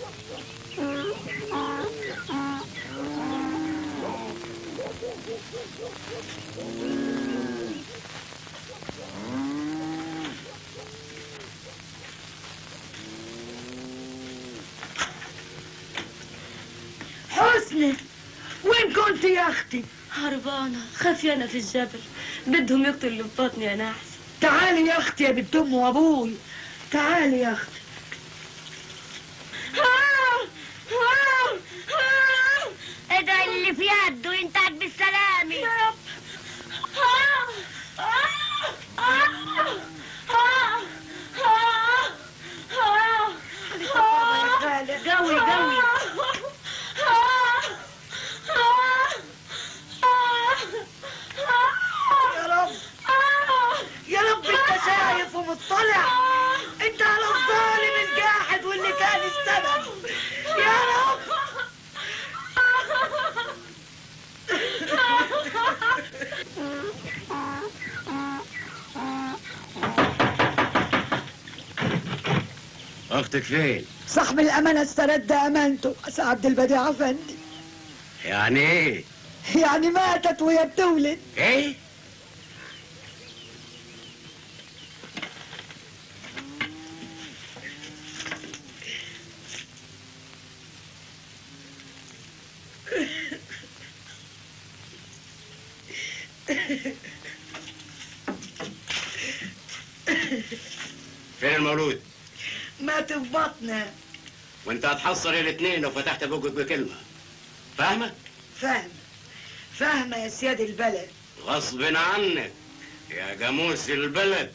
حسني وين كنت يا اختي هربانة خافيانة في الجبل بدهم يقتلوا اللي في بطني يا نحس تعالي يا اختي يا بنت ام وابوي تعالي يا اختي ادعي اللي في يده وينتهك بالسلامة يا رب قوي قوي يا رب يا رب انت شايف ومطلع انت على الظالم الجاحد واللي كان السبب يا رب اختك فين؟ صاحب الامانه استرد امانته يا عبد البديع افندي يعني ايه؟ يعني ماتت وهي بتولد ايه؟ فين المولود؟ مات في بطنها وانت هتحصر الاثنين لو فتحت بوقك بكلمه فاهمه؟ فاهمه فاهمه يا سياد البلد غصب عنك يا جاموس البلد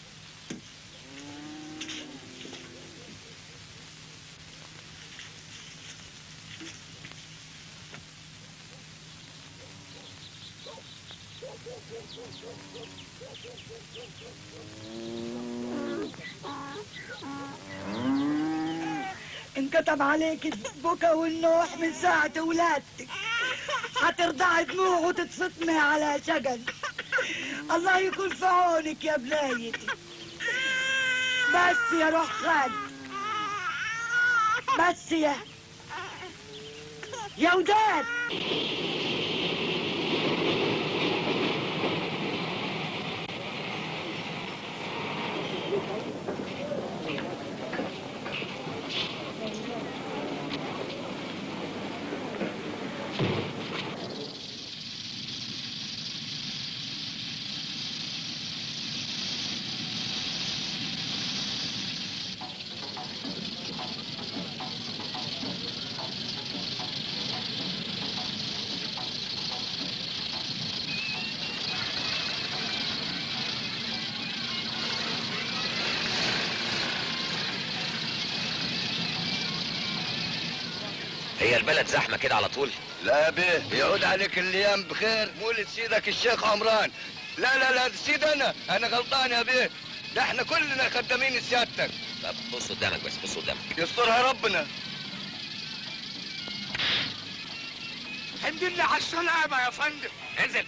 انكتب عليك البكا والنوح من ساعة ولادتك هترضعي دموع وتتصطمي على شجن الله يكون في عونك يا بلايتي بس يا روح خالد بس يا يا وداد هي البلد زحمة كده على طول لا بيه يعود عليك الايام بخير مولد سيدك الشيخ عمران لا لا لا سيد انا انا غلطان يا بيه ده احنا كلنا خدامين سيادتك طب بص قدامك بس بص قدامك يسترها ربنا الحمد لله على السلامة يا فندم انزل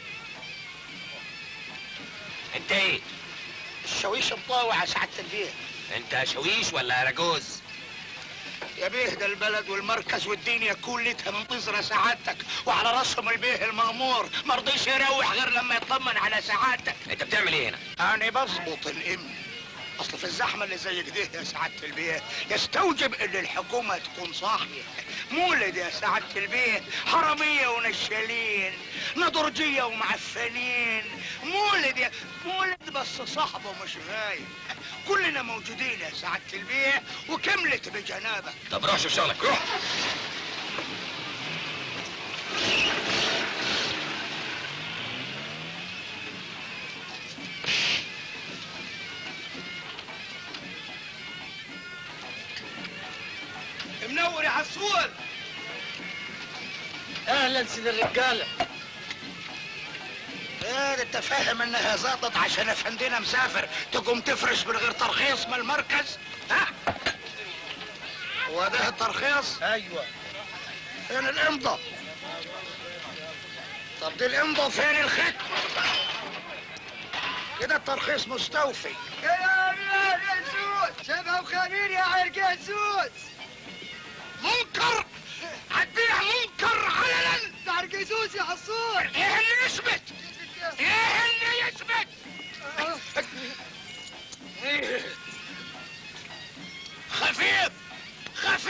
انت ايه الشويش مطاوع يا سعادة البيه انت شويش ولا رجوز يا بيه ده البلد والمركز والدنيا كلتها منتظرة سعادتك وعلى راسهم البيه المأمور مرضيش يروح غير لما يطمن على سعادتك انت بتعمل ايه هنا أنا بظبط الإمن أصل في الزحمة اللي زي كده يا سعادة البيه يستوجب إن الحكومة تكون صاحية مولد يا سعادة البيه حرامية ونشالين نضرجية ومعفنين مولد يا مولد بس صاحبه مش غايب كلنا موجودين يا سعادة البيه وكملت بجنابك طب روح شوف شغلك روح منور يا عسول اهلا سيد الرجاله ايه ده انت فاهم انها زاطت عشان افندينا مسافر تقوم تفرش من غير ترخيص من المركز ها هو ده الترخيص ايوه فين الامضة طب دي الامضة فين الختم كده الترخيص مستوفي يا يا جاسوس سبعة وخمير يا عرق جاسوس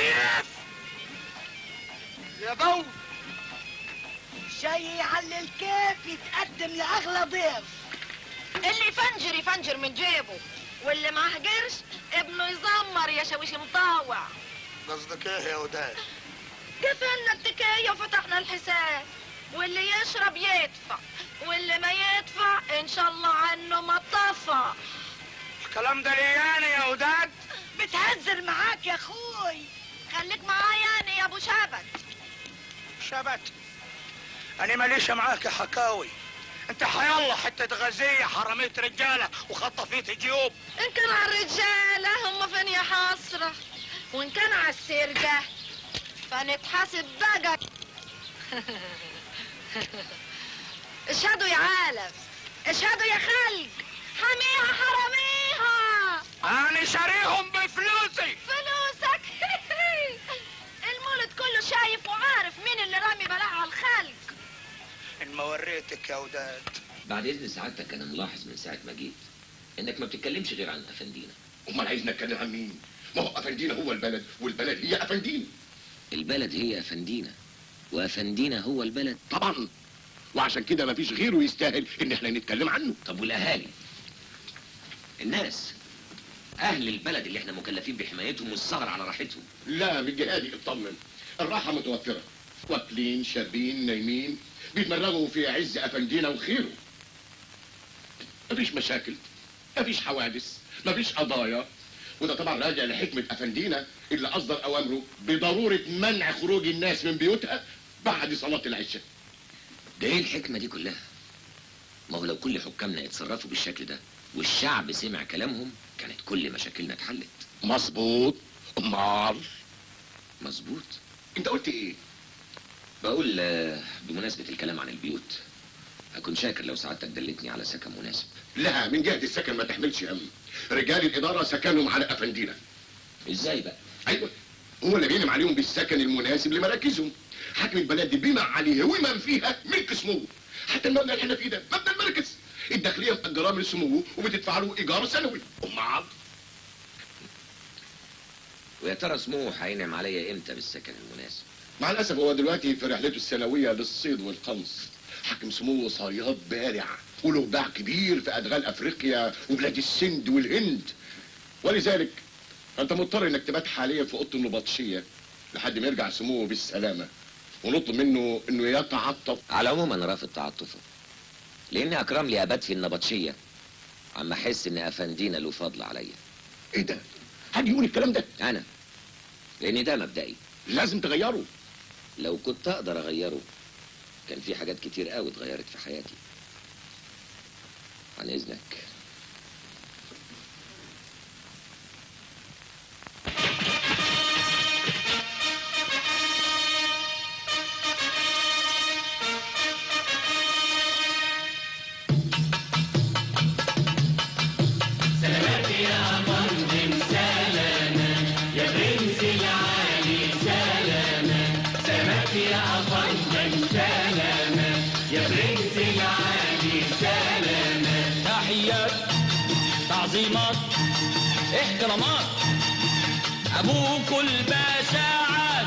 خفيف يا بو شي يعلي الكيف يتقدم لأغلى ضيف اللي يفنجر يفنجر من جيبه واللي معاه قرش ابنه يزمر يا شاويش مطاوع قصدك ايه يا وداد قفلنا التكية وفتحنا الحساب واللي يشرب يدفع واللي ما يدفع ان شاء الله عنه ما طفى الكلام ده لياني يا وداد بتهزر معاك يا اخوي خليك معايا انا يا ابو شبت شبت انا ماليش معاك يا حكاوي انت حيالله حتة غزية حرامية رجالة وخطفيت جيوب ان كان على الرجالة هم فين يا حسرة وان كان على السرقة فنتحاسب بقى اشهدوا يا عالم اشهدوا يا خلق حميها حراميها انا شاريهم بفلوسي فلوسك المولد كله شايف وعارف مين اللي رامي بلاء على الخلق ان ما وريتك يا وداد بعد اذن سعادتك انا ملاحظ من ساعه ما جيت انك ما بتتكلمش غير عن افندينا امال عايزنا نتكلم عن مين؟ ما هو افندينا هو البلد والبلد هي افندينا البلد هي افندينا وافندينا هو البلد طبعا وعشان كده مفيش غيره يستاهل ان احنا نتكلم عنه طب والاهالي الناس اهل البلد اللي احنا مكلفين بحمايتهم والسهر على راحتهم لا من جهادي اطمن الراحه متوفره واكلين شاربين نايمين بيتمرغوا في عز افندينا وخيره مفيش مشاكل مفيش حوادث مفيش قضايا وده طبعا راجع لحكمه افندينا اللي اصدر اوامره بضروره منع خروج الناس من بيوتها بعد صلاه العشاء ده ايه الحكمه دي كلها ما هو لو كل حكامنا يتصرفوا بالشكل ده والشعب سمع كلامهم كانت كل مشاكلنا اتحلت مظبوط امال مظبوط انت قلت ايه بقول آه، بمناسبه الكلام عن البيوت هكون شاكر لو سعادتك دلتني على سكن مناسب لا من جهه السكن ما تحملش هم رجال الاداره سكنهم على افندينا ازاي بقى ايوه هو اللي بينم عليهم بالسكن المناسب لمراكزهم حاكم البلد دي بما عليه ومن فيها ملك سموه حتى المبنى اللي احنا فيه ده مبنى المركز الداخليه مأجراه من سموه وبتدفع له ايجار سنوي امال ويا ترى سموه هينعم عليا امتى بالسكن المناسب مع الاسف هو دلوقتي في رحلته السنويه للصيد والقنص حاكم سموه صياد بارع وله باع كبير في ادغال افريقيا وبلاد السند والهند ولذلك انت مضطر انك تبات حاليا في اوضه النبطشيه لحد ما يرجع سموه بالسلامه ونطلب منه انه يتعاطف على العموم انا رافض تعاطفه لان اكرم لي ابات في النبطشيه عم احس ان افندينا له فضل عليا ايه ده حد يقول الكلام ده انا لان ده مبدئي لازم تغيره لو كنت اقدر اغيره كان في حاجات كتير قوي اتغيرت في حياتي عن اذنك تحيات تعظيمات احترامات ابوك الباشا عاش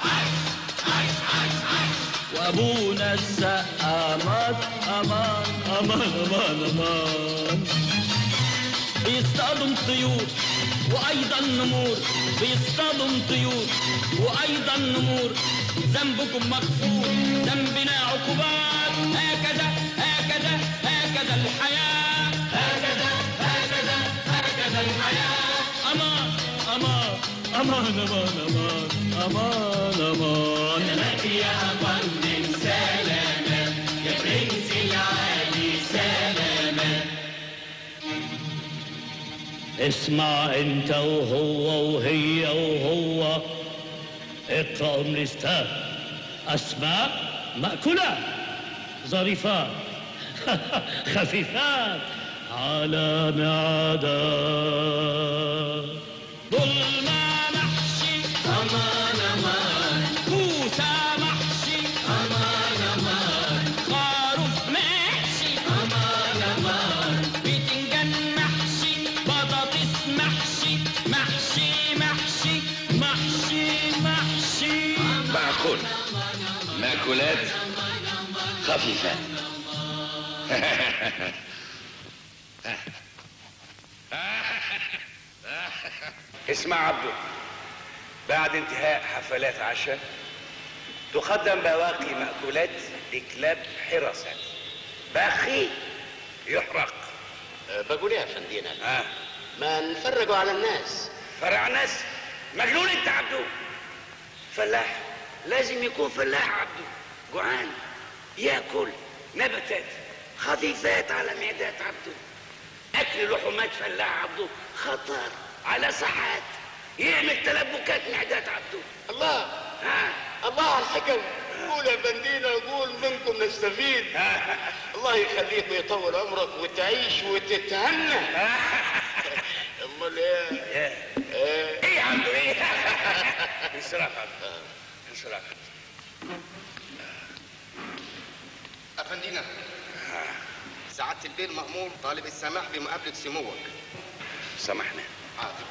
وابونا السقامات امان امان امان امان بيصطادوا طيور وايضا نمور بيصطادوا طيور وايضا نمور ذنبكم مغفور ذنبنا عقوبات هكذا هكذا هكذا الحياة هكذا هكذا هكذا الحياة أمان أمان أمان أمان أمان أمان أمان سلامك يا أفندم سلامة يا برنس العالي سلامة اسمع انت وهو وهي وهو اقرأوا الستات أسماء مأكولات ظريفات خفيفات على معدات ظلمة محشي أمان أمان كوسة محشي أمان أمان خروف محشي أمان أمان بتنجان محشي بطاطس محشي محشي محشي محشي تكون مأكولات خفيفة اسمع عبده بعد انتهاء حفلات عشاء تقدم بواقي مأكولات لكلاب حراسات باخي يحرق بقول يا فندينا ها ما نفرجوا على الناس فرع ناس مجنون انت عبده فلاح لازم يكون فلاح عبده جوعان ياكل نباتات خفيفات على معدات عبده اكل لحومات فلاح عبده خطر على صحات يعمل تلبكات معدات عبده الله ها الله على الحكم قول يا بندينا قول منكم نستفيد الله يخليك ويطول عمرك وتعيش وتتهنى امال ايه ايه ايه يا عبده ايه انصراف عبده انصراف أفندينا سعادة البيه المأمور طالب السماح بمقابلة سموك سامحنا حاضر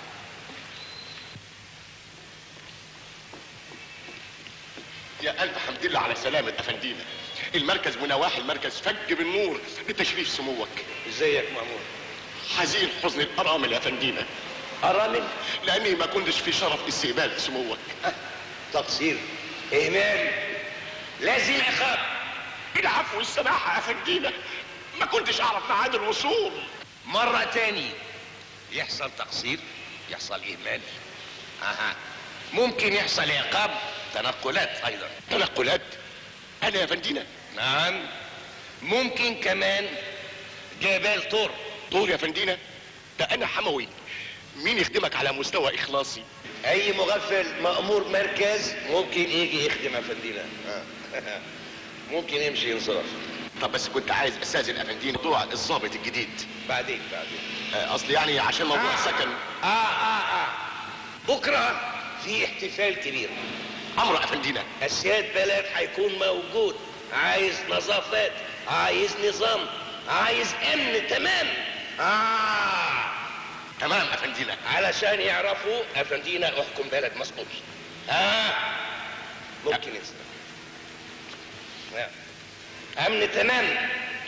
يا الف حمد لله على سلامة افندينا المركز ونواحي المركز فج بالنور بتشريف سموك ازيك مأمور حزين حزن الارامل يا افندينا ارامل لاني ما كنتش في شرف استقبال سموك تقصير اهمال لازم عقاب العفو والسماحة يا افندينا ما كنتش اعرف ميعاد الوصول مرة تاني يحصل تقصير يحصل إهمال أها ممكن يحصل عقاب تنقلات أيضا تنقلات انا يا فندينا نعم ممكن كمان جبال طور طول يا فندينا ده انا حموي مين يخدمك على مستوى اخلاصي اي مغفل مأمور مركز ممكن يجي يخدم افندينا ممكن يمشي ينصرف طب بس كنت عايز استاذن افندينا موضوع الضابط الجديد بعدين بعدين آه، اصل يعني عشان موضوع السكن اه اه اه بكره في احتفال كبير امر افندينا السياد بلد هيكون موجود عايز نظافات عايز نظام عايز امن تمام اه تمام افندينا علشان يعرفوا افندينا احكم بلد مظبوط اه ممكن ينسى آه. امن تمام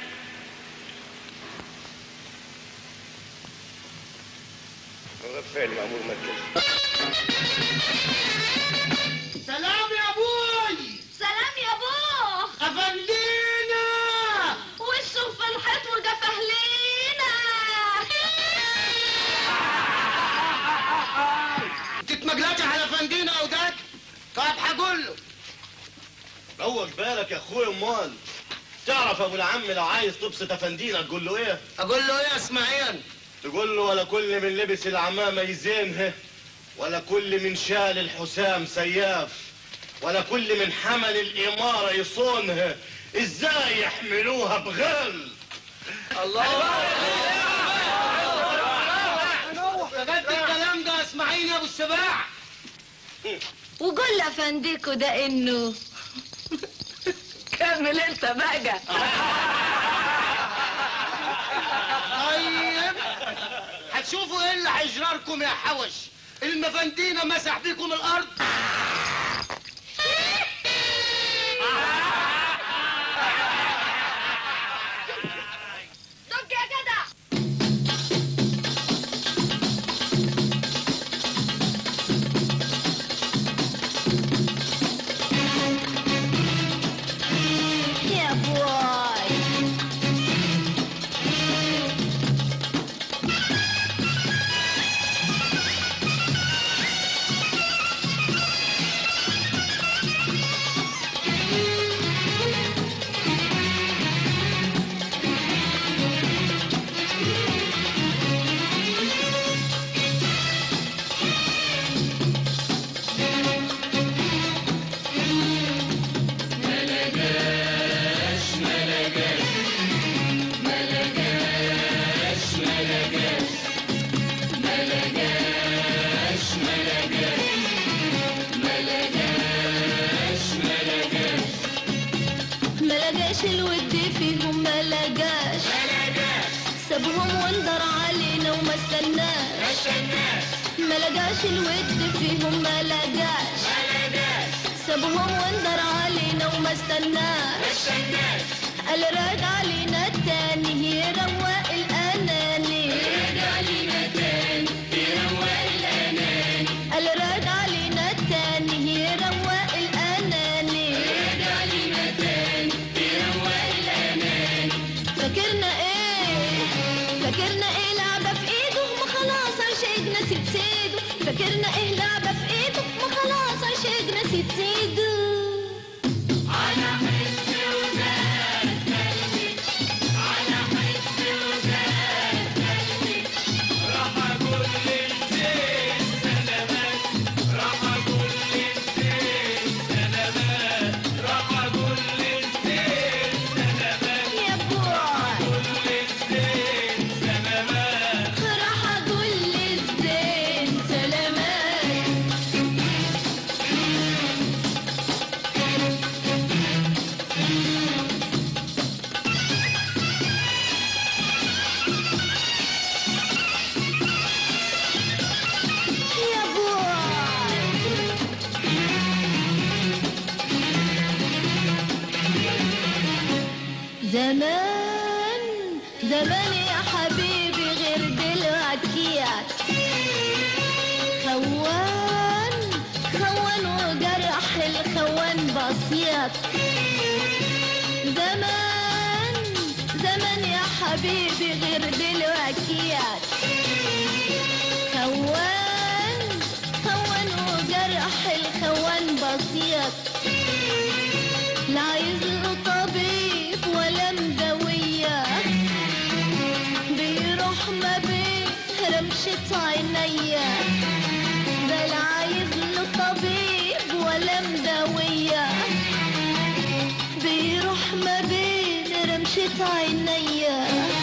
غفال مأمور مركز سلام يا ابوي سلام يا بوخ افندينا وشه في الحيط وجفه لينا تتمجلجي على فندينا او ده طب هقول له روق بالك يا اخويا امال تعرف ابو العم لو عايز تبسط افندينا تقول له ايه اقول له ايه يا اسماعيل تقول له ولا كل من لبس العمامه يزينها ولا كل من شال الحسام سياف ولا كل من حمل الاماره يصونها ازاي يحملوها بغل بجد الكلام ده يا اسماعيل يا ابو السباع وقول لفنديكو ده انه كمل انت بقى طيب هتشوفوا ايه اللي هيجرالكم يا حوش المفندينا مسح بيكم الارض دق يا جدع يا بواي ملقاش الود فيهم ملقاش سابهم واندر علينا وما استناش ملقاش الود فيهم ملقاش سابهم وندر علينا وما استناش قال راد علينا التاني يروق الاناني راد علينا التاني يروق الاناني قال راد علينا التاني يروق الاناني راد علينا التاني يروق الاناني فاكرنا ايه فاكرنا ايه لعبه في ايده ما خلاص عشقنا سيب سيده فاكرنا ايه لعبه في ايده ما خلاص عشقنا سيب سيده على حس وزاد قلبي على حس وزاد قلبي راح اقول للزين سلامات راح اقول للزين سلامات راح اقول للزين سلامات يا بوي اقول للزين سلامات راح اقول للزين سلامات يا بوي زمان زمان يا حبيبي غير دلوقتيات خوان خوان وجرح الخوان بسيط زمان زمان يا حبيبي غير دلوقتيات خوان خوان وجرح الخوان بسيط لا عايز له طبيب ولا مدوية بيروح ما بين رمشة عينيا ده لا عايز له طبيب ولا مدوية بيروح ما بين رمشة عينيا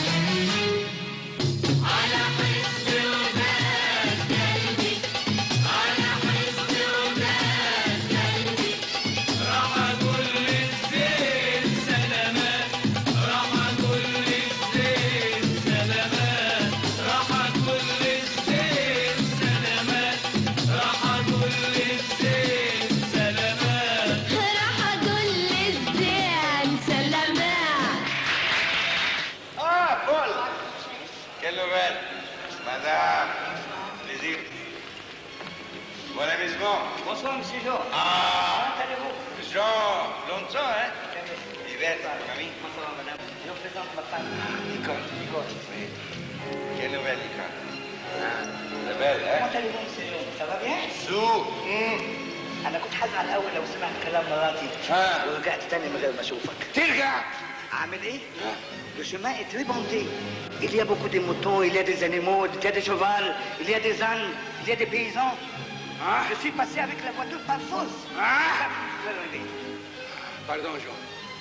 على حس وبال قلبي على حس وبال قلبي راح اقول للزين سلامات راح اقول للزين سلامات راح اقول للزين سلامات راح اقول للزين سلامات راح اقول للزين سلامات Ah, Paul Quelle nouvelle Madame, plaisir. Bon amusement. Bonsoir, monsieur Jean. Ah Comment allez-vous Jean, longtemps, hein Yvette, mamie. Bonsoir, madame. Je vous présente ma femme. Nicole. Nicole. Oui. Quelle nouvelle, Nicole Ah, c'est belle, hein Comment allez-vous, monsieur Jean Ça va bien Sou أنا كنت حزعل أول لو سمعت كلام مراتي آه. ورجعت تاني من غير ما أشوفك ترجع أعمل إيه Le chemin est très bondé. Il y a beaucoup de moutons, il y a des animaux, il y a des chevaux, il y a des ânes, il y a des paysans. Je suis passé avec la voiture par force. Ah Je vais arriver. Pardon, Jean.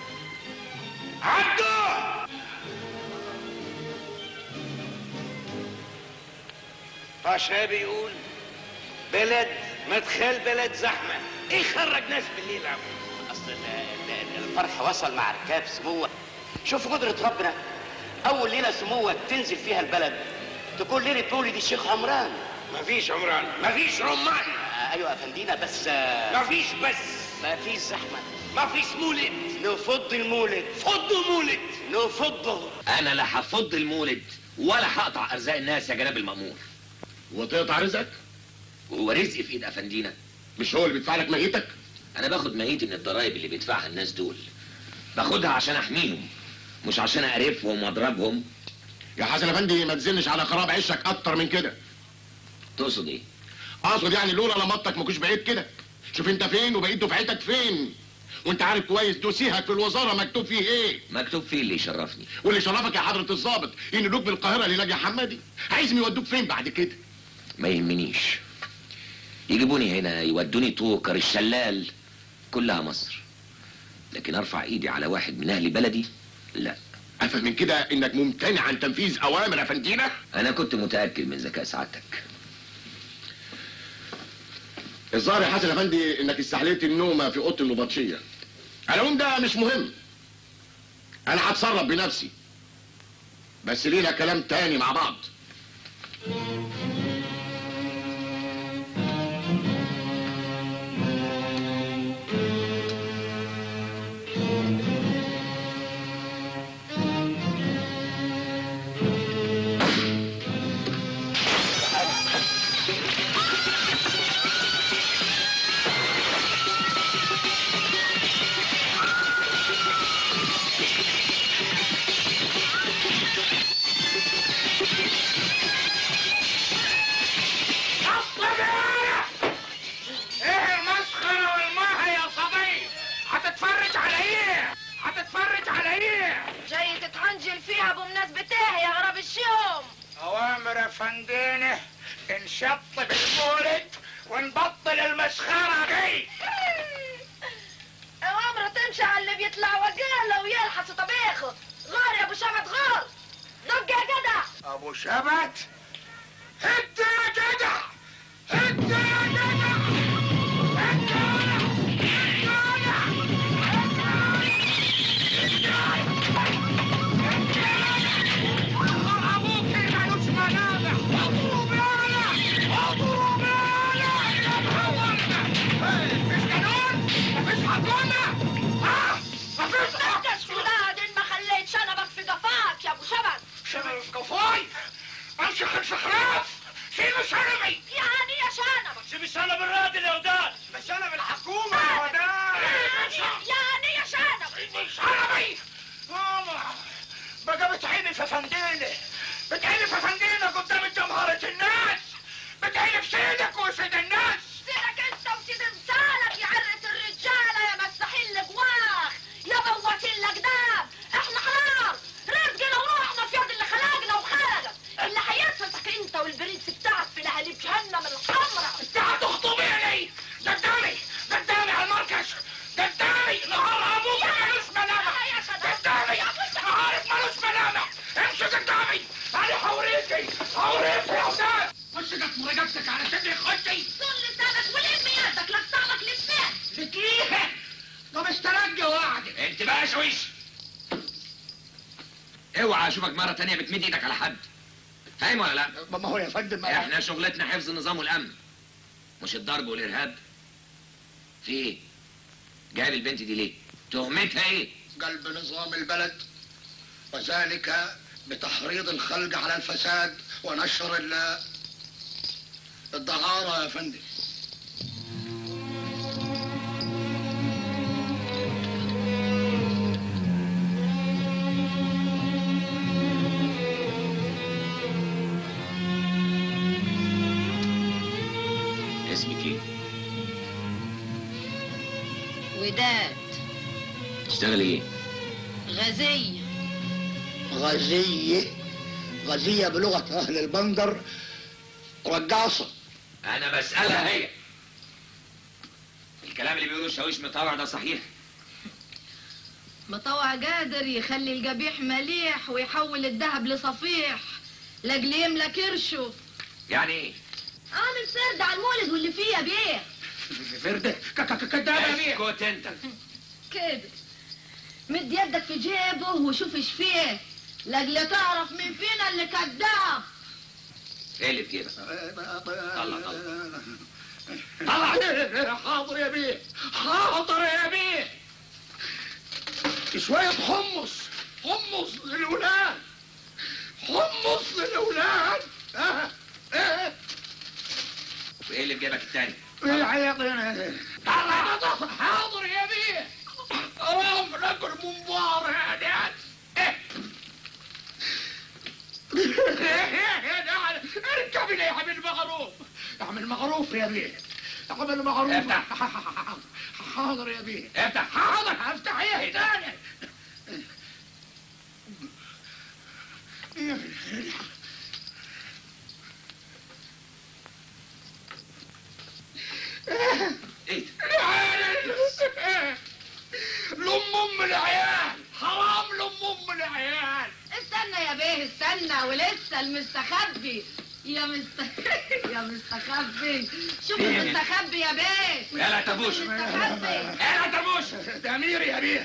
عبدو باشا بيقول بلد مدخل بلد زحمة ايه خرج ناس بالليل عم اصل ال- ال- الفرح وصل مع ركاب سموه شوف قدرة ربنا أول ليلة سموك تنزل فيها البلد تكون ليلة مولد الشيخ عمران مفيش عمران مفيش رمان آه أيوة يا فندينا بس مفيش بس مفيش زحمة مفيش مولد نفض المولد فضوا مولد نفضه انا لا هفض المولد ولا هقطع ارزاق الناس يا جناب المأمور وتقطع رزقك وهو رزقي في ايد افندينا مش هو اللي بيدفع لك ميتك انا باخد ميتي من الضرايب اللي بيدفعها الناس دول باخدها عشان احميهم مش عشان اقرفهم واضربهم يا حسن افندي ما تزنش على خراب عشك اكتر من كده تقصد ايه اقصد يعني لولا لمطك ما كنتش بقيت كده شوف انت فين وبقيت دفعتك فين وانت عارف كويس دوسيهك في الوزاره مكتوب فيه ايه مكتوب فيه اللي يشرفني واللي شرفك يا حضره الضابط ينقلوك من القاهره لنجا حمادي عايزهم يودوك فين بعد كده ما يهمنيش يجيبوني هنا يودوني توكر الشلال كلها مصر لكن ارفع ايدي على واحد من اهل بلدي لا افهم من كده انك ممتنع عن تنفيذ اوامر يا فندينا انا كنت متاكد من ذكاء سعادتك الظاهر يا حسن افندي انك استحليت النومه في اوضه النبطشيه العموم ده مش مهم انا هتصرف بنفسي بس لينا كلام تاني مع بعض فيها بمناسبة ايه يا غراب الشوم اوامر يا فندينه نشطب المولد ونبطل المسخره دي اوامره تمشي على اللي بيطلع وقاله ويلحس طبيخه غار يا ابو شمت غار نبقى يا جدع ابو شبت انت يا جدع انت يا جدع تفتش في وداد ما خليت شنبك في قفاك يا ابو شبت شنب في قفاي امسك الفخراف شيل شنبي يعني يا شنبك سيب الشنب الرادل يا وداد ده شنب الحكومه يا وداد يعني يا شنب شنبي ماما بقى بتعيني في فندينه بتعيني في فندينه قدام جمهورة الناس بتعيني في سيدك وسيد الناس سيرك انت وسيد امثالك يا عرة الرجالة يا مساحين الجواخ يا بوات الاقدام احنا حرار رزقنا وروحنا في يد اللي خلقنا وخلقك اللي هيرفسك انت والبرنس بتاعك في لهاليب جهنم الحمراء انت هتخطبيني قدامي قدامي على المركز قدامي نهار ابوك ملوش ملامح قدامي نهارك ملوش ملامح امشي قدامي انا حوريكي حوريكي يا وداد مسكت مرقبتك على صدري خشي طول لسانك ولم يدك لقطعك لسان لكيفه طب استرجع وعدك انت بقى شويش اوعى اشوفك مره تانية بتمد ايدك على حد فاهم ولا لا؟ ما هو يا فندم احنا شغلتنا حفظ النظام والامن مش الضرب والارهاب في ايه؟ جايب البنت دي ليه؟ تهمتها ايه؟ قلب نظام البلد وذلك بتحريض الخلق على الفساد ونشر ال- الدعارة يا فندم اسمك ايه؟ وداد تشتغلي ايه؟ غزية غزية غزية بلغة أهل البندر رقاصة انا بسألها هي الكلام اللي بيقوله الشاويش مطوع ده صحيح؟ مطوع قادر يخلي القبيح مليح ويحول الذهب لصفيح لاجل يملى كرشه يعني ايه؟ عامل سرد على المولد واللي فيه يا بيه فردة كدابة يا بيه اسكت انت كده مد يدك في جيبه وشوف ايش فيه لاجل تعرف مين فينا اللي كذاب ايه اللي في جيبك؟ طلع طلع حاضر يا بيه حاضر يا بيه شوية حمص حمص للولاد حمص للولاد اه اه وايه اللي في جيبك التاني؟ طلع حاضر يا بيه حرام ناكل ممبار يا ناس اركب لي يا حبيبي معروف اعمل معروف يا بيه اعمل معروف افتح. حاضر يا بيه افتح حاضر هفتح ايه هدايا ايه لم ام العيال حرام لم ام العيال استنى يا بيه استنى ولسه المستخبي يا مست يا مستخبي شوف المستخبي يا بيه يا لا تبوش المستخبي يا لا تبوش ده امير يا بيه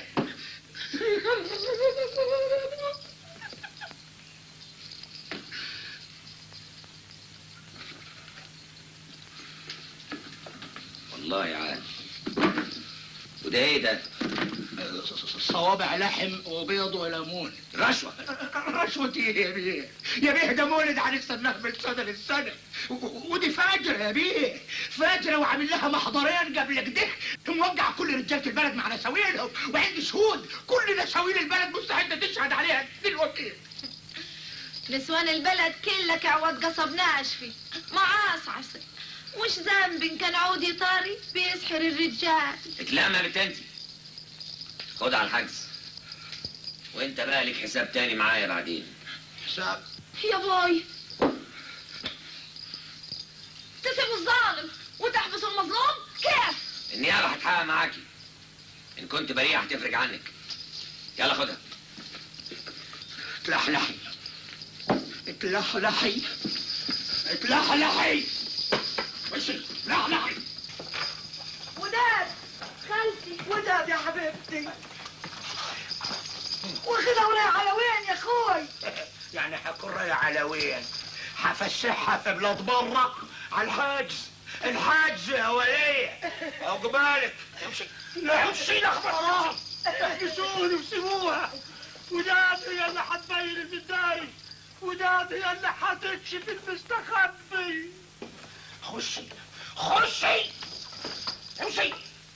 والله عال وده ايه ده؟ صوابع لحم وبيض وليمون رشوة رشوة ايه يا بيه؟ يا بيه ده مولد هنستناه من سنة للسنة و- ودي فاجرة يا بيه فاجرة وعامل لها محضرين قبل كده موقع كل رجالة البلد مع نساويلهم وعندي شهود كل نساويل البلد مستعدة تشهد عليها دلوقتي نسوان البلد كلك عوض قصب ناشفي معاص عسل وش ذنب إن كان عودي طاري بيسحر الرجال اتلم يا بنت انت خد على الحجز وانت بقى لك حساب تاني معايا بعدين حساب يا بوي تسيب الظالم وتحبس المظلوم كيف النيابه هتحقق معاكي ان كنت بريء هتفرج عنك يلا خدها اتلحلحي اتلحلحي اتلحلحي مشي لحلحي وداد خالتي وداد يا حبيبتي واخدها ورايح على وين يا اخوي يعني حكون رايح على وين حفسحها في بلاد برا على الحاجز الحاجز يا ولية عقبالك امشي لا امشي لخبط وراهم احبسوني وسيبوها وداد هي اللي حتبين المداري وداد هي اللي حتكشف المستخبي خشي خشي امشي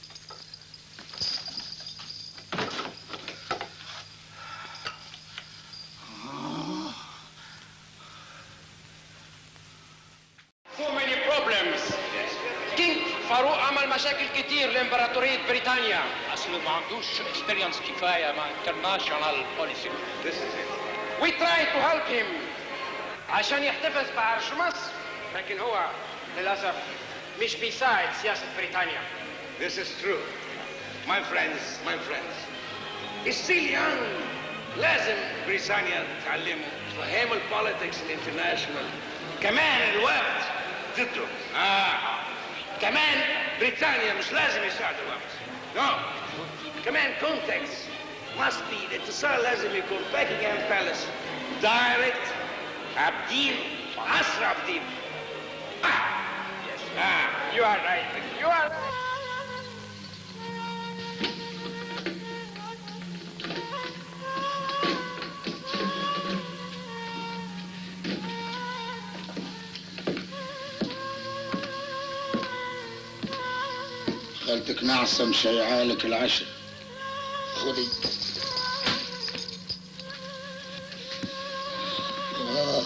So many problems. كينج فاروق عمل مشاكل كتير لامبراطورية بريطانيا اصله ما عندوش اكسبيرينس كفاية مع انترناشونال بوليسي We try to help him عشان يحتفظ بعرش مصر لكن هو للأسف مش بيساعد سياسة بريطانيا This is true. My friends, my friends. He's still young. لازم بريطانيا تعلمه تفهمه البوليتكس الانترناشونال كمان الوقت ضده اه كمان بريطانيا مش لازم يساعد الوقت نو كمان كونتكست must be الاتصال لازم يكون باكنغهام بالاس دايركت عبدين عصر عبدين اه yes ah you are right you are right خالتك نعسة مشيعالك العشاء خذي آه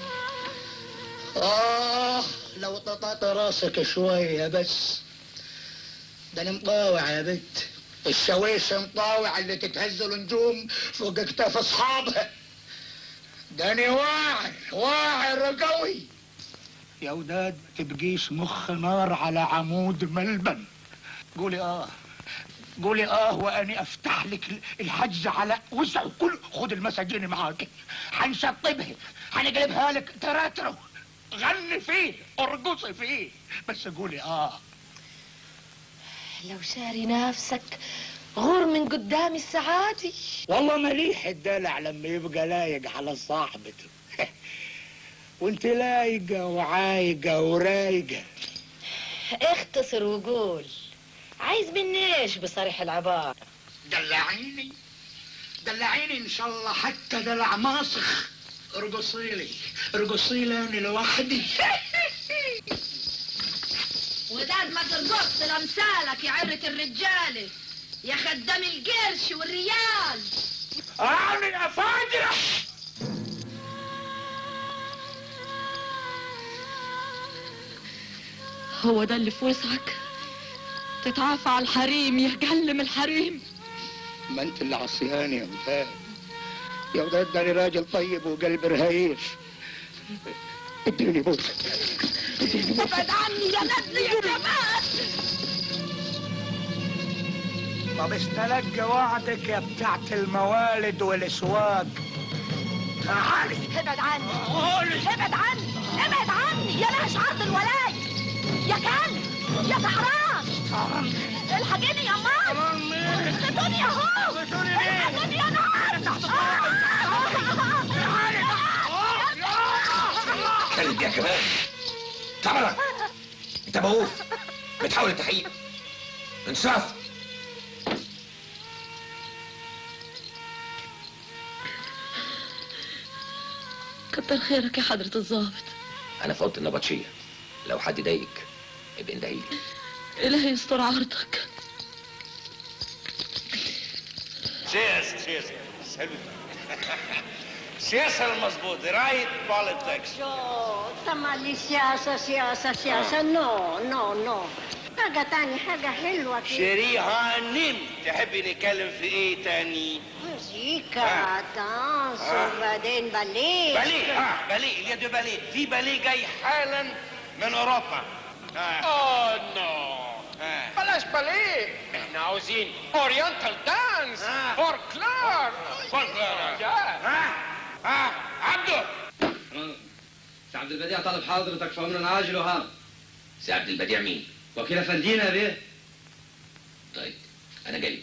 آه لو طططت راسك شوية بس ده انا مطاوع يا بنت الشويش مطاوع اللي تتهز النجوم فوق اكتاف اصحابها ده انا واعر واعر قوي يا وداد تبقيش مخ نار على عمود ملبن قولي اه قولي اه واني افتح لك الحج على وسع كل خد المساجين معاك حنشطبها حنقلبها لك تراترو غني فيه ارقصي فيه بس قولي اه لو شاري نفسك غور من قدام السعادي والله مليح الدلع لما يبقى لايق على صاحبته وانت لايقه وعايقه ورايقه اختصر وقول عايز مني ايش بصريح العبارة دلعيني دلعيني ان شاء الله حتى دلع ماسخ ارقصي لي ارقصي لي انا لوحدي وداد ما ترقص لامثالك يا عرة الرجالة يا خدام القرش والريال انا الافاجره هو ده اللي في وسعك تتعافى على الحريم يا جلم الحريم ما انت اللي عصياني يا وداد يا وداد ده انا راجل طيب وقلب رهيف اديني بوسه ابعد عني يا ندل يا جمال طب استلقى وعدك يا بتاعت الموالد والاسواق تعالي ابعد عني ابعد عني ابعد عني يا لهش عرض الولاي يا كلب يا سعران الحقيني يا مار خدوني يا هو الحقيني يا نار كلب يا كمان تعملك انت موقوف بتحاول التحقيق انصاف كتر خيرك يا حضرة الضابط انا في اوضه النبطشيه لو حد ضايقك ابقى اندهيلي إلهي يستر عرضك سياسة سياسة سلوت سياسة المظبوط رايت بوليتكس تمالي سياسة سياسة سياسة نو نو نو حاجة تاني حاجة حلوة كده شيري هانم تحبي نتكلم في ايه تاني مزيكا دانس وبعدين باليه باليه اه باليه اليد باليه في باليه جاي حالا من اوروبا اوه نو بلاش باليه احنا عاوزين اورينتال دانس فور كلار فور كلار ها ها عبده سي عبد البديع طالب حضرتك في امر عاجل وهام سي عبد البديع مين؟ وكيل افندينا بيه طيب انا جاي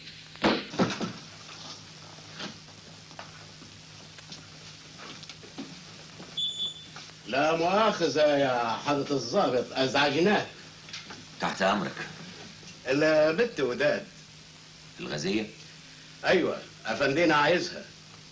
لا مؤاخذة يا حضرة الضابط أزعجناك تحت امرك البت وداد الغازية أيوة أفندينا عايزها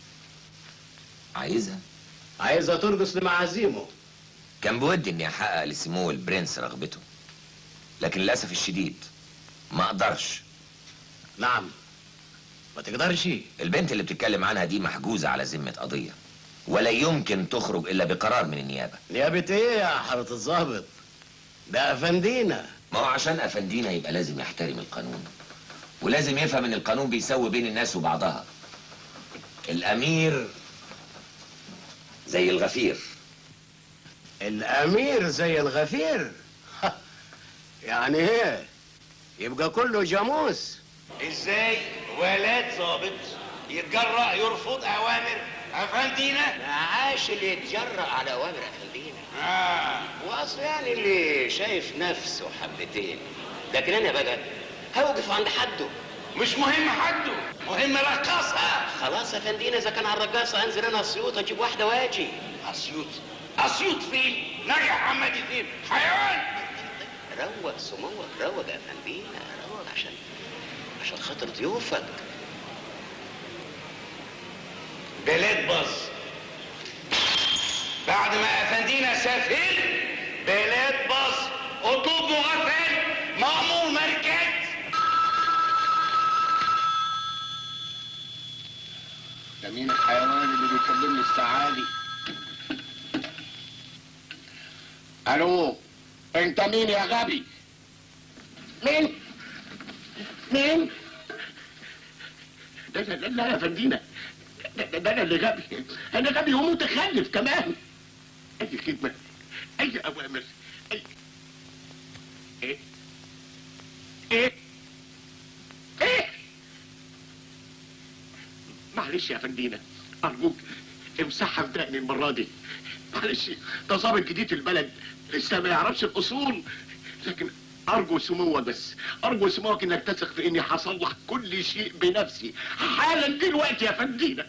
عايزها عايزها ترقص لمعازيمه كان بودي اني احقق لسمو البرنس رغبته لكن للاسف الشديد ما اقدرش نعم ما تقدرش البنت اللي بتتكلم عنها دي محجوزة على ذمة قضية ولا يمكن تخرج الا بقرار من النيابة نيابة ايه يا حضرة الضابط ده أفندينا ما هو عشان افندينا يبقى لازم يحترم القانون ولازم يفهم ان القانون بيسوي بين الناس وبعضها الامير زي الغفير الأمير زي الغفير يعني ايه يبقى كله جاموس ازاي ولد ظابط يتجرأ يرفض اوامر افندينا عاش اللي يتجرأ على اوامر افندينا اه واصل يعني اللي شايف نفسه حبتين لكن انا بقى هوقف عند حده مش مهم حده مهم رقاصة خلاص يا فندينا اذا كان على الرقاصة انزل انا اسيوط اجيب واحدة واجي اسيوط اسيوط فين نجح حمادي فين حيوان روق سموك روق يا فندينا روق عشان عشان خاطر ضيوفك بلاد باظ بعد ما افندينا سافر بلاد باظ اطلب مغفل مأمور مركز ده مين الحيوان اللي بيكلمني الساعة دي؟ الو انت مين يا غبي؟ مين؟ مين؟ ده ده لا يا فندينا ده, ده, ده انا اللي غبي انا غبي ومتخلف كمان اي خدمة اي اوامر اي ايه؟ ايه؟ ايه؟ معلش يا فندينا ارجوك امسحها في دقني المره دي معلش ده ظابط جديد في البلد لسه ما يعرفش الاصول لكن ارجو سموك بس ارجو سموك انك تثق في اني هصلح كل شيء بنفسي حالا دلوقتي يا فندينا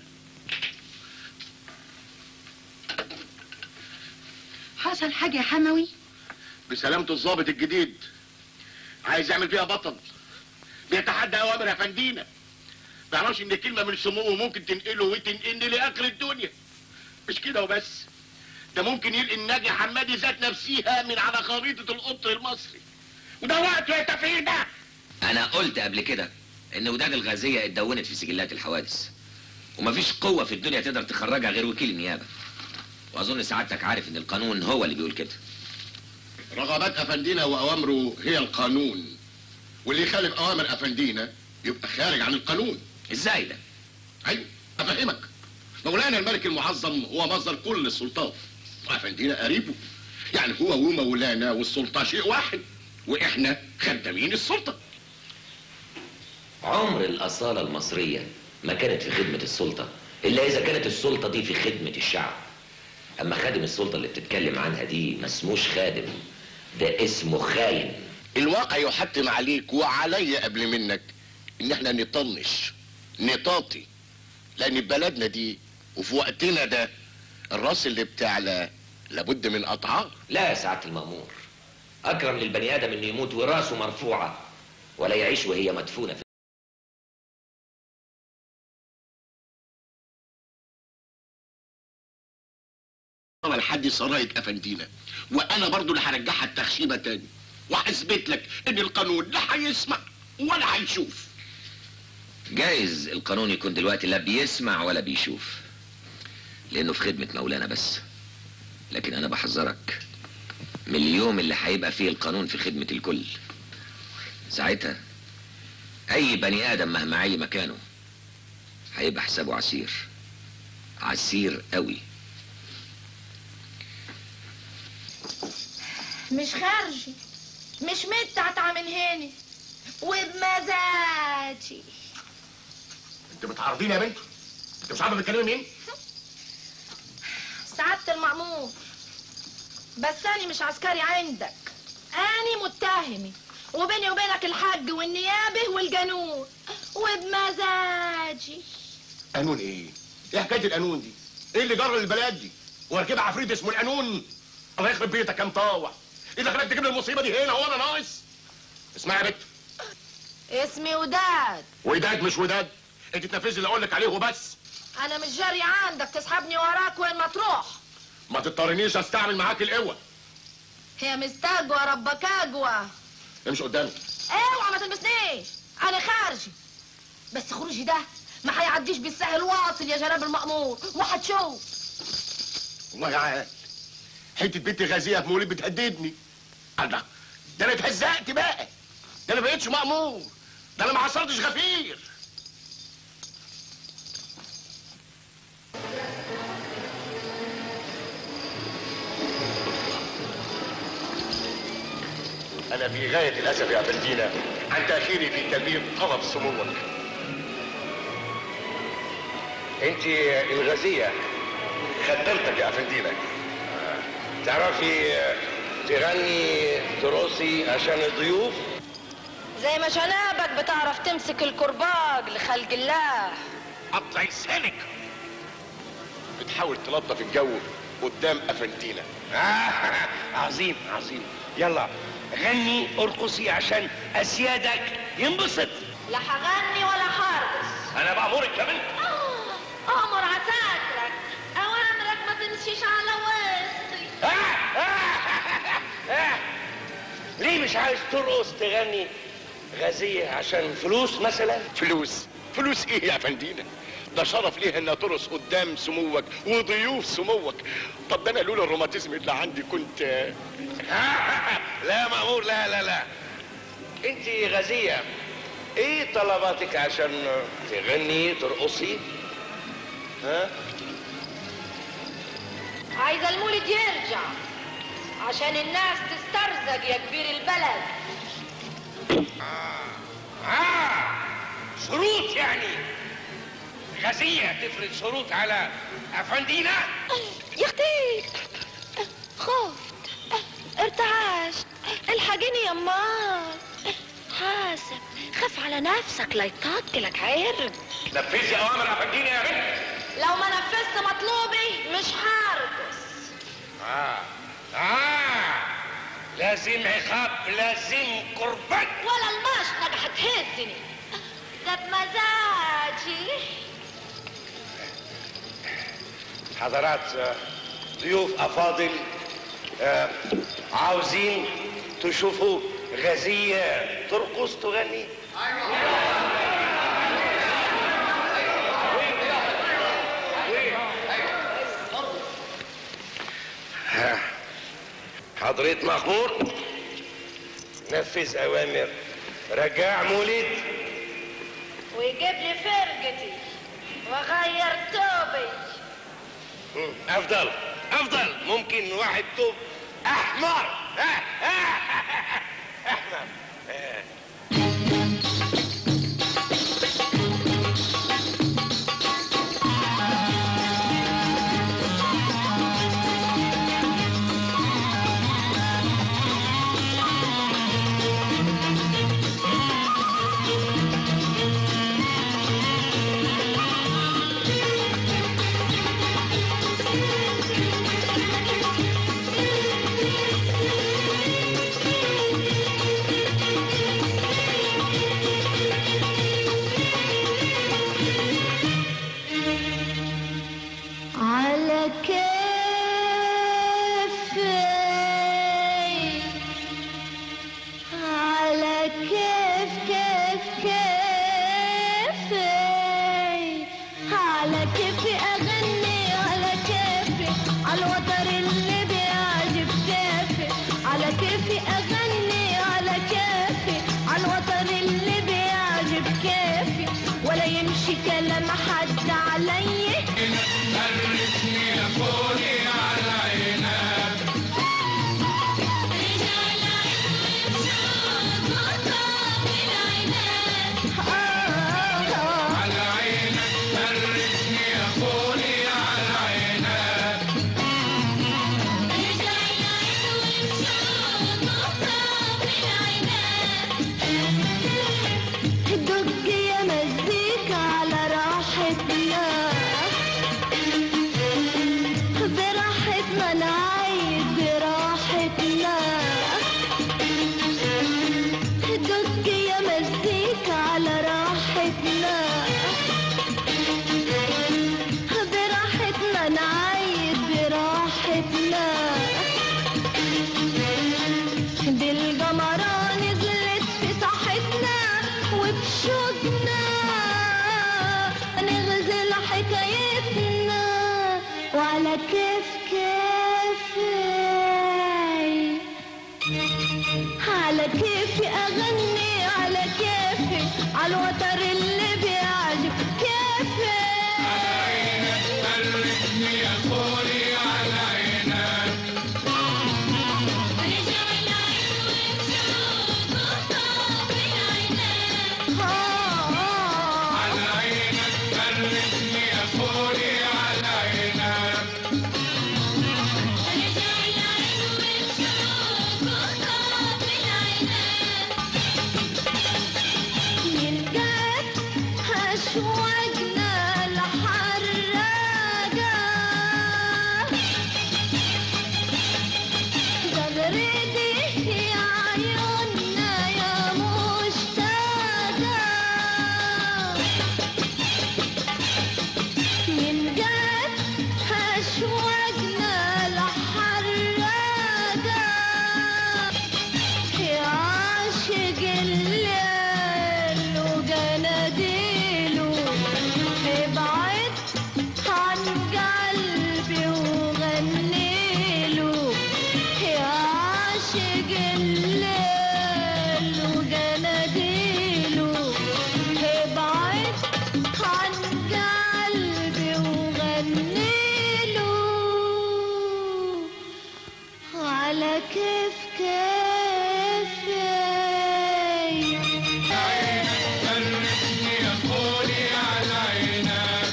حصل حاجة يا حموي بسلامة الظابط الجديد عايز يعمل فيها بطل بيتحدى اوامر يا فندينا ما يعرفش ان كلمه من سموه ممكن تنقله وتنقلني لاخر الدنيا مش كده وبس ده ممكن يلقي الناجي حمادي ذات نفسها من على خريطه القطر المصري وده وقته يا تفعيل ده انا قلت قبل كده ان وداد الغازية اتدونت في سجلات الحوادث ومفيش قوة في الدنيا تقدر تخرجها غير وكيل النيابة واظن سعادتك عارف ان القانون هو اللي بيقول كده رغبات افندينا واوامره هي القانون واللي يخالف اوامر افندينا يبقى خارج عن القانون ازاي ده ايوه افهمك مولانا الملك المعظم هو مصدر كل السلطات وافندينا قريبه يعني هو ومولانا والسلطه شيء واحد واحنا خدامين السلطه عمر الأصالة المصرية ما كانت في خدمة السلطة إلا إذا كانت السلطة دي في خدمة الشعب أما خادم السلطة اللي بتتكلم عنها دي ما اسموش خادم ده اسمه خاين الواقع يحتم عليك وعلي قبل منك ان احنا نطنش نطاطي لان في بلدنا دي وفي وقتنا ده الراس اللي بتعلى لابد من قطعها لا يا سعادة المأمور أكرم للبني آدم إنه يموت وراسه مرفوعة ولا يعيش وهي مدفونة في طبعا لحد سراية افندينا وانا برضو اللي هرجعها التخشيبه تاني وهثبت لك ان القانون لا هيسمع ولا هيشوف جايز القانون يكون دلوقتي لا بيسمع ولا بيشوف لأنه في خدمة مولانا بس لكن أنا بحذرك من اليوم اللي هيبقى فيه القانون في خدمة الكل ساعتها اي بني ادم مهما عي مكانه هيبقى حسابه عسير عسير قوي مش خارجي مش متعتعة من هنا وبمزاجي انت بتعرضيني يا بنت انت مش عارفه بتكلمي مين سعادة المأمور بس أنا مش عسكري عندك أنا متهمي وبيني وبينك الحج والنيابة والجنون وبمزاجي قانون ايه ايه حكايه القانون دي ايه اللي جرى للبلد دي واركبها عفريت اسمه القانون الله يخرب بيتك يا مطاوع ايه اللي خلاك تجيب لي المصيبه دي هنا وانا ناقص اسمعي يا بنت اسمي وداد وداد مش وداد انت تنفذي اللي اقول لك عليه وبس أنا مش جاري عندك تسحبني وراك وين ما تروح ما تضطرنيش استعمل معاك القوه هي مستجوى ربك أجوى امشي قدامي اوعى ما تلمسنيش أنا خارجي بس خروجي ده ما هيعديش بالسهل واصل يا جناب المأمور وهتشوف والله عال حته بنت غازيه في مولد بتهددني الله ده انا اتهزقت بقى ده انا بقيتش مأمور ده انا ما عصرتش غفير أنا في غاية الأسف يا بلدينا عن تأخيري في تلبية طلب سموك انت الغازية خدمتك يا أفندينا تعرفي تغني ترقصي عشان الضيوف زي ما شنابك بتعرف تمسك الكرباج لخلق الله قطع لسانك بتحاول تلطف الجو قدام أفندينا عظيم عظيم يلا غني ارقصي عشان اسيادك ينبسط لا هغني ولا هرقص انا بامرك يا بنت امر عساكرك اوامرك ما تمشيش على وسطي ليه مش عايز ترقص تغني غازية عشان فلوس مثلا فلوس فلوس ايه يا فندينا ده شرف ليه انها ترقص قدام سموك وضيوف سموك طب ده انا لولا الروماتيزم اللي عندي كنت لا مأمور لا لا لا انت غازية ايه طلباتك عشان تغني ترقصي ها عايزه المولد يرجع عشان الناس تسترزق يا كبير البلد آه شروط يعني غازية تفرض شروط على أفندينا يا اختي خفت ارتعشت الحقيني يا ماما حاسب خاف على نفسك لا يطاقلك عرق نفذي أوامر أفندينا يا بنت لو ما نفذت مطلوبي مش هرقص آه آه لازم عقاب لازم قربان ولا المشنق هتهزني ده بمزاجي حضرات آه، ضيوف أفاضل آه، عاوزين تشوفوا غازية ترقص تغني ها، حضرة مأمور نفذ أوامر رجع مولد ويجيب لي فرقتي واغير توبي مم، أفضل أفضل ممكن واحد توب أحمر ها، ها، أحمر آه. Thank كلام حد عليا فرشني يا فولي على عنب على عينك فرشني يا فولي على عنب دق يا مزيكا على راحتنا براحتنا نعيد براحتنا دق يا مزيكا على راحتنا براحتنا نعيد براحتنا دي القمرة نزلت في ساحتنا وبشوقنا نغزل حكايتنا وعلى كيف كيفي على كيفي اغني على كيفي على الوتر اللي بيعجب كيفي فرشني يا فولي على عنب على عينك فرشني يا فولي على عنب يلقاك أشواقنا الحراقة تغردي يا عيوننا يا مشتاقة يلقاك أشواقنا الحراقة يا عاشق الليل وجناديله ابعد عن قلبي وغنيله يا عاشق الليل وجناديله ابعد عن قلبي وغنيله على كيف كيفي فرشني يا فولي على عنب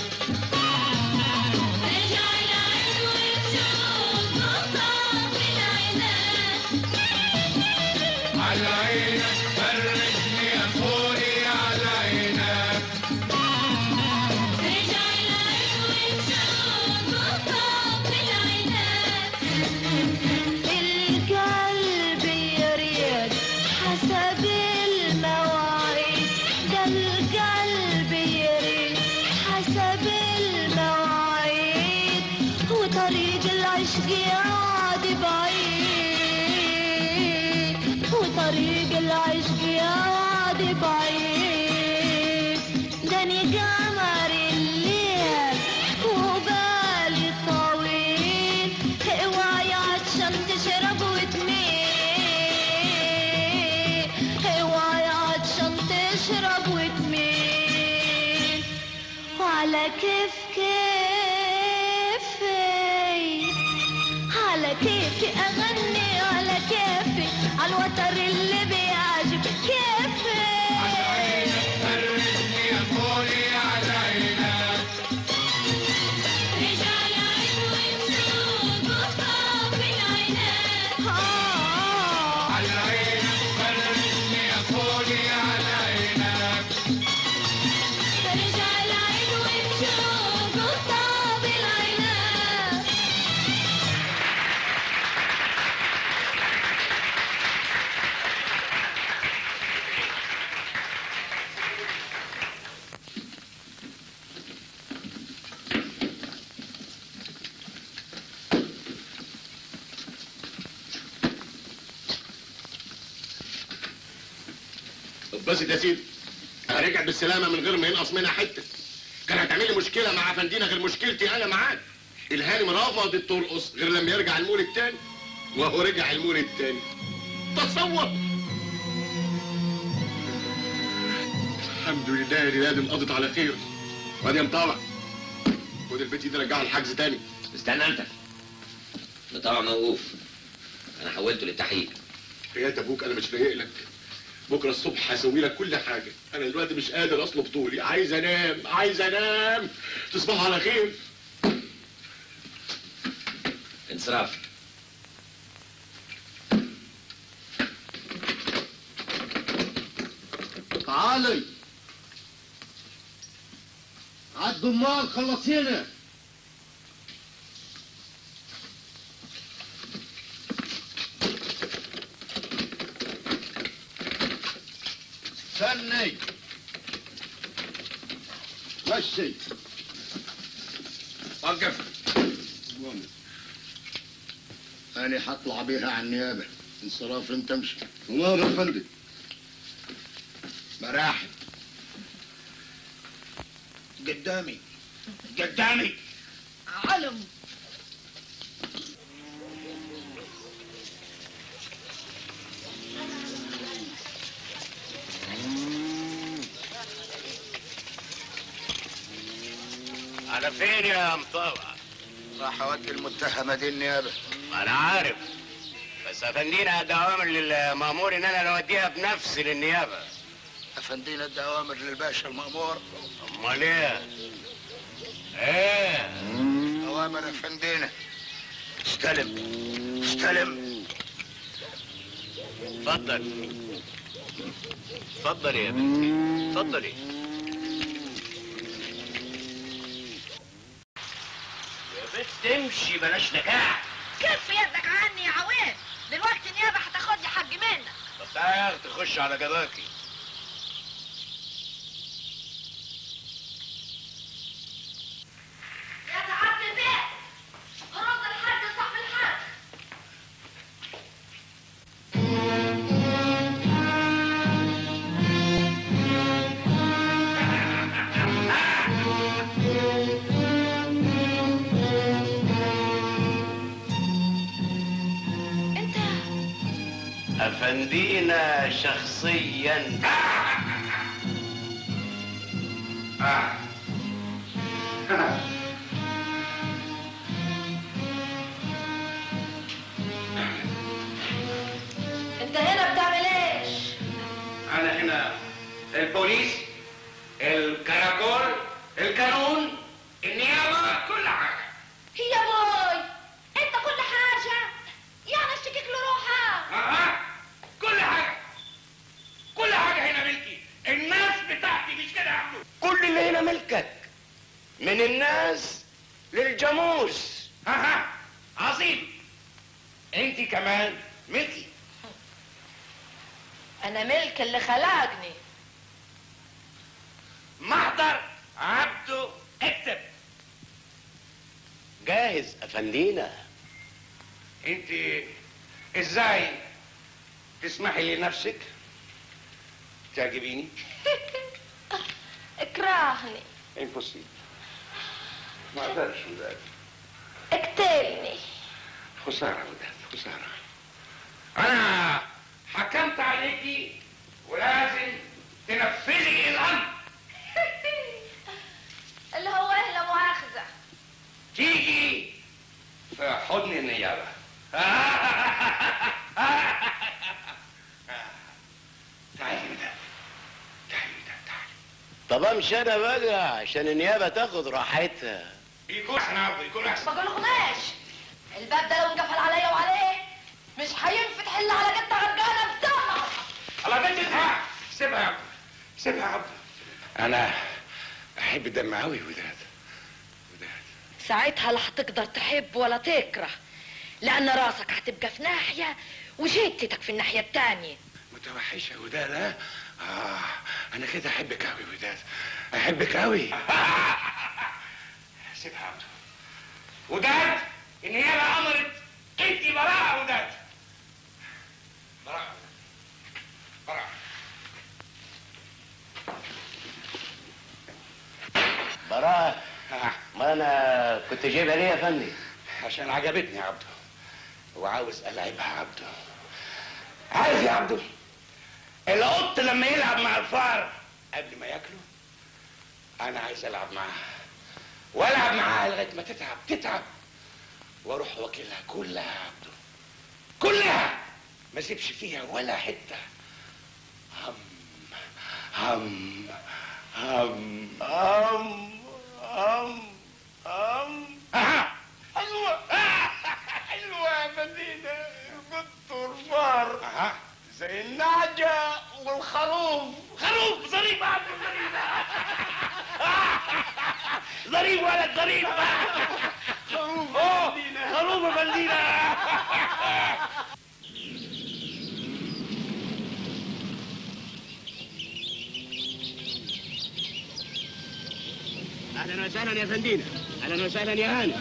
على عينك فرشني يا فولي على عنب القلب يريد حسب المواعيد ده القلب يريد حسب المواعيد وطريق العشق يعاد بعيد وطريق العشق يعاد بعيد داني قمر الليل وبالي طويل اوعي عطشان تشرب وتميل اوعي عطشان تشرب وتميل وعلى كيف كيفي على كيفي اغني على كيفي على الوتر اللي بيعجب كيفي فرشني يا فولي على عنب على عينك فرشني يا فولي على عنب رجع العيد وبشوق وطاب العنب بس يا سيدي انا رجع بالسلامه من غير ما ينقص منها حته كان هتعمل لي مشكله مع فندينا غير مشكلتي انا معاك الهانم رفضت ترقص غير لما يرجع المول التاني وهو رجع المول التاني تصور الحمد لله الليله دي انقضت على خير وادي يا مطاوع خد البت دي رجعها الحجز تاني استنى انت مطاوع موقوف انا حولته للتحقيق يا ابوك انا مش فايق لك بكره الصبح هسوي لك كل حاجه انا دلوقتي مش قادر اصلب طولي عايز انام عايز انام تصبحوا على خير انصراف تعالي عالضمال خلصينا استني مشي وقف أنا حطلع بيها على النيابة انصراف انت امشي والله يا فندم مراحل قدامي قدامي علم على فين يا مطوع راح اودي المتهمه دي النيابه انا عارف بس افندينا ادى اوامر للمامور ان انا اوديها بنفسي للنيابه افندينا ادى اوامر للباشا المامور امال ايه ايه اوامر افندينا استلم استلم اتفضل اتفضل يا بنتي اتفضلي يا بنت امشي بلاش نكاح كف يدك عني يا عواد دلوقتي النيابه هتاخد لي حق منك طب تعالى يا اختي خش على جباكي يا سعادة البيت رد الحد صف الحد انت افندينا شخصيا انت هنا بتعمل ايش انا هنا البوليس الكراكول القانون النيابه كل حاجه يا بوي انت كل حاجه يعني اشتكيك لروحك اه كل حاجه كل حاجه هنا ملكي الناس بتاعتي مش كده يا عبدو كل اللي هنا ملكك من الناس للجاموس ها عظيم انت كمان ملكي انا ملك اللي خلقني محضر عبده اكتب جاهز افندينا انت ازاي تسمحي لنفسك تعجبيني اكرهني impossible ما اقدرش وداد اقتلني خساره وداد خساره انا حكمت عليكي ولازم تنفذي الامر اللي هو ايه لا مؤاخذه تيجي في حضن النيابه تعالي وداد طب امشي انا بقى عشان النيابه تاخد راحتها يكون احسن عبده يكون احسن ما قلقناش الباب ده لو انقفل عليا وعليه مش هينفتح الا على جد غرقانه بدمها الله بنت اسمع سيبها يا عبد سيبها يا عبد انا احب الدم قوي وداد ساعتها لا هتقدر تحب ولا تكره لان راسك هتبقى في ناحيه وجدتك في الناحيه التانية متوحشه وداد ها اه انا كده احبك قوي وداد احبك قوي سيبها يا عبد وداد النيابه امرت انت براءه وداد براءه براءه براءة ما انا كنت جايبها ليه يا فندم عشان عجبتني يا عبده وعاوز العبها يا عبده عارف يا عبده القط لما يلعب مع الفار قبل ما ياكله انا عايز العب معاها والعب معاها لغايه ما تتعب تتعب واروح واكلها كلها يا عبدو كلها ما اسيبش فيها ولا حته هم هم هم هم هم هم آه. حلوة حلوة يا مدينة قط الفار زي النعجة والخروف خروف ظريف يا عبد ظريف ظريف ولد ظريف خروف خروف يا مدينة اهلا وسهلا يا فندينا اهلا وسهلا يا هاني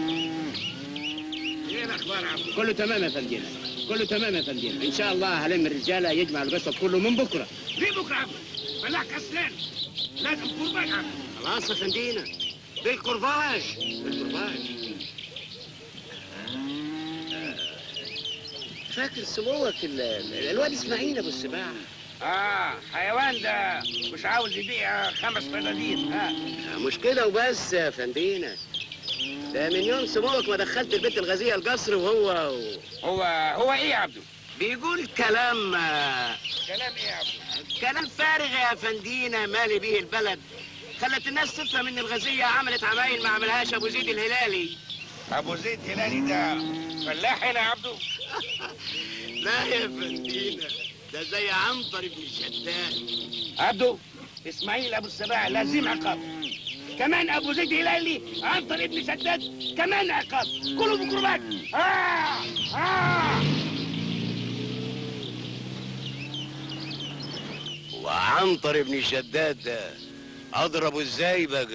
ايه الاخبار يا عبدو كله تمام يا فندينا كله تمام يا فندينا ان شاء الله هلم الرجاله يجمع القصب كله من بكره ليه بكره يا عبدو فلاح كسلان لازم قربان يا عبدو خلاص يا فندينا بالكرباج بالكرباج فاكر سموك ال- ال- الواد اسماعيل ابو السباع اه حيوان ده مش عاوز يبيع خمس فدادين ها مش كده وبس يا فندينا ده من يوم سموك ما دخلت البيت الغازية القصر وهو هو هو ايه يا عبدو بيقول كلام كلام ايه يا عبدو كلام فارغ يا فندينا مالي بيه البلد خلت الناس تفهم ان الغازية عملت عمايل ما عملهاش ابو زيد الهلالي ابو زيد هلالي ده فلاح هنا يا عبدو لا يا فندينا ده زي عنتر ابن الشداد عبدو اسماعيل ابو السباع لازم عقاب كمان ابو زيد هلالي عنتر ابن شداد كمان عقاب كله بكربات آه آه وعنتر ابن شداد ده اضربه ازاي بقى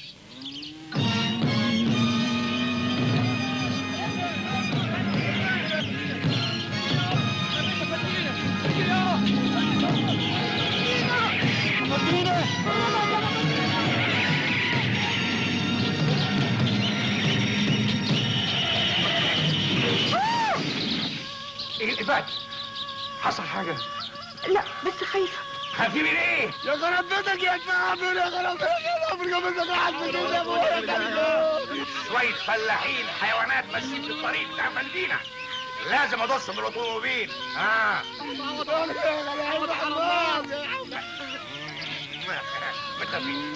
ايه الاباد حصل حاجه لا بس خايفة خايفين من ايه يا خرب بيتك يا كعبل يا خرب بيتك يا خرب بيتك قاعد في الدنيا ابويا كلب شويه فلاحين حيوانات ماشيين في الطريق بتاع مدينه لازم ادوس بالاوتوموبيل اه متفقين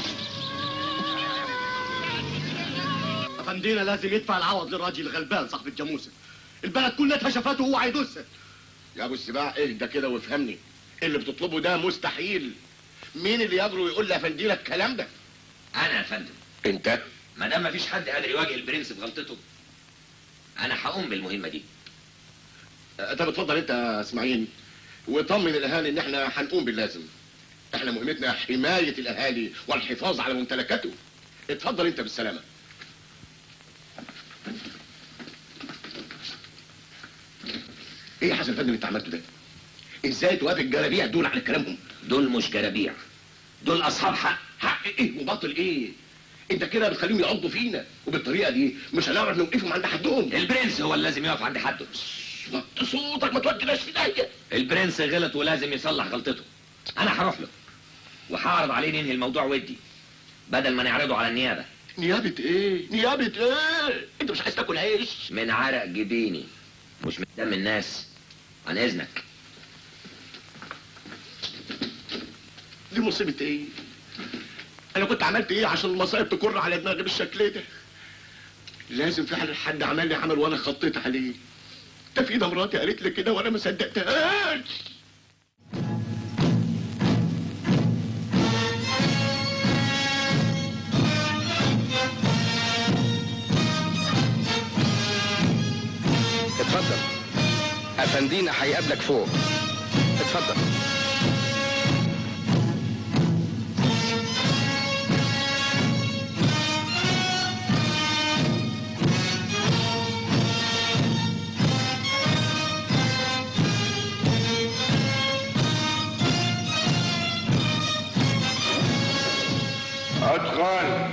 افندينا لازم يدفع العوض للراجل الغلبان صاحب الجاموسه البلد كلها شفاته وهو هيدوسها يا ابو السباع اهدى كده وافهمني اللي بتطلبه ده مستحيل مين اللي يقدر يقول لافندينا الكلام ده انا يا فندم انت ما دام مفيش حد قادر يواجه البرنس بغلطته انا هقوم بالمهمه دي طب اتفضل انت يا اسماعيل وطمن الاهالي ان احنا هنقوم باللازم احنا مهمتنا حمايه الاهالي والحفاظ على ممتلكاتهم اتفضل انت بالسلامه ايه يا حسن فندم اللي انت عملته ده ازاي توافق الجرابيع دول على كلامهم دول مش جرابيع دول اصحاب حق حق ايه وباطل ايه انت كده بتخليهم يعضوا فينا وبالطريقه دي مش هنعرف نوقفهم عند حدهم البرنس هو اللي لازم يقف عند حده وطي صوتك ما توديناش في داهيه البرنس غلط ولازم يصلح غلطته انا هروح له وهعرض عليه ننهي الموضوع ودي بدل ما نعرضه على النيابه نيابه ايه نيابه ايه انت مش عايز تاكل عيش من عرق جبيني مش من دم الناس عن اذنك دي مصيبه ايه انا كنت عملت ايه عشان المصايب تكر على دماغي بالشكل ده لازم فعلا حد عمل لي عمل وانا خطيت عليه ده في ده مراتي قالت لي كده وانا ما صدقتهاش اتفضل افندينا هيقابلك فوق اتفضل ادخل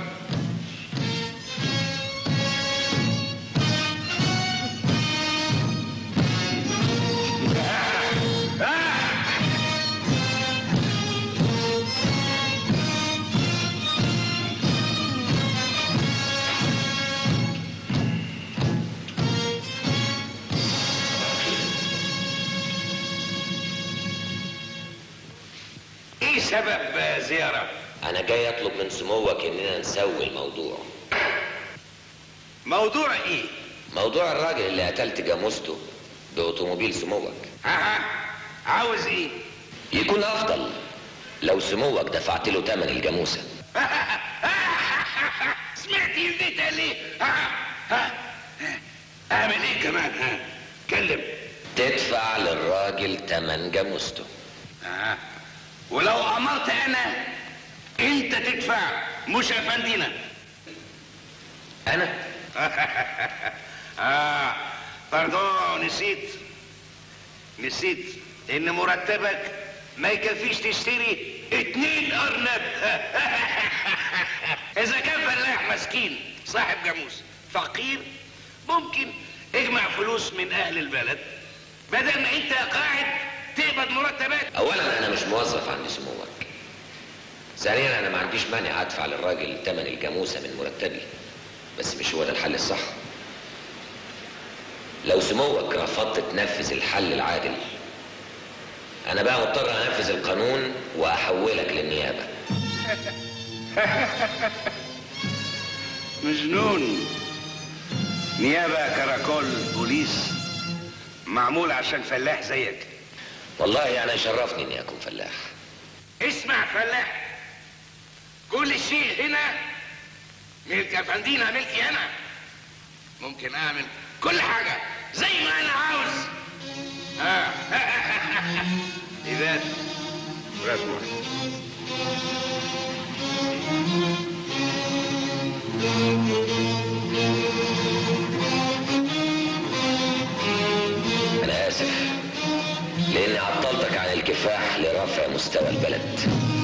سبب آه، زيارة انا جاي اطلب من سموك اننا نسوي الموضوع موضوع ايه موضوع الراجل اللي قتلت جاموسته باوتوموبيل سموك ها عاوز ايه يكون افضل لو سموك دفعت له ثمن الجاموسه سمعت يزيتها ليه ها ها اعمل ايه كمان ها كلم تدفع للراجل ثمن جاموسته ها ولو امرت انا انت تدفع مش افندينا انا اه باردون نسيت نسيت ان مرتبك ما يكفيش تشتري اتنين ارنب اذا كان فلاح مسكين صاحب جاموس فقير ممكن اجمع فلوس من اهل البلد بدل ما انت قاعد تقبض مرتبات اولا انا مش موظف عند سموك ثانيا انا ما عنديش مانع ادفع للراجل ثمن الجاموسه من مرتبي بس مش هو ده الحل الصح لو سموك رفضت تنفذ الحل العادل انا بقى مضطر انفذ القانون واحولك للنيابه مجنون نيابة كراكول بوليس معمول عشان فلاح زيك والله انا يشرفني اني اكون فلاح اسمع فلاح كل شيء هنا ملك افندينا ملكي انا ممكن اعمل كل حاجة زي ما انا عاوز ها اذا رسمه انا اسف لاني عطلتك عن الكفاح لرفع مستوى البلد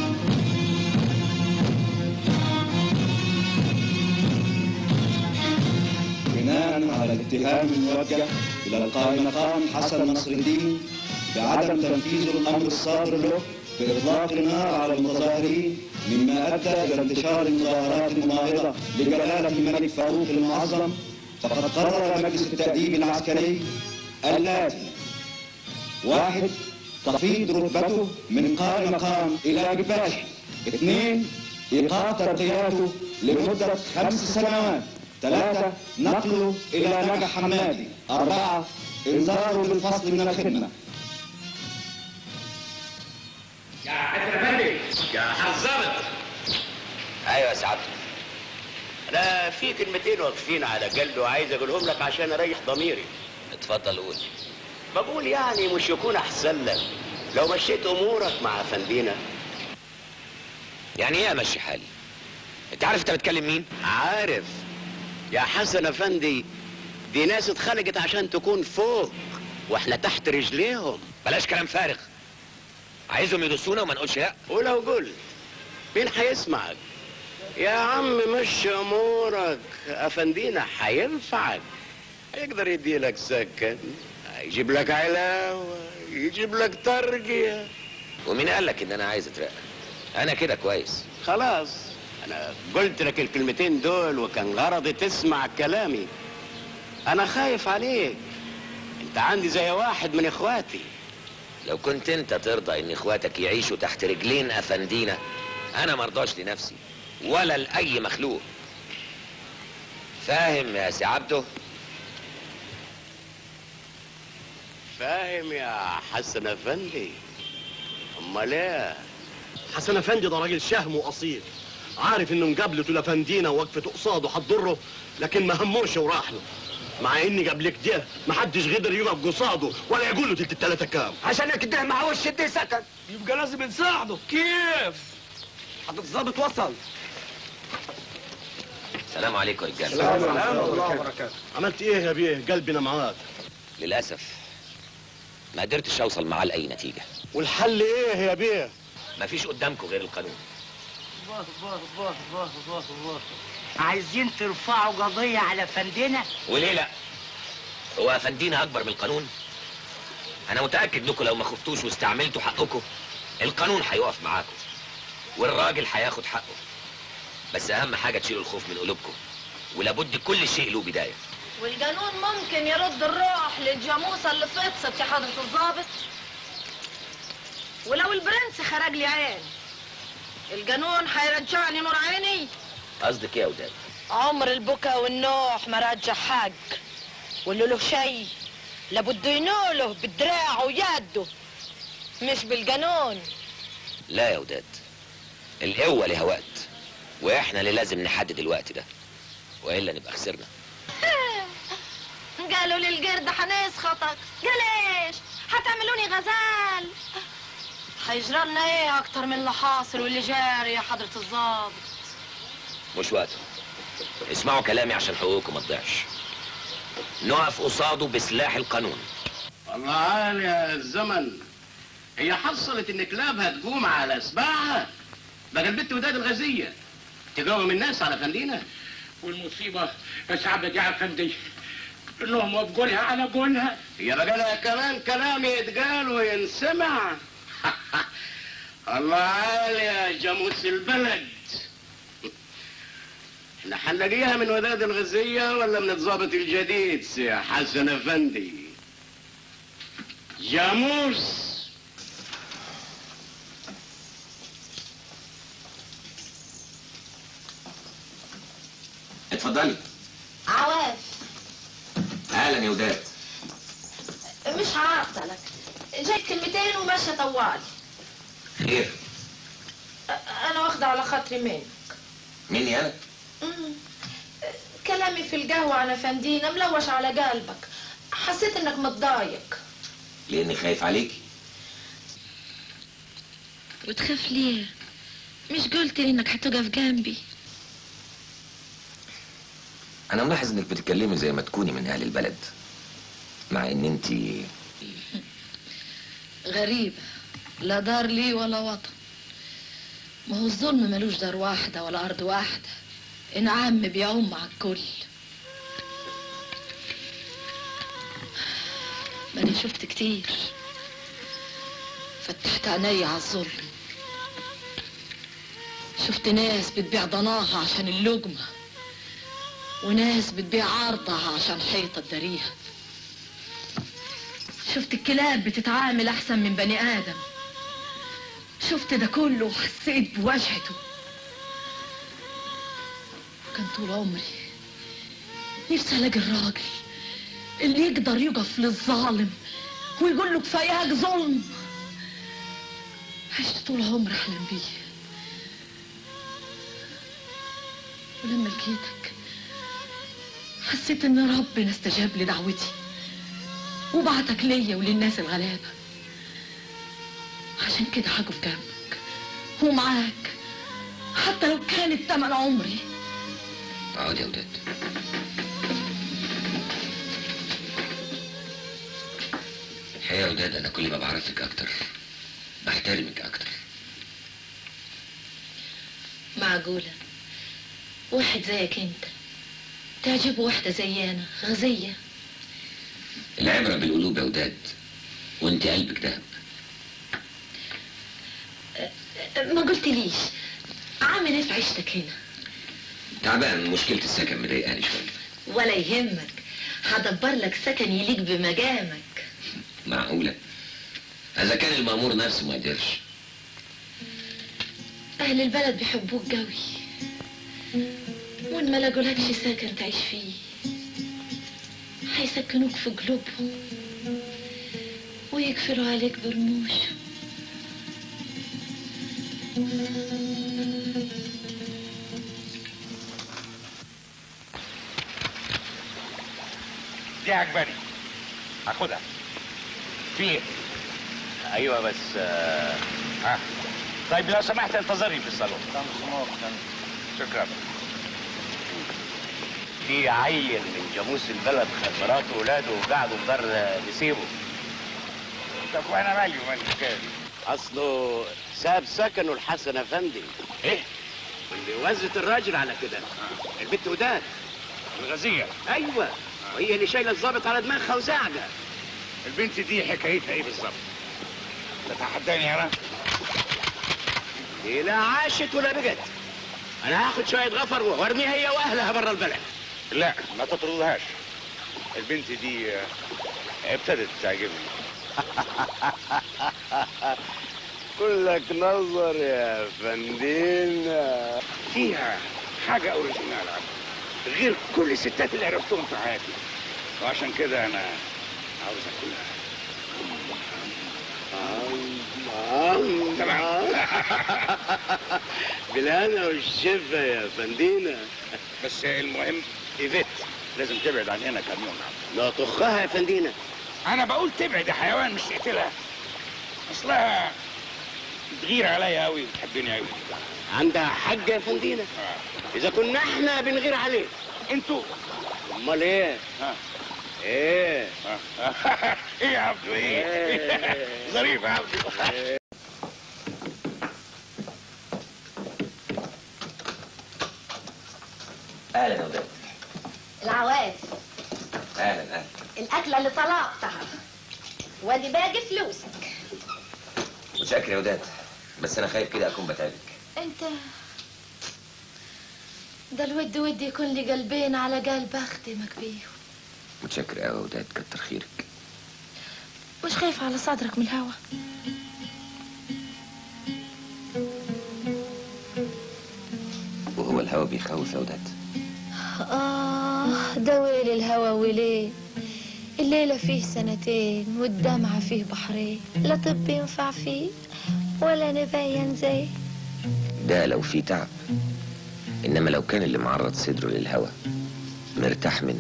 بناء على الاتهام الموجه الى القائم مقام حسن نصر الدين بعدم تنفيذ الامر الصادر له باطلاق النار على المتظاهرين مما ادى الى انتشار المظاهرات المناهضه لجلاله الملك فاروق المعظم فقد قرر مجلس التاديب العسكري الاتي واحد تخفيض رتبته من قائم مقام الى باشا اثنين ايقاف ترقياته لمده خمس سنوات ثلاثة نقله إلى نجا حمادي أربعة إنذاره بالفصل من الخدمة يا حسن افندي يا حظبت ايوه يا سعادتك انا في كلمتين واقفين على قلبي وعايز اقولهم لك عشان اريح ضميري اتفضل قول بقول يعني مش يكون احسن لك لو مشيت امورك مع افندينا يعني ايه امشي حالي انت عارف انت بتكلم مين عارف يا حسن افندي دي ناس اتخلقت عشان تكون فوق واحنا تحت رجليهم بلاش كلام فارغ عايزهم يدوسونا وما نقولش لا ولو قلت مين هيسمعك يا عم مش امورك افندينا هينفعك هيقدر يديلك سكن يجيب لك علاوه يجيب لك ترقيه ومين قال لك ان انا عايز اترقى انا كده كويس خلاص انا قلت لك الكلمتين دول وكان غرضي تسمع كلامي انا خايف عليك انت عندي زي واحد من اخواتي لو كنت انت ترضى ان اخواتك يعيشوا تحت رجلين افندينا انا مرضاش لنفسي ولا لاي مخلوق فاهم يا سي عبده فاهم يا حسن افندي امال ايه حسن افندي ده راجل شهم واصيل عارف انه مقابلته لافندينا ووقفته قصاده هتضره لكن ما هموش وراح له مع ان قبل كده ما حدش قدر يقف قصاده ولا يقول له تلت التلاته كام عشان كده مع وش دي سكن يبقى لازم نساعده كيف حضرتك الظابط وصل السلام عليكم يا رجاله السلام ورحمه الله وبركاته عملت ايه يا بيه قلبنا معاك للاسف ما قدرتش اوصل معاه لاي نتيجه والحل ايه يا بيه مفيش قدامكم غير القانون الله الله الله الله الله الله عايزين ترفعوا قضية على فندنا وليه لا هو افندينا اكبر من القانون انا متاكد انكم لو ما خفتوش واستعملتوا حقكم القانون هيقف معاكم والراجل هياخد حقه بس اهم حاجه تشيلوا الخوف من قلوبكم ولابد كل شيء له بدايه والقانون ممكن يرد الروح للجاموسة اللي فطست يا حضرة الضابط ولو البرنس خرج لي عين الجنون هيرجعني نور عيني قصدك ايه يا وداد عمر البكا والنوح ما رجع حق واللي له شي لابد ينوله بدراعه ويده مش بالجنون لا يا وداد القوة لها وقت واحنا اللي لازم نحدد الوقت ده والا نبقى خسرنا قالوا لي القرد هنسخطك قاليش هتعملوني غزال هيجرى لنا ايه اكتر من اللي حاصل واللي جاري يا حضرة الظابط مش وقته اسمعوا كلامي عشان حقوقكم ما تضيعش نقف قصاده بسلاح القانون الله عال يا الزمن هي حصلت ان كلابها تقوم على سباعها بقى البت وداد الغزية تقوم الناس على فندينا والمصيبة يا سعادة دي على فندي انهم وافقوا لها على قولها هي بقى لها كمان كلام يتقال وينسمع الله عال يا جاموس البلد احنا حنلاقيها من وداد الغزية ولا من الضابط الجديد سي حسن افندي جاموس اتفضلي عواف اهلا يا وداد مش هعطلك جاي كلمتين وماشية طوالي خير انا واخدة على خاطري منك مين انا مم. كلامي في القهوة على فندينا ملوش على قلبك حسيت انك متضايق لاني خايف عليكي وتخاف ليه مش قلت لي انك هتقف جنبي انا ملاحظ انك بتتكلمي زي ما تكوني من اهل البلد مع ان انت غريبة لا دار لي ولا وطن ما هو الظلم ملوش دار واحدة ولا أرض واحدة انعام بيعم على الكل ما أنا شفت كتير فتحت عيني على الظلم شفت ناس بتبيع ضناها عشان اللقمة وناس بتبيع عرضها عشان حيطة تداريها شفت الكلاب بتتعامل أحسن من بني آدم شفت ده كله وحسيت بوجهته كان طول عمري نفسي الاقي الراجل اللي يقدر يقف للظالم ويقول له كفاياك ظلم عشت طول عمري احلم بيه ولما لقيتك حسيت ان ربنا استجاب لدعوتي وبعتك ليا وللناس الغلابه عشان كده هقف جنبك ومعاك حتى لو كانت تمن عمري اقعد يا وداد الحقيقة يا وداد انا كل ما بعرفك اكتر بحترمك اكتر معقولة واحد زيك انت تعجبه واحدة زينا غزية العبرة بالقلوب يا وداد وانت قلبك دهب ما قلتليش عامل ايه في عيشتك هنا تعبان مشكلة السكن مضايقاني شوية ولا يهمك هدبر لك سكن يليق بمقامك معقولة اذا كان المأمور نفسه ما قدرش اهل البلد بيحبوك قوي وان ما لقولكش سكن تعيش فيه هيسكنوك في قلوبهم ويقفلوا عليك برموشهم دي عجباني هاخدها في ايه؟ ايوه بس آه. ها طيب لو سمحت انتظرني في الصالون شكرا في عيل من جاموس البلد خد مراته وولاده وقعدوا في دار نسيبه طب وانا مالي ومال الحكايه دي؟ اصله ساب سكنه الحسن افندي ايه؟ واللي وزت الراجل على كده البت وداد الغزيه ايوه وهي اللي شايله الظابط على دماغها وزعجه البنت دي حكايتها ايه بالظبط؟ تتحداني انا؟ دي لا عاشت ولا بقت انا هاخد شويه غفر وارميها هي واهلها بره البلد لا ما تطردهاش البنت دي آه، ابتدت تعجبني كلك نظر يا فندينا فيها حاجة أوريجينال غير كل الستات اللي عرفتهم في حياتي وعشان كده أنا عاوز أكلها بالهنا والشفا يا فندينا بس المهم إيفيت لازم تبعد عن هنا كام يوم لا طخها يا فندينا أنا بقول تبعد يا حيوان مش تقتلها أصلها بتغير عليا أوي وبتحبني أوي عندها حق يا فندينا اذا كنا احنا بنغير عليه انتوا امال ايه ايه ايه يا عبدو ايه ظريف يا عبدو اهلا يا وداد العواف اهلا اهلا الأكلة اللي طلبتها وادي باقي فلوسك متشكر يا وداد بس انا خايف كده اكون بتعبك انت ده الود ودي يكون لي قلبين على قلب اخدمك بيه متشكر قوي يا وداد كتر خيرك مش خايف على صدرك من الهوا وهو الهوا بيخوف يا وداد آه ده ويل الهوى وليه الليلة فيه سنتين والدمعة فيه بحرين لا طب ينفع فيه ولا نبين زيه ده لو في تعب انما لو كان اللي معرض صدره للهوا مرتاح منه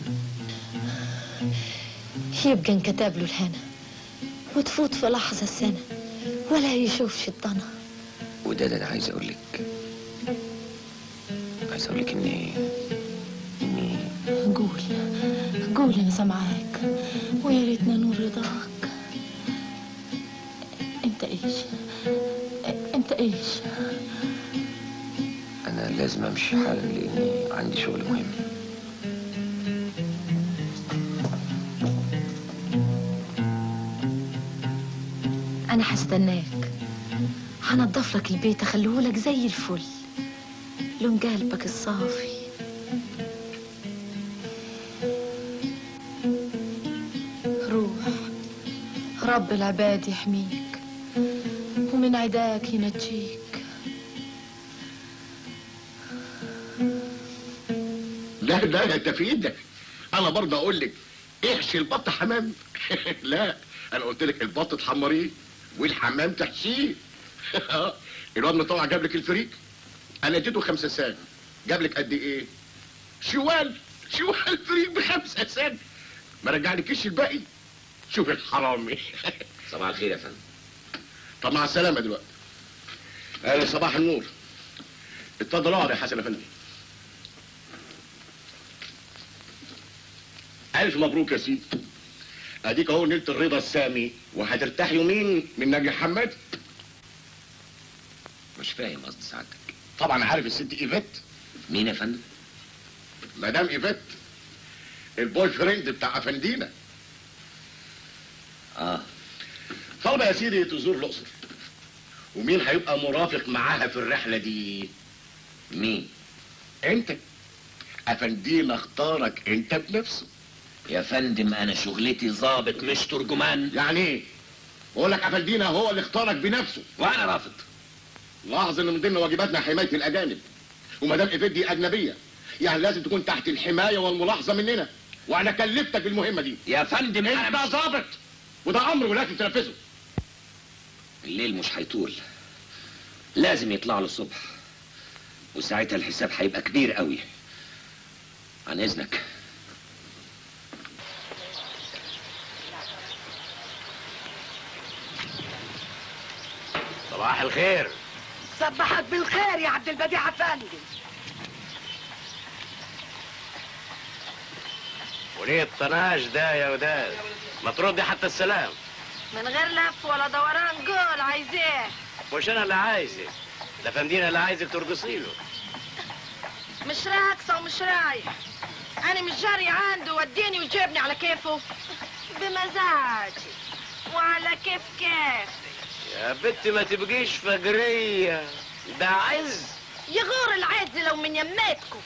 يبقى انكتب له الهنا وتفوت في لحظة السنة ولا يشوفش الضنا وداد انا عايز اقول لك عايز اقول لك اني اني قول قول انا سامعاك ويا ريتنا نور رضاك انت ايش انت ايش انا لازم امشي حالا لاني عندي شغل مهم انا هستناك هنضف لك البيت اخليهولك زي الفل لون قلبك الصافي روح رب العباد يحميك ومن عداك ينجيك لا لا انت في ايدك انا برضه اقول لك احشي البط حمام لا انا قلت لك البط تحمريه والحمام تحشيه الواد مطوع جاب لك الفريك انا اديته خمسة سنت جاب لك قد ايه شوال شوال فريك بخمسة سنت ما رجعلكيش الباقي شوف الحرامي صباح الخير يا فندم طب مع السلامه دلوقتي اهلا صباح النور اتفضل اقعد يا حسن افندي الف مبروك يا سيدي اديك اهو نلت الرضا السامي وهترتاح يومين من ناجي حماد مش فاهم قصد سعادتك طبعا عارف الست ايفات مين يا فندم مدام ايفات البوي فريند بتاع افندينا اه طالبه يا سيدي تزور الاقصر ومين هيبقى مرافق معاها في الرحله دي مين انت افندينا اختارك انت بنفسه يا فندم انا شغلتي ظابط مش ترجمان يعني ايه بقول لك افندينا هو اللي اختارك بنفسه وانا رافض لاحظ ان من ضمن واجباتنا حمايه الاجانب وما دام ايفيت دي اجنبيه يعني لازم تكون تحت الحمايه والملاحظه مننا وانا كلفتك بالمهمه دي يا فندم انت انا مش ظابط وده امر ولازم تنفذه الليل مش هيطول لازم يطلع له الصبح وساعتها الحساب هيبقى كبير قوي عن اذنك صباح الخير صبحك بالخير يا عبد البديع افندي وليه الطناش ده يا وداد ما تردي حتى السلام من غير لف ولا دوران قول عايز ايه مش انا اللي عايزك ده فندينا اللي عايزك ترقصي له مش راكصه ومش رايح انا مش جاري عنده وديني وجيبني على كيفه بمزاجي وعلى كيف كيف يا بنت ما تبقيش فقريه ده عز يغور العز لو من يميتكم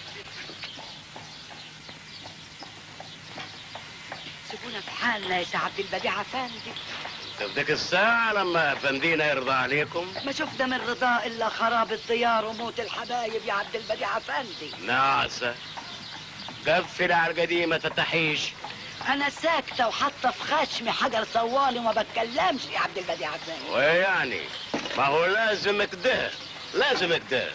سيبونا في حالنا يا سي عبد البديع افندي تبدك الساعة لما افندينا يرضى عليكم ما شفنا من رضا الا خراب الديار وموت الحبايب يا عبد البديع افندي ناقصة قفل على القديمة تتحيش انا ساكته وحاطه في خشمي حجر صوالي وما بتكلمش يا عبد البديع افندي ويعني ما هو لازم كده لازم كده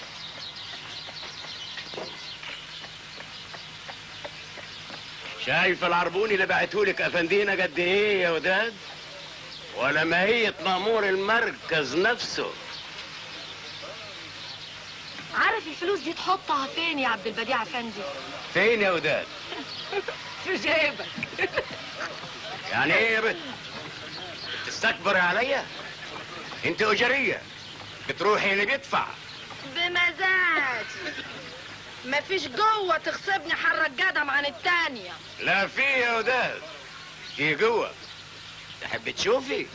شايف العربون اللي بعتهولك افندينا قد ايه يا وداد ولا ماهية مأمور المركز نفسه عارف الفلوس دي تحطها فين يا عبد البديع افندي فين يا وداد في جيبك يعني ايه يا بنت تستكبري عليا انت اجرية بتروحي اللي بيدفع بمزاجي مفيش جوه تغصبني حرك قدم عن التانية لا في يا وداد في جوه تحب تشوفي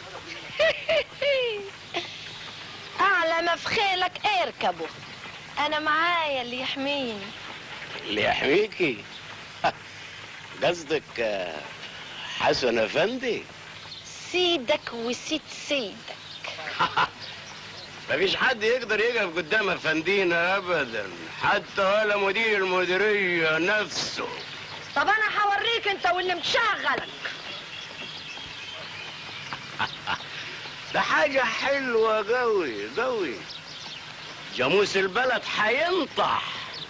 أعلى ما في خيلك اركبه أنا معايا اللي يحميني اللي يحميكي قصدك آه، حسن افندي سيدك وسيد سيدك مفيش حد يقدر يقف قدام افندينا ابدا حتى ولا مدير المديريه نفسه طب انا هوريك انت واللي مشغلك ده حاجه حلوه قوي قوي جاموس البلد حينطح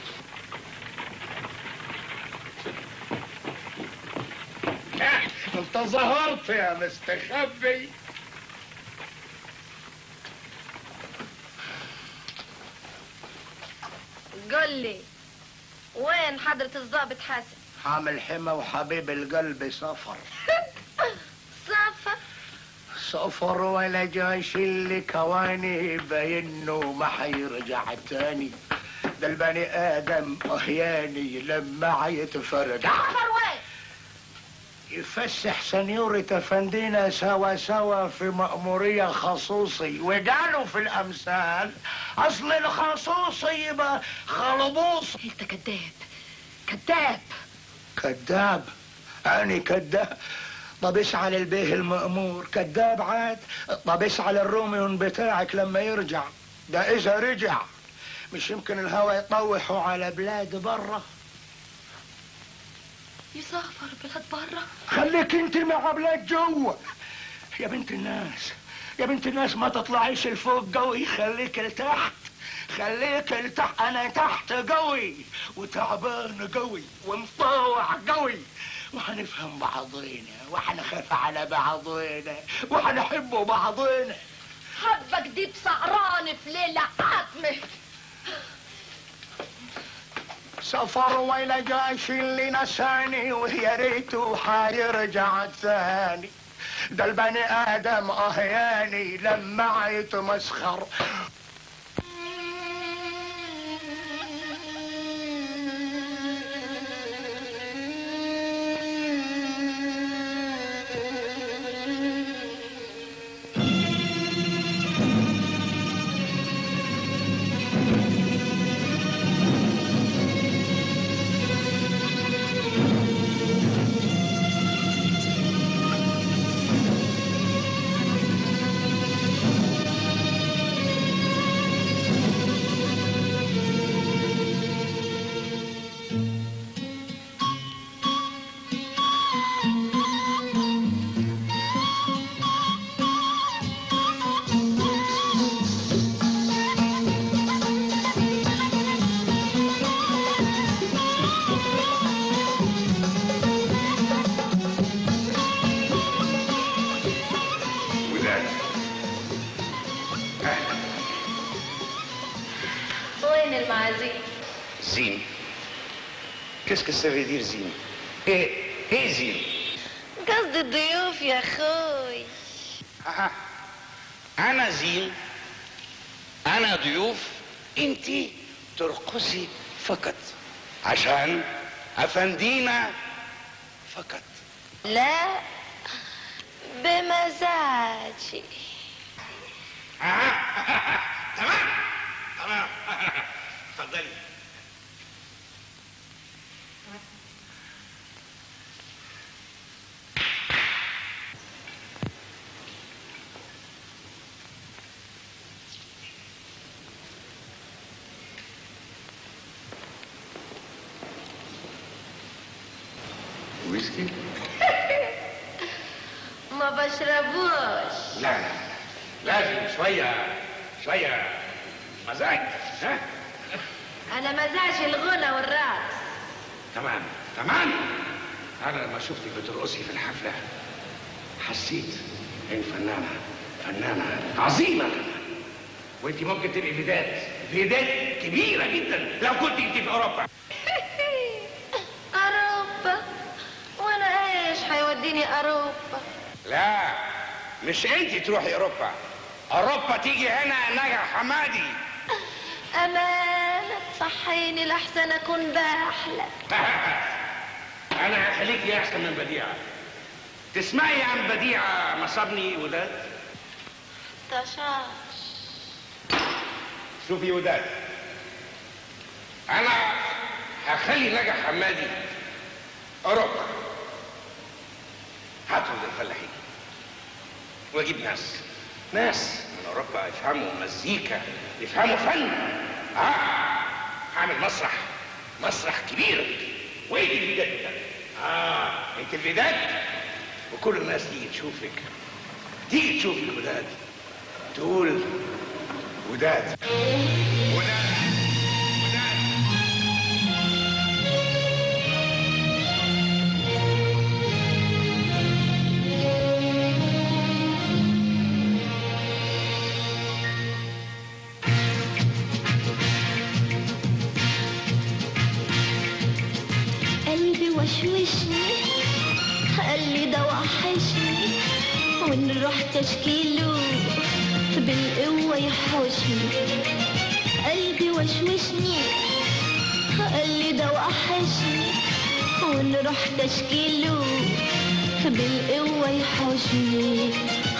انت ظهرت يا مستخبي قول لي وين حضرة الضابط حسن حامل حمى وحبيب القلب سفر صفا سفر ولا جاش اللي كواني بينه ما حيرجع تاني ده البني ادم اهياني لما يتفرج سفر وين يفسح سنيورة افندينا سوا سوا في مأمورية خصوصي وقالوا في الامثال اصل الخصوصي يبقى خلبوص انت كذاب كذاب كذاب أنا كذاب طب اسعى للبيه المأمور كذاب عاد طب اسعى للروميون بتاعك لما يرجع ده إذا رجع مش يمكن الهوى يطوحوا على بلاد برا يسافر بلاد برا خليك انت مع بلاد جوا يا بنت الناس يا بنت الناس ما تطلعيش لفوق قوي خليك لتحت خليك لتحت انا تحت قوي وتعبان قوي ومطوع قوي وحنفهم بعضينا وحنخاف على بعضينا وحنحب بعضينا حبك دي بسعران في ليلة عتمة سفر ولا جاش اللي نساني ويا ريته حيرجع ثاني ده البني ادم اهياني لما يتمسخر وداد وين المعازيم زين Qu'est-ce que ça veut dire زين؟ ايه ايه زين؟ قصدي الضيوف يا اخوي أها. انا زين انا ضيوف انتي ترقصي فقط عشان افندينا فقط لا بمزاجي تمام تمام اتفضلي ويسكي ما بشربوش لا لا لازم شويه شويه مزاج ها انا مزاج الغنى والرقص تمام تمام انا لما شفتك بترقصي في الحفله حسيت ان فنانه فنانه عظيمه كمان وانت ممكن تبقي فيدات فيدات كبيره جدا لو كنت انت في اوروبا اوروبا وانا ايش حيوديني اوروبا لا مش انت تروحي اوروبا اوروبا تيجي هنا نجا حمادي امانه تصحيني لحسن اكون بحلم انا هخليكي احسن من بديعه تسمعي عن بديعه مصابني وداد طشاش شوفي وداد انا هخلي نجا حمادي اوروبا هطرد الفلاحين واجيب ناس ناس من اوروبا يفهموا مزيكا يفهموا فن اه هعمل مسرح مسرح كبير وايه الفيدات بتاعتك اه انت الفيدات وكل الناس تيجي تشوفك تيجي تشوفك وداد تقول وداد قلبي وشوشني قال لي ده وحشني ونروح تشكيله بالقوة يحوشني قلبي وشوشني قال لي ده وحشني ونروح تشكيله بالقوة يحوشني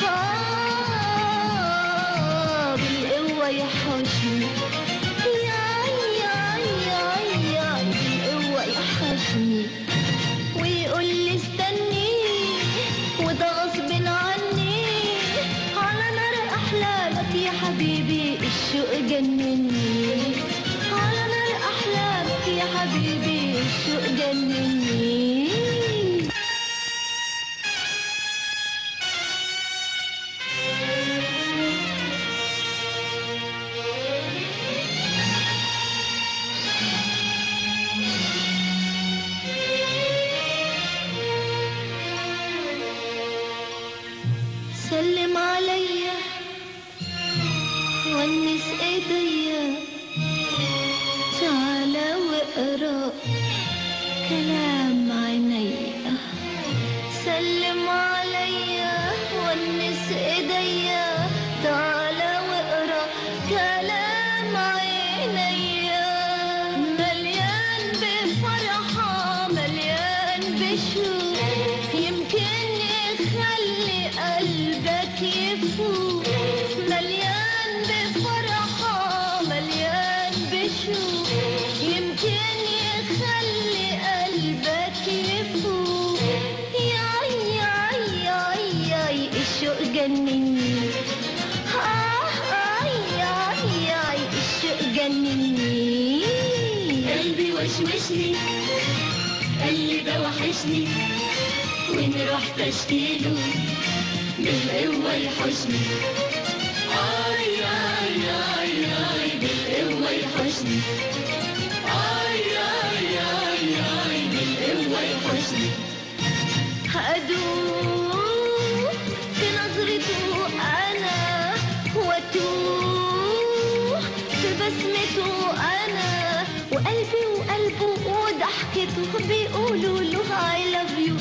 آه بالقوة يحوشني ياي ياي ياي ياي بالقوة يحوشني ويقول لي استني وده غصب عني على نار احلامك يا حبيبي الشوق جنني على نار احلامك يا حبيبي الشوق جنني سلم عليا ونس ايديا تعالى واقرا كلام عينيا سلم عليا ونس ايديا تعالى واقرا كلام عينيا مليان بفرحة مليان بشوق يمكن يخلي قلبك يفوق مليان بفرحة مليان بشوق يمكن يخلي قلبك يفوق ياي ياي ياي ياي الشوق جنني آه آي ياي ياي الشوق جنني قلبي وشوشني قال لي ده وحشني ونروح تشكيله بالقوة يحوشني آي آي آي آي بالقوة يحوشني آي آي آي آي بالقوة يحوشني هأدوق في نظرته أنا وأتوه في بسمته أنا وقلبي وقلبه وضحكته بيقولوا له I love you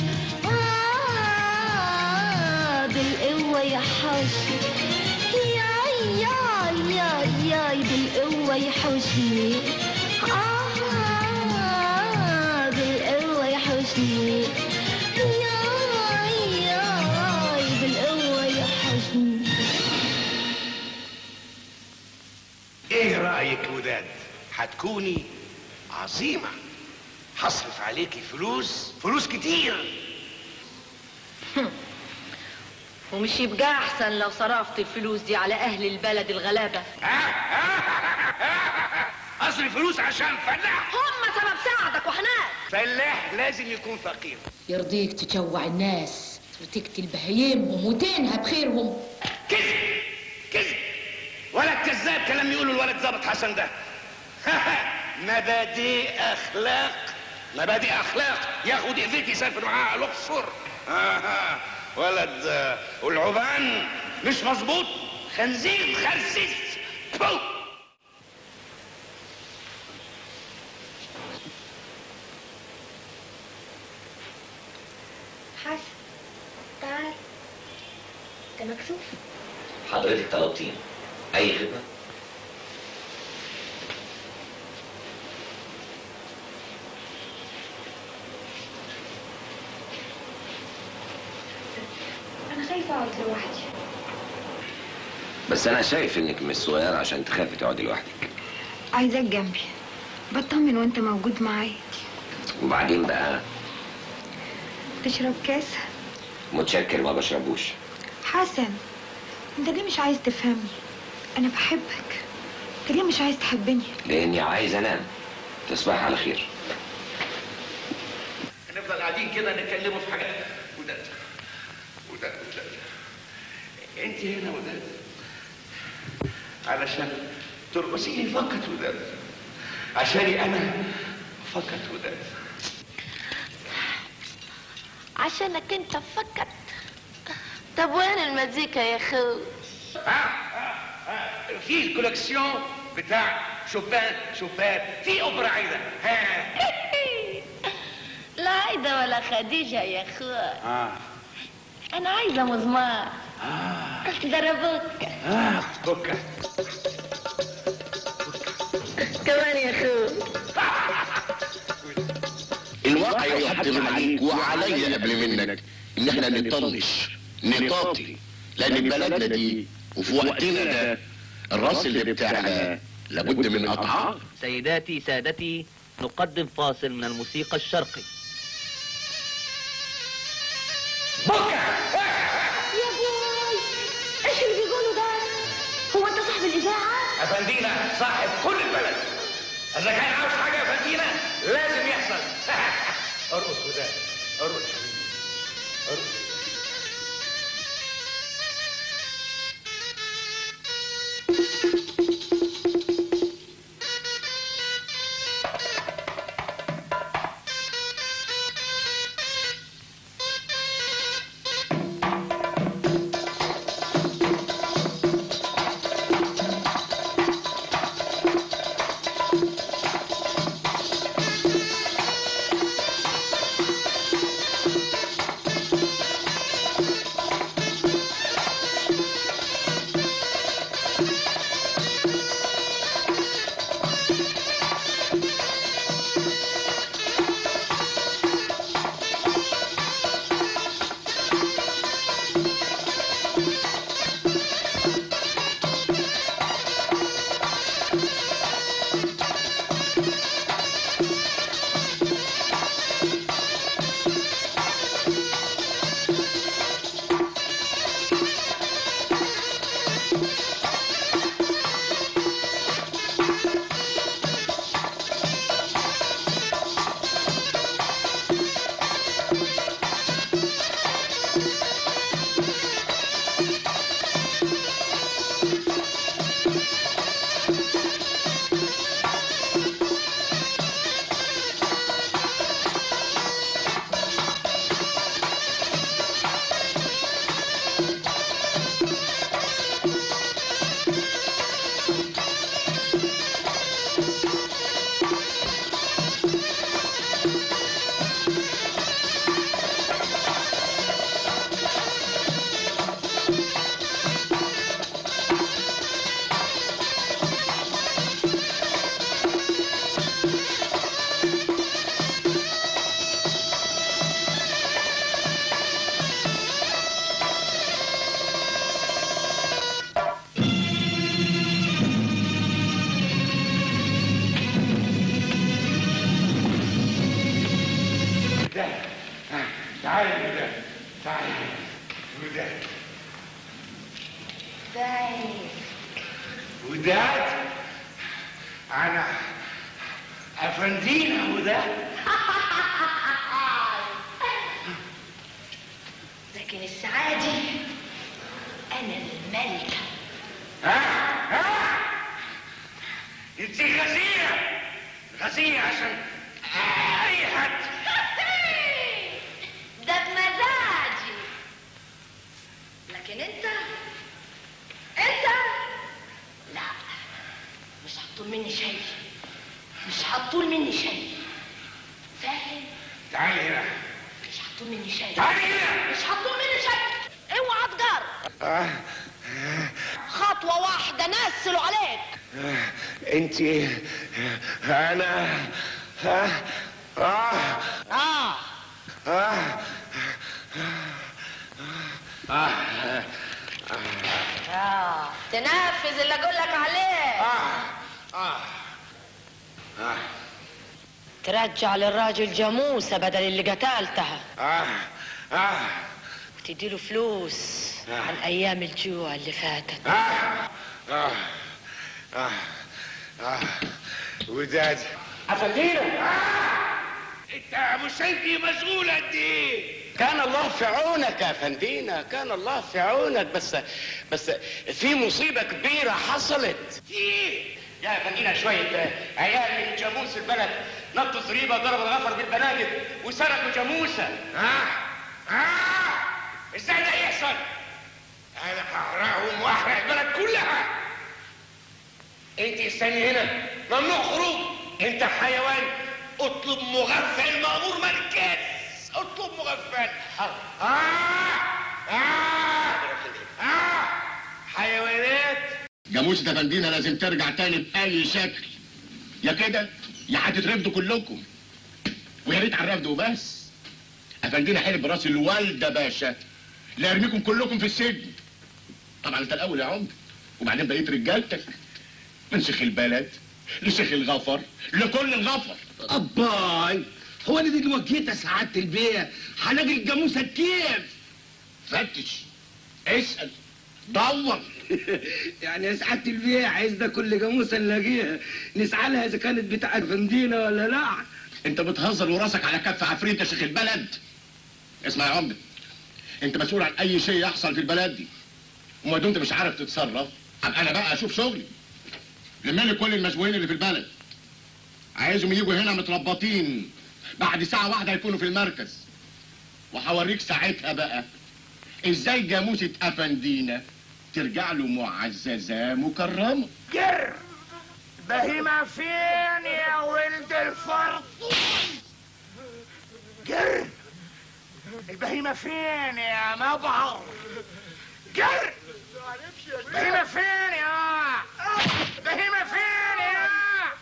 آه بالقوة يا حوشي ياي ياي ياي ياي بالقوة يحوشني آه بالقوة يحوشني ياي ياي بالقوة يحوشني ايه رايك وداد هتكوني عظيمه هصرف عليكي فلوس فلوس كتير ومش يبقى احسن لو صرفت الفلوس دي على اهل البلد الغلابه اصرف فلوس عشان فلاح هم سبب ساعدك وحنان فلاح لازم يكون فقير يرضيك تجوع الناس وتقتل بهايمهم وتنهى بخيرهم كذب كذب ولد كذاب كلام يقوله الولد ظابط حسن ده مبادئ اخلاق مبادئ اخلاق ياخد ايديك يسافر معاه الاقصر آه ولد آه، والعبان مش مظبوط خنزير خرسيس بو. حسن تعال انت مكسوف حضرتك طلبتين اي خدمه انا خايفه اقعد لوحدي بس انا شايف انك مش صغيره عشان تخافي تقعدي لوحدك عايزاك جنبي بطمن وانت موجود معايا وبعدين بقى تشرب كاس متشكر ما بشربوش حسن انت ليه مش عايز تفهمني انا بحبك انت ليه مش عايز تحبني لاني عايز انام تصبح على خير نفضل قاعدين كده نتكلموا في حاجات وداد وداد وداد انت هنا وداد علشان ترقصيني فقط وداد عشاني انا فقط وداد عشانك انت فقط طب وين المزيكا يا خو في الكولكسيون بتاع شوبان شوبان في اوبرا عايده ها لا عايدة ولا خديجة يا خو اه انا عايزة مزمار ضربوك اه بكا كمان يا خو الواقع يحتم عليك وعليا قبل منك ان احنا نطنش نطاطي لان بلدنا دي وفي وقتنا ده الراس اللي بتاعنا لابد من قطعها سيداتي سادتي نقدم فاصل من الموسيقى الشرقي يا بوي ايش اللي بيقولوا ده هو انت صاحب الاذاعه افندينا صاحب كل البلد اذا كان عاوز حاجه يا افندينا لازم يحصل ارقص وداد ارقص يا حبيبي. ارقص وداد ها، تعالي يا وداد تعالي وداد وداد انا افندينا هو ده لكن السعادة أنا الملكة انت غزيرة غزيرة عشان اي حد ده بمزاجي لكن انت انت لا مش هتطول مني شيء مش هتطول مني شيء فاهم تعالي هنا مش هتطول مني شيء تعالي هنا مش هتطول مني شيء اوعى تجر آه. خطوة واحدة نسلوا عليك انت انا ها اه اه اه اه اه تنفذ اللي اقول لك عليه اه اه ترجع للراجل جاموسة بدل اللي قتلتها اه اه وتديله فلوس عن ايام الجوع اللي فاتت اه اه اه اه وداد افندينا انت مش انت مسؤول قد ايه كان الله في عونك يا فندينا كان الله في عونك بس بس في مصيبة كبيرة حصلت ايه يا فندينا شوية عيال من جاموس البلد نطوا زريبة ضربوا الغفر بالبنادق وسرقوا جاموسة اه اه ازاي ده يحصل انا هحرقهم واحرق البلد كلها انت استني هنا ممنوع خروج انت حيوان اطلب مغفل مأمور مركز اطلب مغفل اه اه اه حيوانات جاموسة افندينا لازم ترجع تاني بأي شكل يا كده يا هتترفدوا كلكم ويا ريت على الرفد وبس افندينا حلف براس الوالدة باشا لا يرميكم كلكم في السجن طبعا انت الاول يا عمده وبعدين بقيت رجالتك من شيخ البلد لشيخ الغفر لكل الغفر أباي هو انا دي اللي وجهتها سعادة البيع هلاقي الجاموسة كيف فتش اسأل دور يعني يا سعادة البيع عايزنا كل جاموسة نلاقيها نسعى لها اذا كانت بتاعت فندينا ولا لا انت بتهزر وراسك على كف عفريت يا شيخ البلد اسمع يا عمده انت مسؤول عن اي شيء يحصل في البلد دي وما دمت مش عارف تتصرف ابقى انا بقى اشوف شغلي لم لي كل المشبوهين اللي في البلد عايزهم يجوا هنا متربطين بعد ساعة واحدة هيكونوا في المركز وهوريك ساعتها بقى ازاي جاموسة افندينا ترجع له معززة مكرمة جر بهيمة فين يا ولد الفرد جر البهيمة فين يا مبعر جر بهيمة فين يا بهيمة فين يا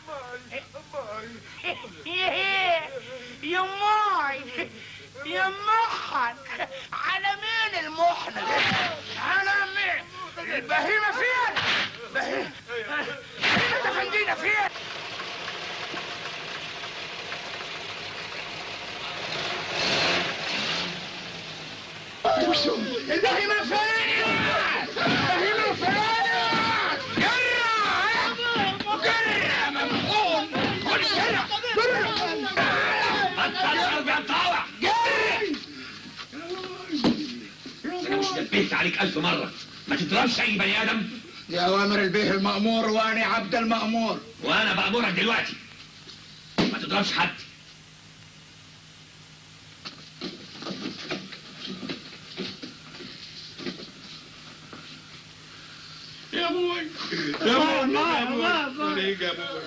يا ماي يا محن على مين المحن على مين البهيمة فين بهيمة بهيمة تفندينا فين البهيمة فين يا البهيمة فين يا جرة جرة ممحون خد جرة جرة بطل قلبي يا مطاوع انا مش نبهت عليك الف مره ما تضربش اي بني ادم دي اوامر البيه المأمور وانا عبد المأمور وانا بامرك دلوقتي ما تضربش حد يا ابوي يا ابوي يا ابوي يا ابوي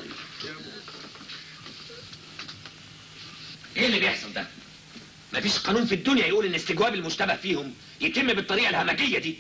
ايه اللي بيحصل ده مفيش قانون في الدنيا يقول ان استجواب المشتبه فيهم يتم بالطريقه الهمجيه دي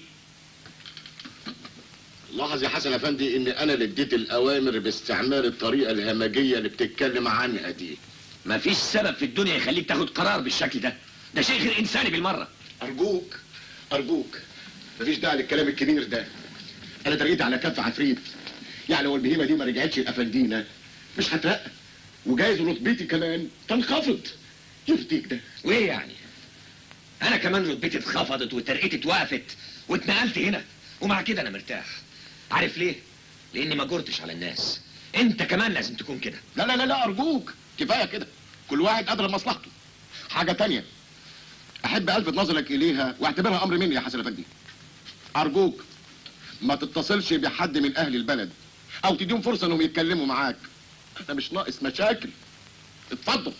لاحظ يا حسن افندي ان انا اللي اديت الاوامر باستعمال الطريقه الهمجيه اللي بتتكلم عنها دي مفيش سبب في الدنيا يخليك تاخد قرار بالشكل ده ده شيء غير انساني بالمره ارجوك ارجوك مفيش داعي للكلام الكبير ده انا دريت على كف عفريت يعني لو البهيمه دي ما رجعتش لافندينا مش هترقى وجايز رتبتي كمان تنخفض يرضيك ده وايه يعني انا كمان رتبتي اتخفضت وترقيتي اتوقفت واتنقلت هنا ومع كده انا مرتاح عارف ليه لاني ما جرتش على الناس انت كمان لازم تكون كده لا لا لا لا ارجوك كفايه كده كل واحد ادرى بمصلحته حاجه تانية احب الفت نظرك اليها واعتبرها امر مني يا حسن افندي ارجوك ما تتصلش بحد من اهل البلد او تديهم فرصه انهم يتكلموا معاك انا مش ناقص مشاكل اتفضل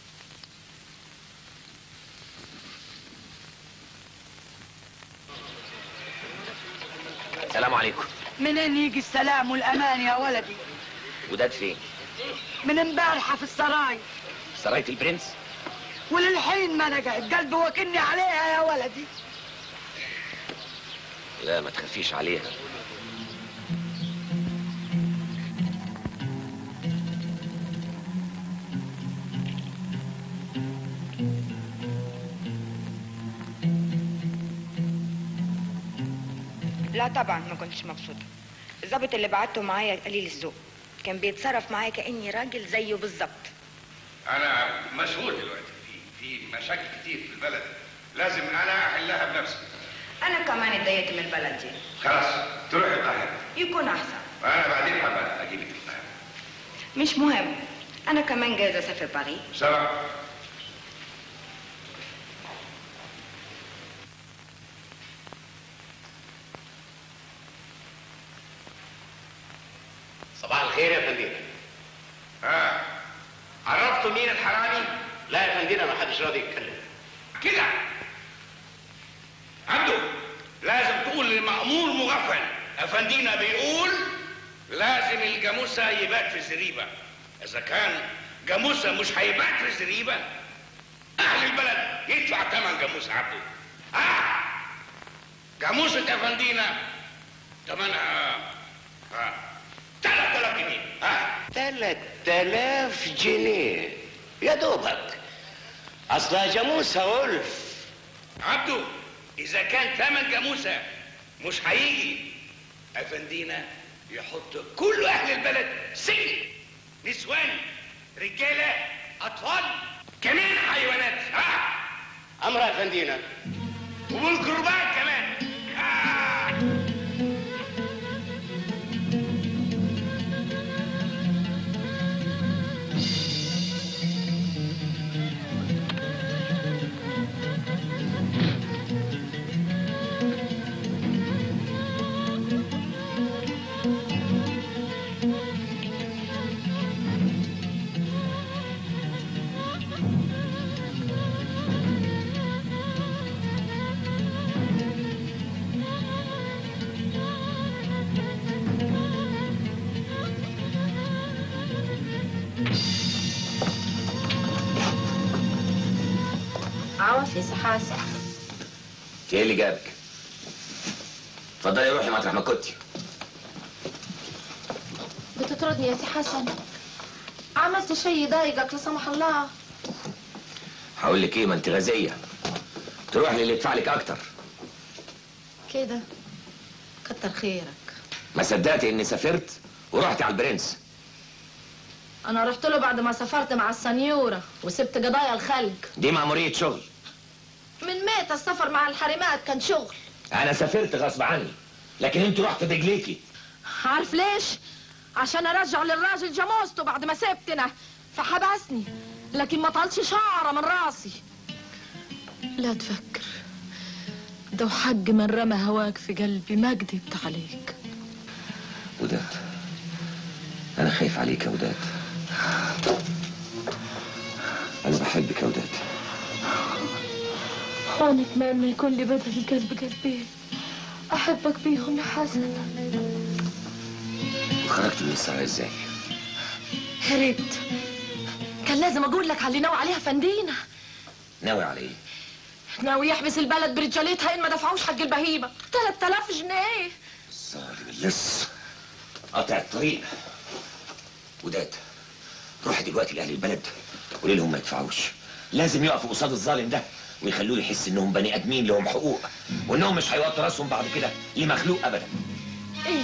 السلام عليكم منين يجي السلام والامان يا ولدي وداد فين من امبارحه في السراي سراية البرنس وللحين ما رجعت قلبي وكني عليها يا ولدي لا ما تخافيش عليها لا طبعا ما كنتش مبسوطة الظابط اللي بعته معايا قليل الذوق كان بيتصرف معايا كأني راجل زيه بالظبط انا مشغول دلوقتي في في مشاكل كتير في البلد لازم انا احلها بنفسي أنا كمان اتضايقت من البلد دي خلاص تروح القاهره يكون أحسن وانا بعدين هبقى اجيبك القاهره مش مهم أنا كمان جايزة أسافر باريس سبع صباح الخير يا فندم ها عرفتوا مين الحرامي لا يا فندم ما حدش راضي يتكلم كده عبده لازم تقول لمأمور مغفل افندينا بيقول لازم الجاموسة يبات في الزريبة اذا كان جاموسة مش هيبات في الزريبة اهل البلد يدفع ثمن جاموسة عبده ها جاموسة افندينا ثمنها ها 3000 جنيه ها تلات تلاف جنيه يا دوبك اصلها جاموسة ألف عبده اذا كان ثمن جاموسة مش هيجي افندينا يحط كل اهل البلد سجن نسوان رجاله اطفال كمان حيوانات ها امر يا فندينا والقربان كمان عوف يا سحاسة انت ايه اللي جابك اتفضلي روحي مطرح ما كنتي بتطردني يا سي حسن عملت شيء يضايقك لا سمح الله هقول لك ايه ما انت غازيه تروح للي يدفع لك اكتر كده كتر خيرك ما صدقتي اني سافرت ورحت على البرنس انا رحت له بعد ما سافرت مع السنيورة وسبت قضايا الخلق دي مأمورية شغل من ميت السفر مع الحريمات كان شغل انا سافرت غصب عني لكن انت رحت برجليكي عارف ليش عشان ارجع للراجل جاموسته بعد ما سبتنا فحبسني لكن ما طالش شعره من راسي لا تفكر ده حق من رمى هواك في قلبي ما كدبت عليك وداد انا خايف عليك يا وداد انا بحبك يا وداد وانا كمان ما يكون لي بدل قلب قلبين احبك بيهم يا حسن وخرجت من السرايا ازاي يا ريت كان لازم اقول لك على اللي ناوي عليها فندينا ناوي على ايه ناوي يحبس البلد برجالتها ان ما دفعوش حق البهيمه 3000 جنيه ظالم اللص قطع الطريق وداد روحي دلوقتي لاهل البلد قولي لهم ما يدفعوش لازم يقفوا قصاد الظالم ده ويخلوه يحس انهم بني ادمين لهم حقوق وانهم مش هيوطوا راسهم بعد كده لمخلوق ابدا ايوه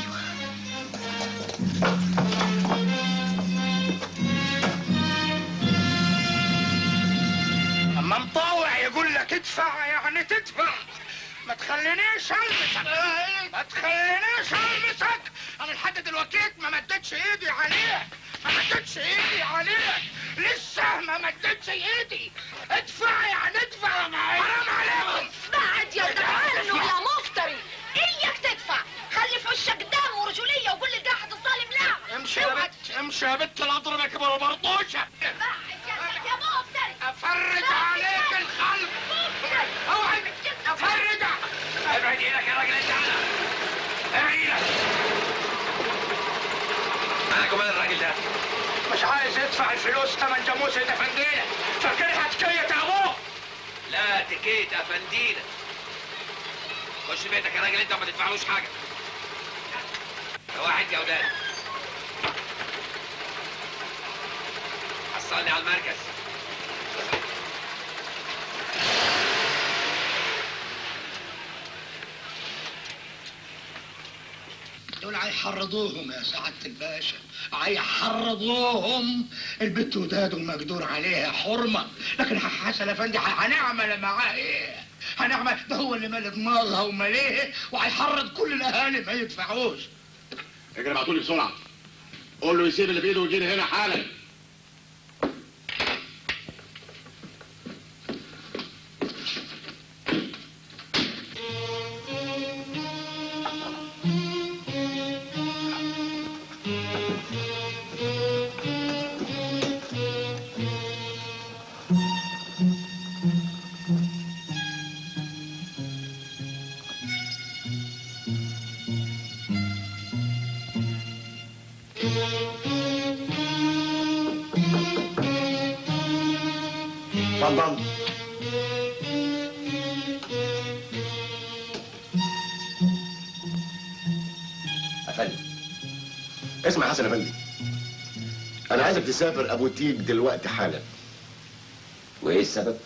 اما مطاوع يقول لك ادفع يعني تدفع ما تخلينيش المسك ما تخلينيش المسك انا لحد دلوقتي ما مدتش ايدي عليه ما مدتش ايدي عليه لسه ما مدتش ايدي ادفع يعني ادفع معايا حرام عليكم بعد يا ابن عنه يا مفتري اياك تدفع خلي في وشك دم ورجوليه وقول لي قاعد الظالم لا امشي يا بت امشي يا بت لا اضربك بالبرطوشه يا مفتري افرج عليك الخلق اوعي افرج ابعد ايدك يا راجل انت عنها ابعد ايدك انا كمان الراجل ده مش عايز يدفع الفلوس ثمن جاموسة افندينا فاكرها تكية ابوه لا تكيت افندينا خش بيتك يا راجل انت وما تدفعلوش حاجه واحد يا وداد حصلني على المركز دول هيحرضوهم يا سعادة الباشا هيحرضوهم البت وداد المقدور عليها حرمة لكن حسن افندي هنعمل معاه ايه هنعمل ده هو اللي مال دماغها وماليه وهيحرض كل الاهالي ما يدفعوش اجري ابعتولي بسرعه قول له يسيب اللي في ايده ويجيني هنا حالا اتفضل افندم اسمع يا حسن افندي انا عايزك تسافر ابو تيج دلوقتي حالا وايه السبب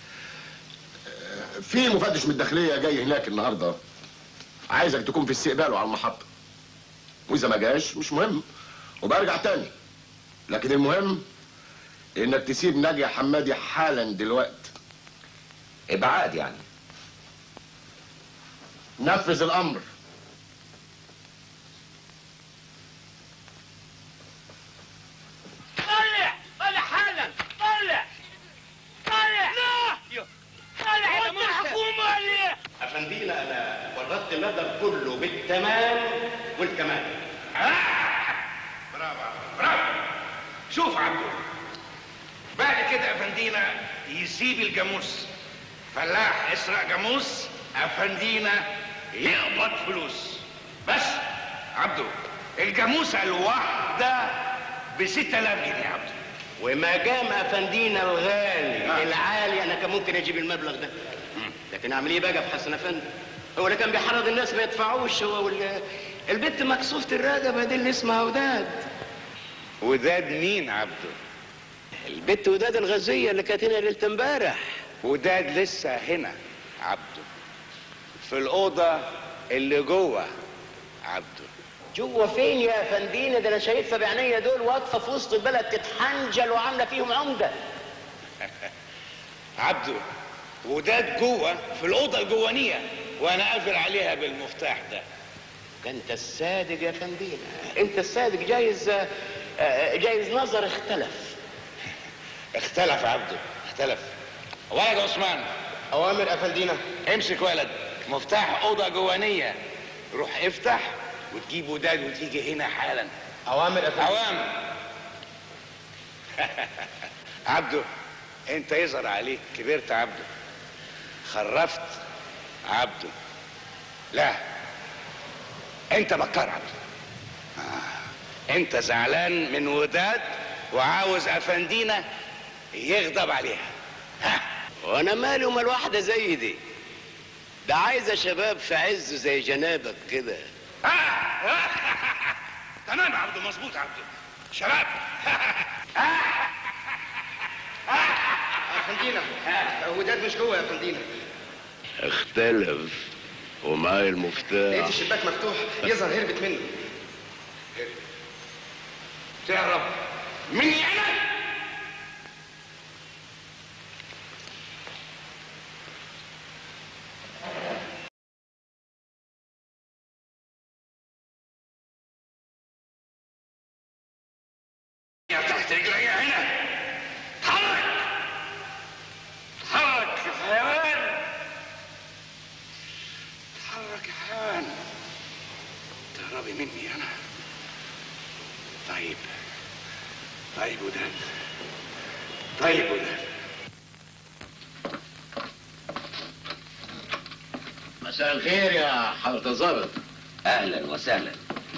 في مفتش من الداخليه جاي هناك النهارده عايزك تكون في استقباله على المحطه واذا ما جاش مش مهم وبرجع تاني لكن المهم انك تسيب ناجي حمادي حالا دلوقتي ابعاد يعني نفذ الامر طلع طلع حالا طلع طلع لا طلع يا الحكومة ليه افندينا انا وردت المبلغ كله بالتمام والكمال برافو برافو شوف عبده بعد كده افندينا يسيب الجاموس فلاح يسرق جاموس افندينا يقبض فلوس بس عبده الجاموسه الواحده ب 6000 جنيه يا عبده وما جام افندينا الغالي آه. العالي انا كان ممكن اجيب المبلغ ده لكن اعمل ايه بقى بحسن افندي هو اللي كان بيحرض الناس ما يدفعوش هو وال... البت مكسوفة الرقبة دي اللي اسمها وداد وداد مين عبده؟ البت وداد الغزية اللي كانت هنا ليلة امبارح وداد لسه هنا عبده في الأوضة اللي جوه عبده جوه فين يا افندينا ده انا شايفها بعينيا دول واقفه في وسط البلد تتحنجل وعامله فيهم عمده عبده وداد جوه في الأوضة الجوانية وأنا قافل عليها بالمفتاح ده ده انت الصادق يا فندينا انت الصادق جايز آه، جايز نظر اختلف اختلف عبده اختلف ولد عثمان اوامر افندينا امسك ولد مفتاح اوضه جوانيه روح افتح وتجيب وداد وتيجي هنا حالا اوامر افندينا اوامر عبده انت يظهر عليك كبرت عبده خرفت عبده لا انت بكار عبده آه. انت زعلان من وداد وعاوز افندينا يغضب عليها وانا مالي ومال واحده زي دي ده عايزه شباب في عز زي جنابك كده تمام يا عبده مظبوط يا عبده شباب افندينا وداد مش جوه يا افندينا اختلف ومعايا لقيت المفتاح الشباك مفتوح يظهر هربت منه تهرب مني انا طيب ودان طيب ودان مساء الخير يا حضرة الظابط اهلا وسهلا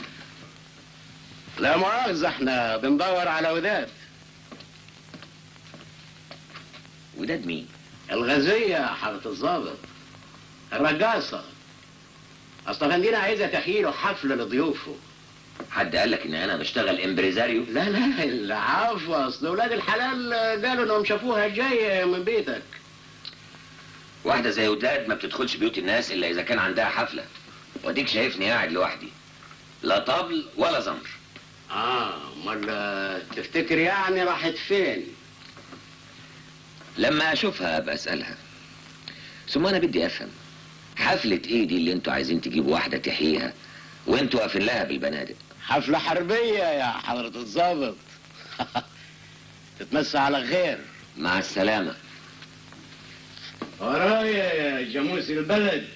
لا مؤاخذة احنا بندور على وداد وداد مين؟ الغازية يا حضرة الظابط الرقاصة اصل فندينا عايزة تحييله حفلة لضيوفه حد قال لك ان انا بشتغل امبريزاريو لا لا العفو اصل ولاد الحلال قالوا انهم شافوها جاية من بيتك واحده زي وداد ما بتدخلش بيوت الناس الا اذا كان عندها حفله واديك شايفني قاعد لوحدي لا طبل ولا زمر اه امال تفتكر يعني راحت فين لما اشوفها ابقى اسالها ثم انا بدي افهم حفله ايه دي اللي انتوا عايزين تجيبوا واحده تحييها وانتوا واقفين لها بالبنادق حفلة حربية يا حضرة الظابط تتمسى على خير مع السلامه ورايا يا جاموس البلد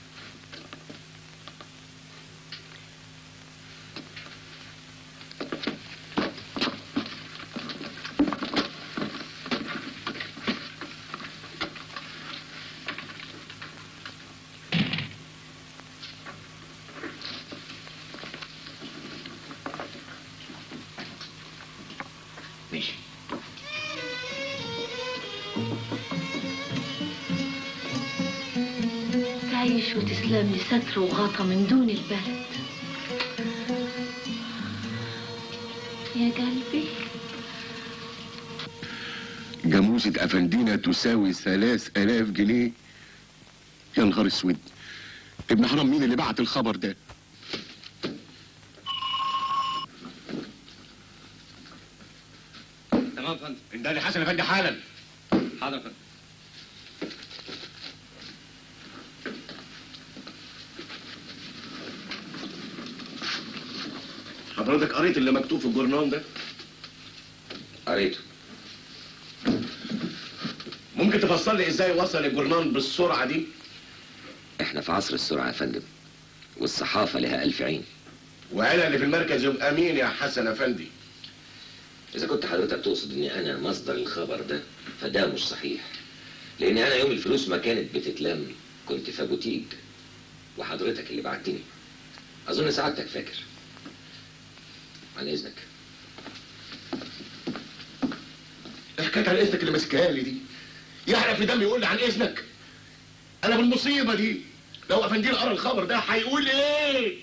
ماشي تعيش وتسلم لي ستر وغطا من دون البلد يا قلبي جاموسة أفندينا تساوي ثلاث آلاف جنيه يا نهار اسود ابن حرام مين اللي بعت الخبر ده تمام فندم ده حسن افندي حالا حاضر فندم حضرتك قريت اللي مكتوب في الجورنال ده قريته ممكن تفسر لي ازاي وصل الجورنال بالسرعه دي احنا في عصر السرعه يا فندم والصحافه لها الف عين وعيلة اللي في المركز يبقى مين يا حسن افندي اذا كنت حضرتك تقصد اني انا مصدر الخبر ده فده مش صحيح لان انا يوم الفلوس ما كانت بتتلم كنت في بوتيك وحضرتك اللي بعتني اظن سعادتك فاكر عن اذنك إيه حكايه عن اذنك اللي ماسكها لي دي يحرق في دمي يقول لي عن اذنك انا بالمصيبه دي لو افندينا قرا الخبر ده هيقول ايه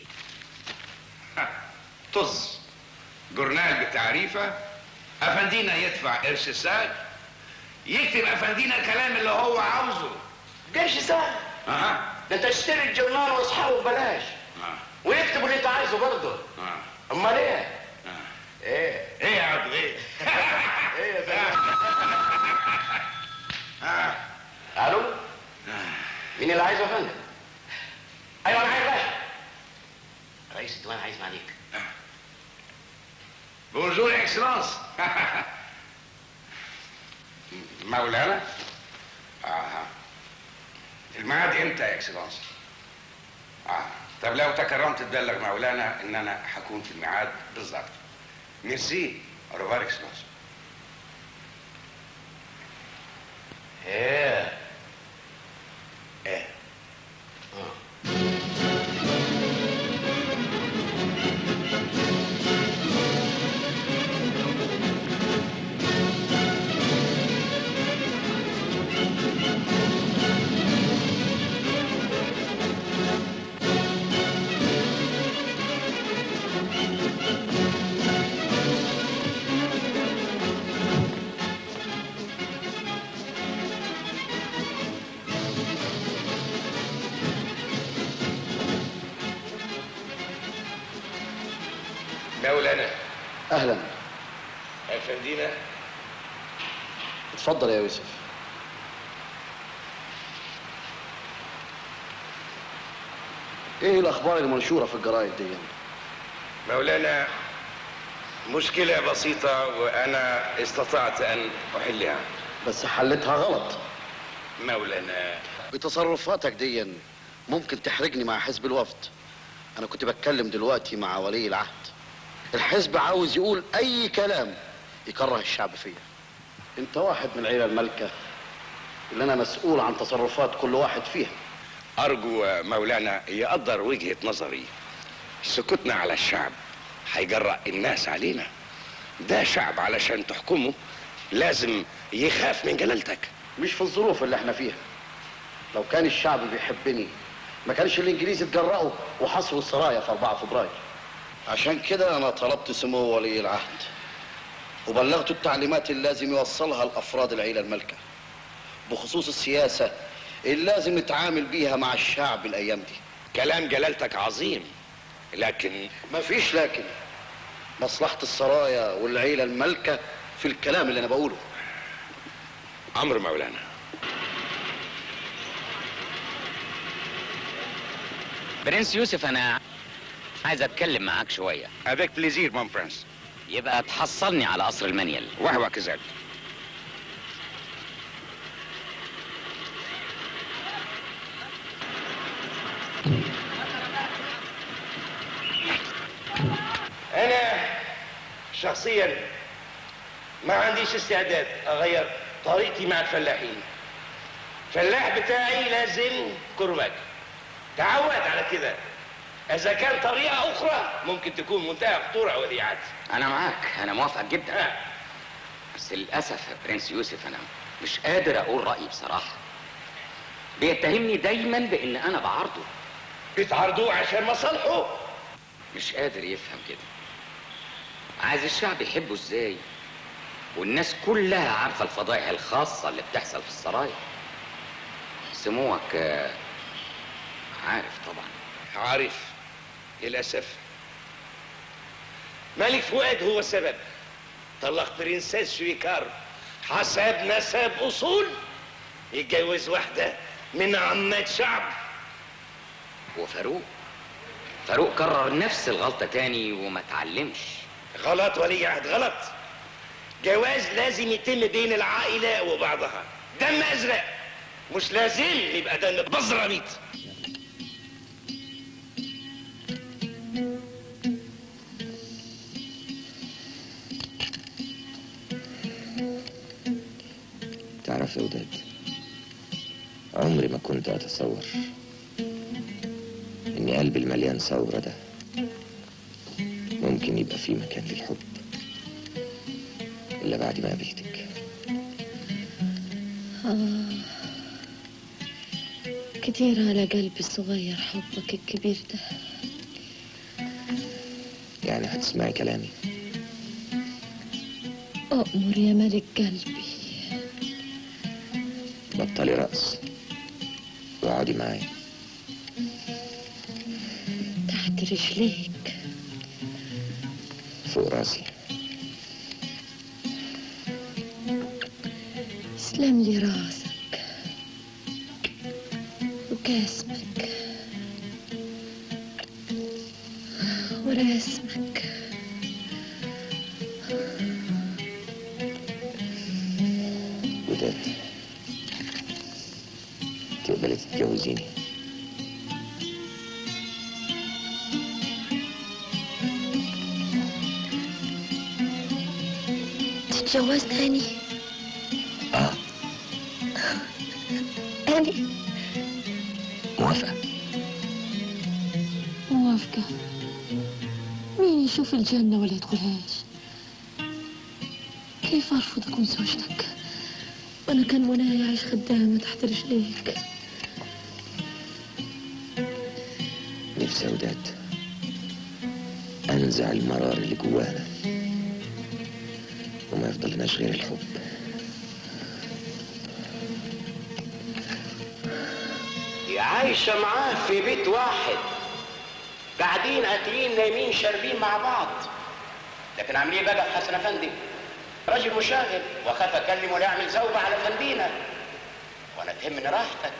طز جورنال بتعريفه افندينا يدفع قرش ساق يكتب افندينا الكلام اللي هو عاوزه قرش سهل اها ده انت تشتري الجورنال واصحابه ببلاش ويكتبوا اللي انت عايزه برضه امال ايه؟ ايه ايه يا عبد ايه ايه يا فندم الو مين اللي عايزه يا فندم؟ ايوه انا عايز باشا رئيس الديوان عايز معاليك بونجور اكسلانس مولانا اها الميعاد امتى يا اكسلانس اه طب لو تكرمت تبلغ مولانا ان انا هكون في الميعاد بالظبط ميرسي اوريفوار اكسلانس ايه ايه مولانا اهلا افندينا اتفضل يا يوسف ايه الاخبار المنشوره في الجرايد دي مولانا مشكلة بسيطة وأنا استطعت أن أحلها بس حلتها غلط مولانا بتصرفاتك دي ممكن تحرجني مع حزب الوفد انا كنت بتكلم دلوقتي مع ولي العهد الحزب عاوز يقول اي كلام يكره الشعب فيا انت واحد من العيله المالكه اللي انا مسؤول عن تصرفات كل واحد فيها أرجو مولانا يقدر وجهة نظري سكوتنا على الشعب هيجرأ الناس علينا ده شعب علشان تحكمه لازم يخاف من جلالتك مش في الظروف اللي احنا فيها لو كان الشعب بيحبني ما كانش الانجليز اتجرأوا وحصروا السرايا في 4 فبراير عشان كده انا طلبت سمو ولي العهد وبلغته التعليمات اللي لازم يوصلها لافراد العيله المالكه بخصوص السياسه اللي لازم نتعامل بيها مع الشعب الايام دي كلام جلالتك عظيم لكن مفيش لكن مصلحه السرايا والعيله المالكه في الكلام اللي انا بقوله أمر مولانا برنس يوسف انا عايز اتكلم معاك شويه افيك بليزير مون برنس يبقى تحصلني على قصر المنيل وهو كذلك انا شخصيا ما عنديش استعداد اغير طريقتي مع الفلاحين الفلاح بتاعي لازم كرباج تعود على كده اذا كان طريقه اخرى ممكن تكون منتهى خطوره وديعات انا معاك انا موافق جدا بس للاسف يا برنس يوسف انا مش قادر اقول رايي بصراحه بيتهمني دايما بان انا بعارضه بتعارضوه عشان مصالحه مش قادر يفهم كده عايز الشعب يحبه ازاي والناس كلها عارفه الفضائح الخاصه اللي بتحصل في السرايا سموك آه، عارف طبعا عارف للاسف ملك فؤاد هو السبب طلق برنسيس شويكار حسب نسب اصول يتجوز واحده من عمات شعب وفاروق فاروق كرر نفس الغلطه تاني وما اتعلمش غلط ولي عهد غلط جواز لازم يتم بين العائلة وبعضها دم أزرق مش لازم يبقى دم بزراميط تعرف يا وداد عمري ما كنت أتصور إن قلبي المليان ثورة ده ممكن يبقى فيه مكان للحب إلا بعد ما قابلتك آه كتير على قلبي الصغير حبك الكبير ده يعني هتسمعي كلامي أؤمر يا ملك قلبي بطلي رقص واقعدي معايا تحت رجليك فوق راسي اسلم لي راسك وكاسمك ورسمك وداد تقبلي تتجوزيني تتجوز تاني آه أنا موافقة موافقة مين يشوف الجنة ولا يدخلهاش كيف أرفض أكون زوجتك وأنا كان مناي أعيش خدامة تحت رجليك نفسي يا وداد أنزع المرار اللي جوانا وما يفضلناش غير الحب دي عايشة معاه في بيت واحد قاعدين اكلين نايمين شاربين مع بعض لكن عامل ايه بقى حسن افندي راجل مشاغب واخاف اكلمه ولا اعمل زوبة على فندينا وانا تهمني راحتك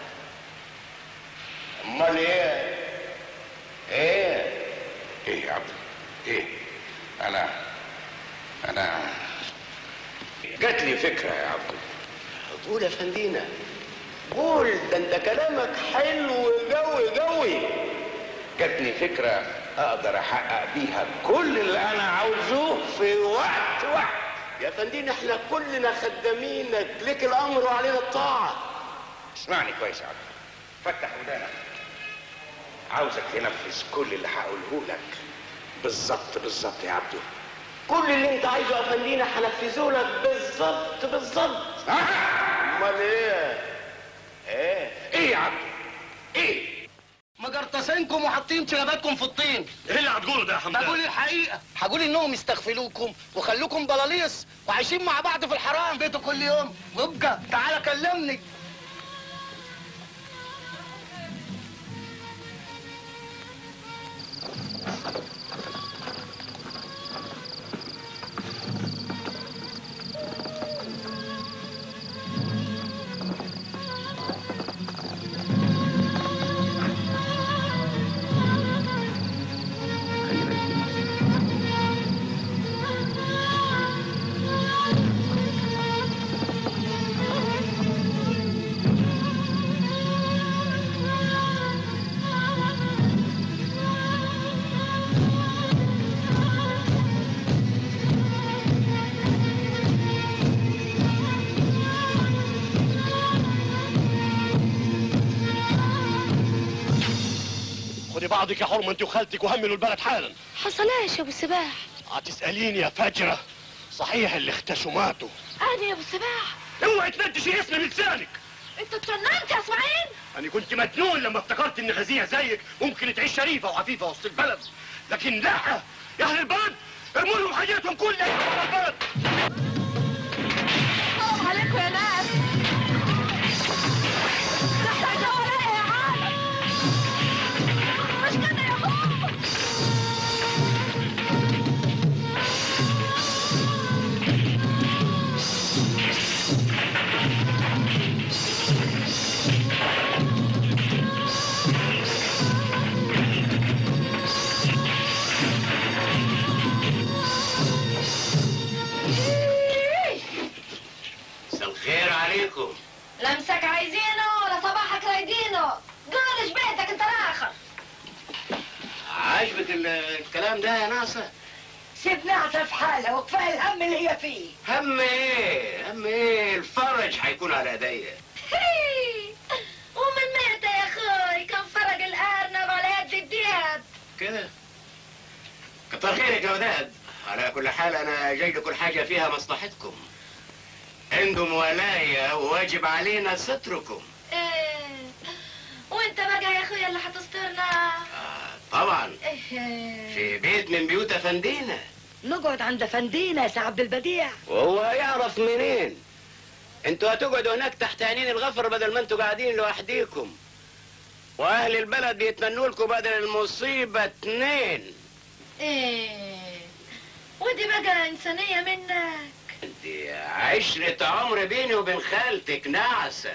امال ايه ايه ايه يا عبد ايه انا انا جات لي فكره يا عبد قول يا فندينا قول ده انت كلامك حلو قوي قوي جاتني فكره اقدر احقق بيها كل اللي انا عاوزه في وقت واحد يا فندم احنا كلنا خدامينك لك الامر وعلينا الطاعه اسمعني كويس يا عبد فتح ودانك عاوزك تنفذ كل اللي هقوله لك بالظبط بالظبط يا عبدو كل اللي انت عايزه يا فندم هنفذه لك بالظبط بالظبط امال ايه ايه ايه يا عبدو ايه مجرطسينكم وحاطين شنباتكم في الطين ايه اللي هتقوله ده يا حمدان؟ بقول الحقيقه هقول انهم يستغفلوكم وخلوكم بلاليص وعايشين مع بعض في الحرام بيته كل يوم وابقى تعالى كلمني خدي بعضك يا حرمه انت وخالتك وهملوا البلد حالا حصلاش يا ابو السباح هتساليني يا فجره صحيح اللي اختشوا ماتوا انا يا ابو السباح اوعي تنتشي اسمي بلسانك انت اتجننت يا اسماعيل انا كنت مجنون لما افتكرت ان غزيه زيك ممكن تعيش شريفه وعفيفه وسط البلد لكن لا يا اهل البلد ارموا لهم حاجاتهم كلها يا البلد حرام عليكم يا ناس ده احنا جولاء يا عالم مش كده يا حب مساء الخير عليكم لمسك عايزينه ولا صباحك رايدينه قولش بيتك انت الاخر عاجبك ال- الكلام ده يا ناصر سيب نعسة في حالها وكفاية الهم اللي هي فيه هم ايه هم ايه الفرج هيكون على ايديا هي. ومن متى يا اخوي كان فرق الارنب على يد الدياب كده كتر خيرك يا وداد على كل حال انا جاي لكل حاجه فيها مصلحتكم عندهم ولايه وواجب علينا ستركم ايه وانت بقى يا اخويا اللي هتسترنا طبعا ايه في بيت من بيوت افندينا نقعد عند فندينا يا سي عبد البديع وهو هيعرف منين انتوا هتقعدوا هناك تحت عينين الغفر بدل ما انتوا قاعدين لوحديكم واهل البلد بيتمنوا لكم بدل المصيبه اتنين ايه ودي بقى انسانيه منك دي عشرة عمر بيني وبين خالتك نعسة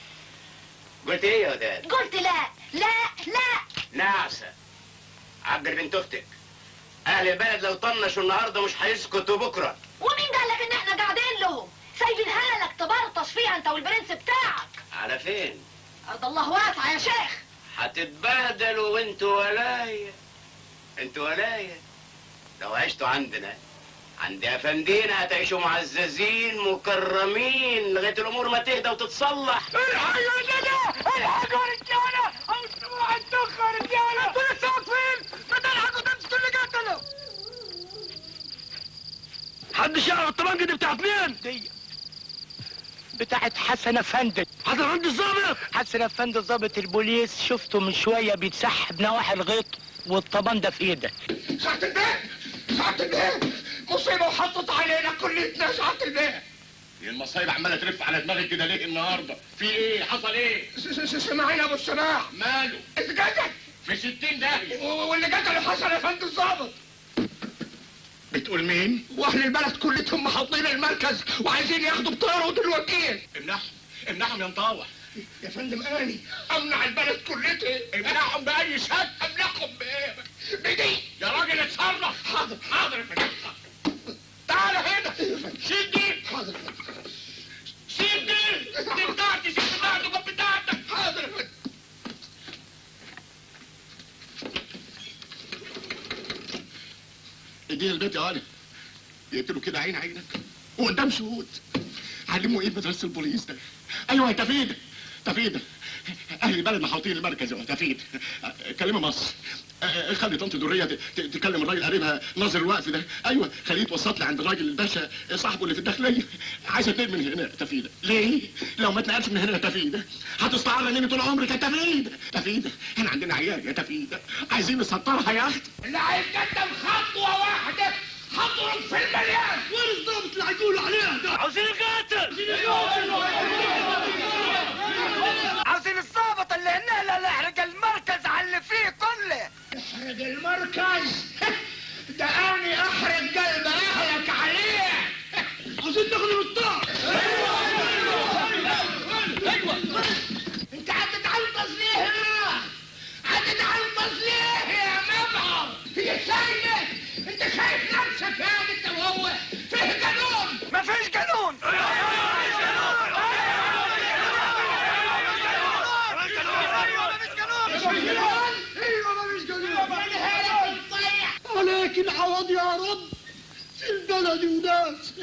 قلت ايه يا وداد؟ قلت لا لا لا نعسة عقل بنت اختك اهل البلد لو طنشوا النهارده مش هيسكتوا بكره ومين قال لك ان احنا قاعدين لهم سايبينها لك تبرطش فيها انت والبرنس بتاعك على فين؟ ارض الله واسعه يا شيخ هتتبهدلوا وانتوا ولايا انتوا ولايا لو عشتوا عندنا عند افندينا هتعيشوا معززين مكرمين لغايه الامور ما تهدى وتتصلح الحقوا يا جدع الحقوا يا رجاله اوعى تدخل يا رجاله انتوا لسه واقفين ما تلحقوا تمسكوا اللي قتلوا محدش يعرف الطبنجه دي بتاعت مين؟ دي بتاعت حسن افندي حسن افندي الظابط حسن افندي ضابط البوليس شفته من شويه بيتسحب نواحي الغيط والطبان ده في ايده ساعة البيت ساعة البيت مصيبة وحطت علينا كلتنا ساعة البيت هي المصايب عماله تلف على دماغك كده ليه النهارده؟ في ايه؟ حصل ايه؟ سمعنا ابو السماح ماله؟ اتقتل في 60 داهيه واللي قتل حسن افندي الظابط بتقول مين؟ واهل البلد كلتهم محاطين المركز وعايزين ياخدوا بطاره الوكيل امنعهم امنعهم يا مطاوع يا فندم اني امنع البلد كلتها امنعهم باي شكل امنعهم بايه بدي يا راجل اتصرف حاضر حاضر يا فندم تعال هنا شيل دي حاضر شيل دي دي بتاعتي شيل بتاعتك بتاعتك حاضر يا فندم اديني البيت يا ولد يقتلوا كده عين عينك وقدام شهود علموا ايه في مدرسه البوليس ده ايوه يا تفيد تفيد اهل البلد محاوطين المركز يا تفيد كلمه مصر آه، خلي طنط دريه ت- ت- تكلم الراجل قريبها ناظر الوقف ده ايوه خليه يتوسط لي عند الراجل الباشا صاحبه اللي في الداخليه عايز اتنقل من هنا يا تفيده ليه؟ لو ما اتنقلش من هنا يا تفيده هتستعر مني طول عمرك يا تفيده تفيده احنا عندنا عيال يا تفيده عايزين نسطرها يا اخت اللي هيتقدم خطوة واحدة هضرب في المليان وين الضابط اللي هيقولوا عليها ده عاوزين القاتل عاوزين الضابط اللي هنا اللي يحرق المركز على اللي فيه كله احرق المركز ده اني احرق قلب اهلك عليه عاوزين تاخدوا الطار ايوه انت هتتعنطز ليه هنا هتتعنطز ليه يا مبعر هي سايبه انت شايف نفسك يا انت وهو فيه قانون مفيش قانون عليك العوض يا رب في البلد وناس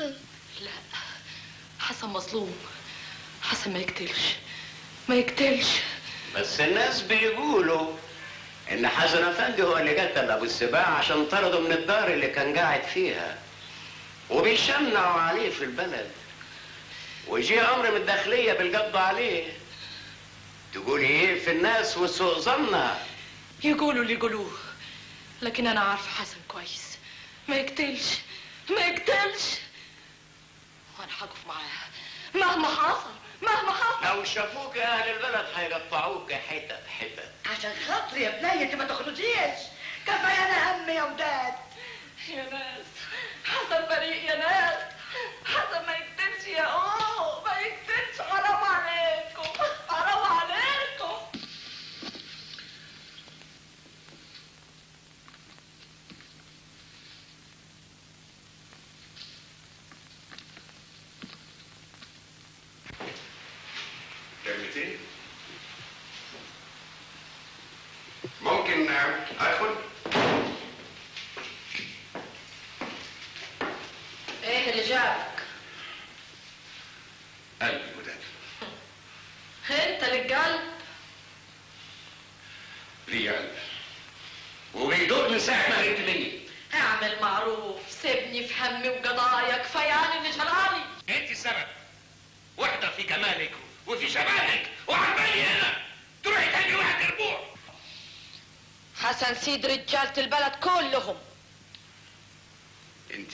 حسن مظلوم حسن ما يقتلش ما يقتلش بس الناس بيقولوا ان حسن افندي هو اللي قتل ابو السباع عشان طرده من الدار اللي كان قاعد فيها وبيشنعوا عليه في البلد ويجي امر من الداخليه بالقبض عليه تقولي ايه في الناس وسوء ظنها يقولوا اللي يقولوه لكن انا عارفه حسن كويس ما يقتلش ما يقتلش وانا هقف معاه مهما حصل مهما حصل لو شافوك اهل البلد هيقطعوك حتت حتت عشان خاطري يا بنية انت ما تخرجيش كفايه انا هم يا وداد يا ناس حسن بريء يا ناس حسن ما يقتلش يا اوه ما يقتلش حرام عليكم حرام عليكم كلمتين ممكن ادخل ايه اللي جابك قلبي وداد انت اللي قلب لي قلب وبيدور من ساعه ما جبت مني اعمل معروف سيبني في همي وقضايا كفاياني اللي شراني انت السبب واحده في جمالك وفي شبابك وعمالي هنا تروحي تاني واحد ربوع حسن سيد رجالة البلد كلهم انت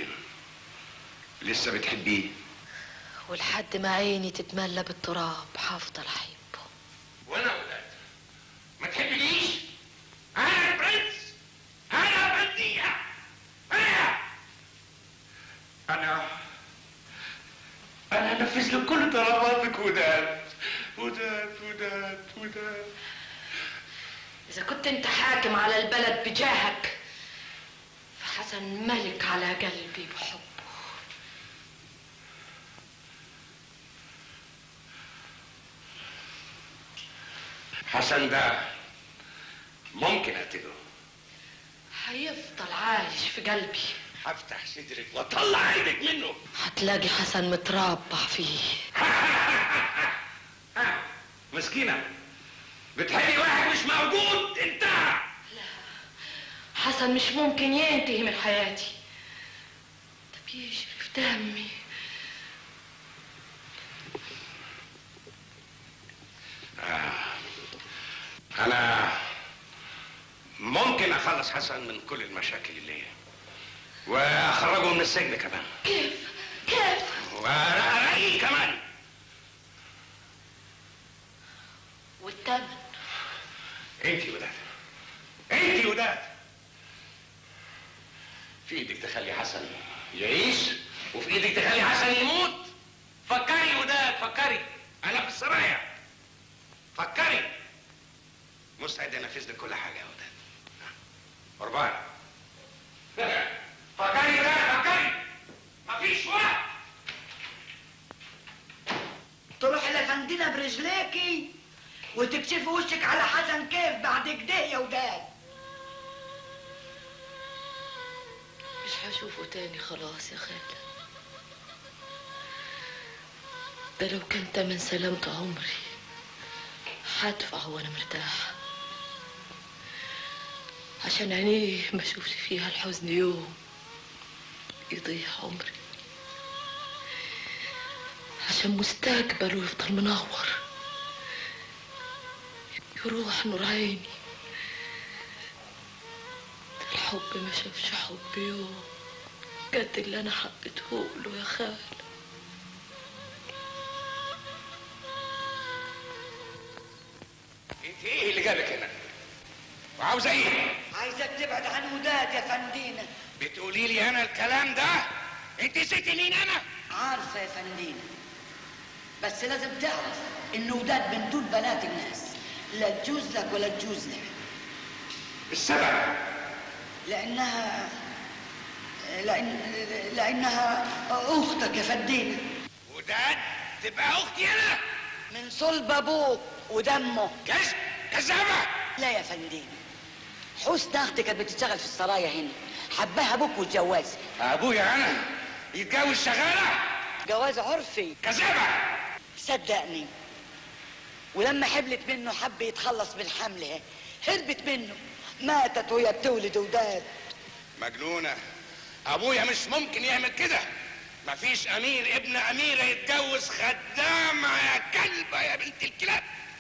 لسه بتحبيه ولحد ما عيني تتملى بالتراب هفضل احبه وانا ولاد ما تحبنيش انا برنس انا بديع انا انا انا انفذ لك كل طلباتك وداد وداد وداد وداد اذا كنت انت حاكم على البلد بجاهك فحسن ملك على قلبي بحبه حسن ده ممكن اقتله هيفضل عايش في قلبي هفتح صدرك واطلع عينك منه هتلاقي حسن متربع فيه مسكينه بتحبي واحد مش موجود انتهى حسن مش ممكن ينتهي من حياتي ده بيجري في دمي آه. انا ممكن اخلص حسن من كل المشاكل اللي هي واخرجه من السجن كمان كيف كيف وارأي كمان والثمن انت وداد انت وداد في ايدك تخلي حسن يعيش وفي ايدك تخلي حسن يموت فكري وداد فكري انا في السرايا فكري مستعد انفذ لك كل حاجه يا وداد قربان فكري وداد فكري مفيش وقت تروحي لفندنا برجليكي وتكشفي وشك على حسن كيف بعد كده يا وداد مش هشوفه تاني خلاص يا خالة ده لو كان تمن سلامة عمري هدفع وانا مرتاحة عشان عينيه ما اشوفش فيها الحزن يوم يضيع عمري عشان مستقبله يفضل منور يروح نور عيني الحب ما شافش حب يوم قد اللي انا حبيته له يا خال انت ايه اللي جابك هنا وعاوزه ايه عايزك تبعد عن وداد يا فندينا بتقولي لي انا الكلام ده انت نسيتي مين انا عارفه يا فندينا بس لازم تعرف ان وداد من دول بنات الناس لا تجوز لك ولا تجوز لك السبب لانها لأن... لانها اختك يا فندينا وداد تبقى اختي انا من صلب ابوك ودمه كذب كذابه لا يا فندينا حسن اختي كانت بتشتغل في السرايا هنا حبها ابوك واتجوزها ابويا انا يتجوز شغاله جواز عرفي كذابه صدقني ولما حبلت منه حب يتخلص من حملها هربت منه ماتت وهي بتولد وداد مجنونه ابويا مش ممكن يعمل كده مفيش امير ابن اميره يتجوز خدامه يا كلبه يا بنت الكلاب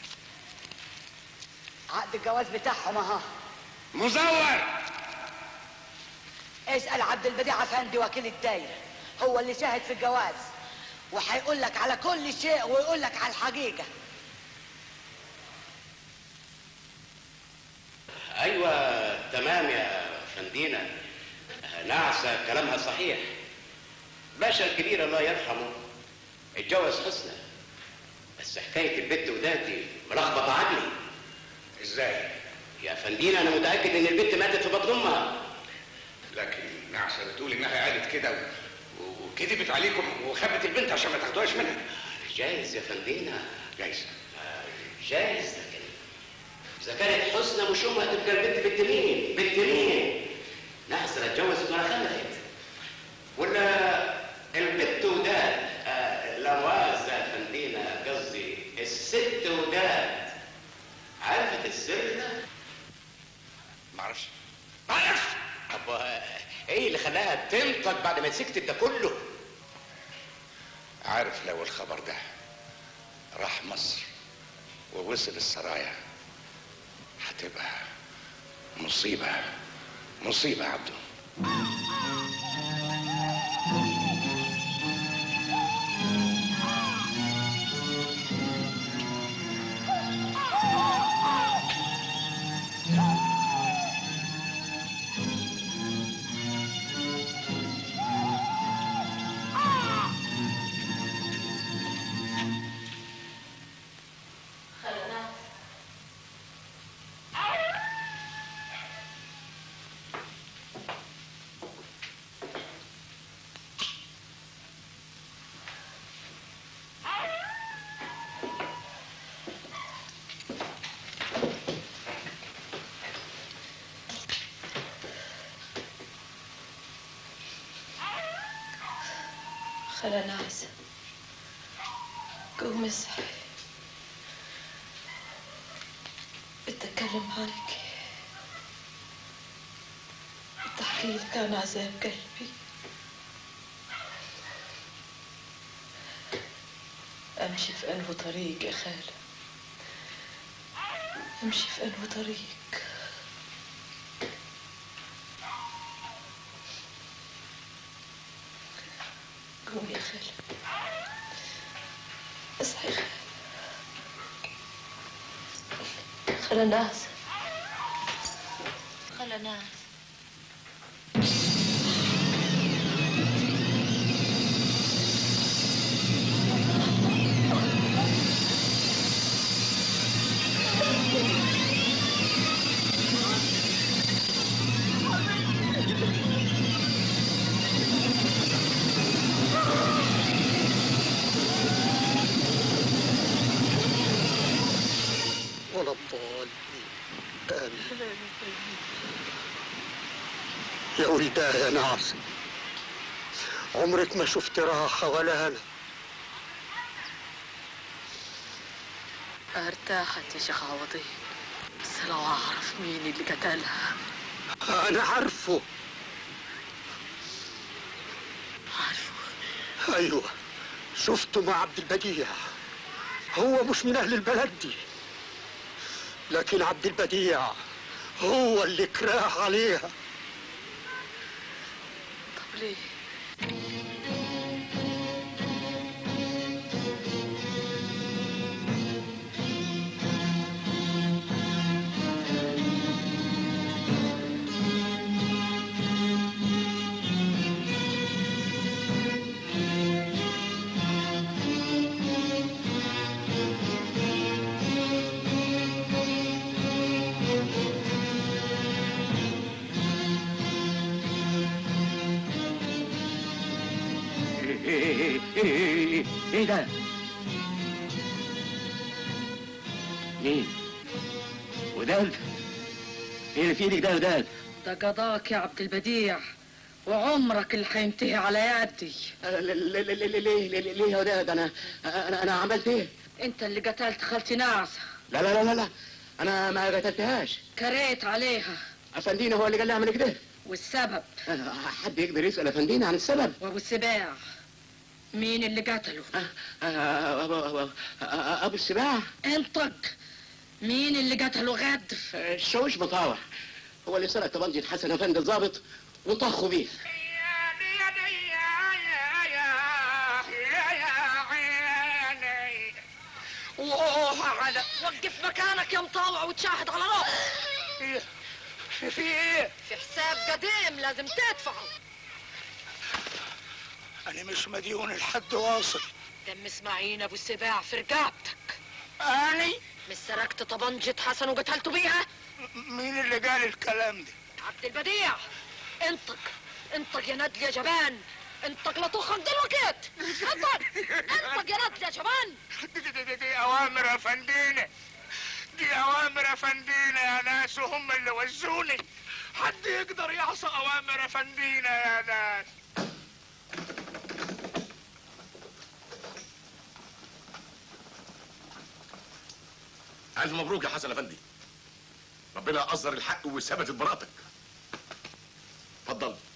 عقد الجواز بتاعهم اهو مزور اسال عبد البديع افندي وكيل الدايره هو اللي شاهد في الجواز وهيقول لك على كل شيء ويقول لك على الحقيقه ايوه تمام يا فندينا نعسة كلامها صحيح باشا الكبير الله يرحمه اتجوز حسنى بس حكاية البت وداتي ملخبطة عقلي ازاي؟ يا فندينا انا متأكد ان البت ماتت في بطن امها لكن نعسة بتقول انها قالت كده و- وكذبت عليكم وخبت البنت عشان ما تاخدوهاش منها جايز يا فندينا جايز جايز لكن اذا كانت حسنى مش امها تبقى البنت بنت مين؟ بنت مين؟ نعسة اتجوزت وانا خلفت ولا البت وداد آه لا مؤاخذة يا فندينا قصدي الست وداد عرفت السر ده؟ معرفش معرفش طب آه، ايه اللي خلاها تنطق بعد ما سكتت ده كله؟ عارف لو الخبر ده راح مصر ووصل السرايا هتبقى مصيبة مصيبة يا عبده خلا نعسة قومي اصحي بتكلم عليك بتحكي لك عن عذاب قلبي امشي في انه طريق يا خالة امشي في انه طريق قومي يا خالة اصحي يا خالة خالة ناس خالة ناس ولا الضالين آمين يا ولداه يا ناصر عمرك ما شفت راحة ولا هنا ارتاحت يا شيخ عوضين بس لو اعرف مين اللي قتلها انا عارفه عارفه ايوه شفته مع عبد البديع هو مش من اهل البلد دي لكن عبد البديع هو اللي كراه عليها طب ليه ايه ايه ايه ايه ايه ده؟ مين؟ وداد؟ ايه اللي في ايدك ده يا وداد؟ ده قضاك يا عبد البديع وعمرك اللي هينتهي على يدي ليه ليه ليه يا وداد انا انا انا عملت ايه؟ انت اللي قتلت خالتي نعسة لا لا لا لا لا انا ما قتلتهاش كريت عليها افندينا هو اللي قال لي اعمل كده والسبب حد يقدر يسال افندينا عن السبب وابو السباع مين اللي قتله ابو ابو السباع انطق مين اللي قتله غدر الشوش مطاوع هو اللي سرق طبنجة حسن افندي الضابط وطخوا بيه اوه على وقف مكانك يا مطاوع وتشاهد على روحك في في ايه؟ في حساب قديم لازم تدفعه انا مش مديون لحد واصل دم اسماعيل ابو السباع في رقابتك اني مش سرقت طبنجة حسن وقتلته بيها مين اللي قال الكلام ده؟ عبد البديع انطق انطق يا ندل يا جبان انطق لا تخرج دلوقتي انطق انطق يا ندل يا جبان دي, دي, دي, دي اوامر يا فندينا دي اوامر يا فندينا يا ناس وهم اللي وزوني حد يقدر يعصى اوامر يا فندينا يا ناس ألف مبروك يا حسن أفندي ربنا أصدر الحق وثبتت براءتك اتفضل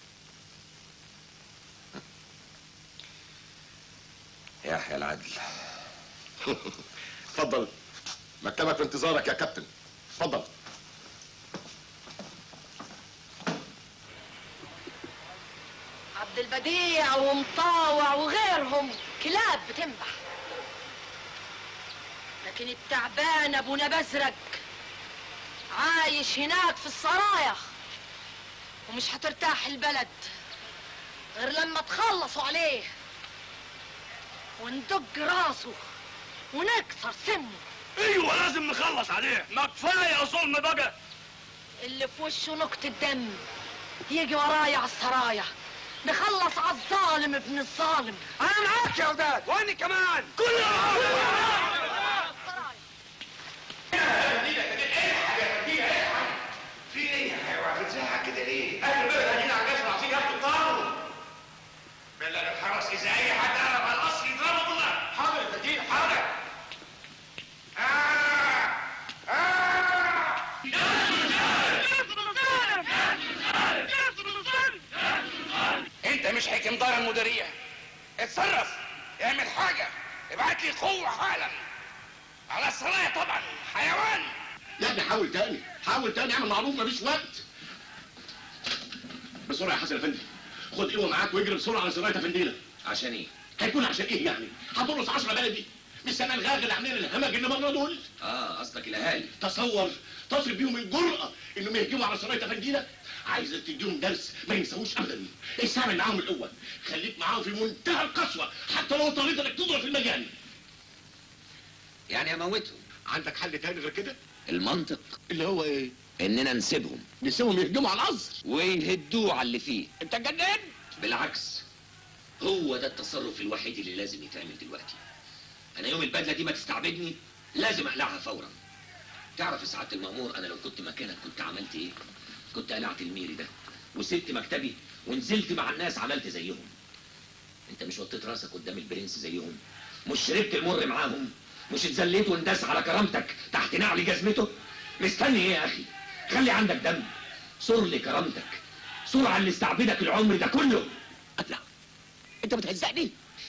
يحيى العدل اتفضل مكتبك في انتظارك يا كابتن اتفضل عبد البديع ومطاوع وغيرهم كلاب بتنبح لكن التعبان ابو نبزرق عايش هناك في السرايا ومش هترتاح البلد غير لما تخلصوا عليه وندق راسه ونكسر سنه ايوه لازم نخلص عليه ما كفايه ظلم بقى اللي في وشه نقطة دم يجي ورايا على السرايا نخلص على الظالم ابن الظالم انا معاك يا وداد وانا كمان في ايه يا حيوان بتزعق كده ليه؟ اهل البلد هنا على الجسر عايزين ياخدوا الطار بلغ الحرس اذا اي حد قرب على القصر يضربه بالنار حاضر يا فديل حاضر انت مش حكم دار المديريه اتصرف اعمل حاجه ابعت لي قوه حالا على الصلاة طبعا حيوان يا ابني حاول تاني حاول تاني اعمل معروف مفيش وقت بسرعه يا حسن افندي خد قوه معاك واجري بسرعه على سرايه افندينا عشان ايه؟ هيكون عشان ايه يعني؟ هترقص 10 بلدي مش سنة الغاغ اللي عاملين الهمج اللي بره دول اه قصدك الاهالي تصور تصل بيهم الجرأة انهم يهجموا على سرايه افندينا عايزك تديهم درس ما ينساوش ابدا استعمل معاهم القوه خليك معاهم في منتهى القسوه حتى لو اضطريت انك تضرب في المجال يعني اموتهم عندك حل تاني غير كده؟ المنطق اللي هو ايه؟ اننا نسيبهم نسيبهم يهجموا على القصر ويهدوه على اللي فيه انت جنان بالعكس هو ده التصرف الوحيد اللي لازم يتعمل دلوقتي انا يوم البدله دي ما تستعبدني لازم اقلعها فورا تعرف يا سعاده المامور انا لو كنت مكانك كنت عملت ايه كنت قلعت الميري ده وسبت مكتبي ونزلت مع الناس عملت زيهم انت مش وطيت راسك قدام البرنس زيهم مش شربت المر معاهم مش اتذليت وانداس على كرامتك تحت نعل جزمته مستني ايه يا اخي خلي عندك دم صور لي كرامتك صور على اللي استعبدك العمر ده كله لا انت بتهزقني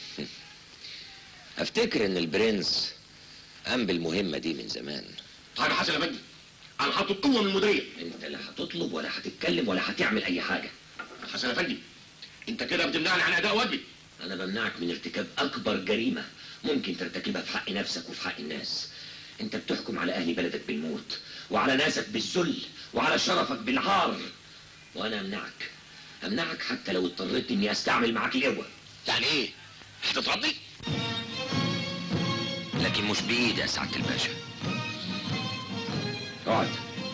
افتكر ان البرنس قام بالمهمه دي من زمان حاجه حسن يا فندم انا هطلب قوه من المديريه انت لا هتطلب ولا هتتكلم ولا هتعمل اي حاجه حسن يا فندم انت كده بتمنعني عن اداء واجبي انا بمنعك من ارتكاب اكبر جريمه ممكن ترتكبها في حق نفسك وفي حق الناس انت بتحكم على اهل بلدك بالموت وعلى ناسك بالذل وعلى شرفك بالعار وانا امنعك امنعك حتى لو اضطريت اني استعمل معاك القوه يعني ايه هتضربني لكن مش بايدي يا سعاده الباشا اقعد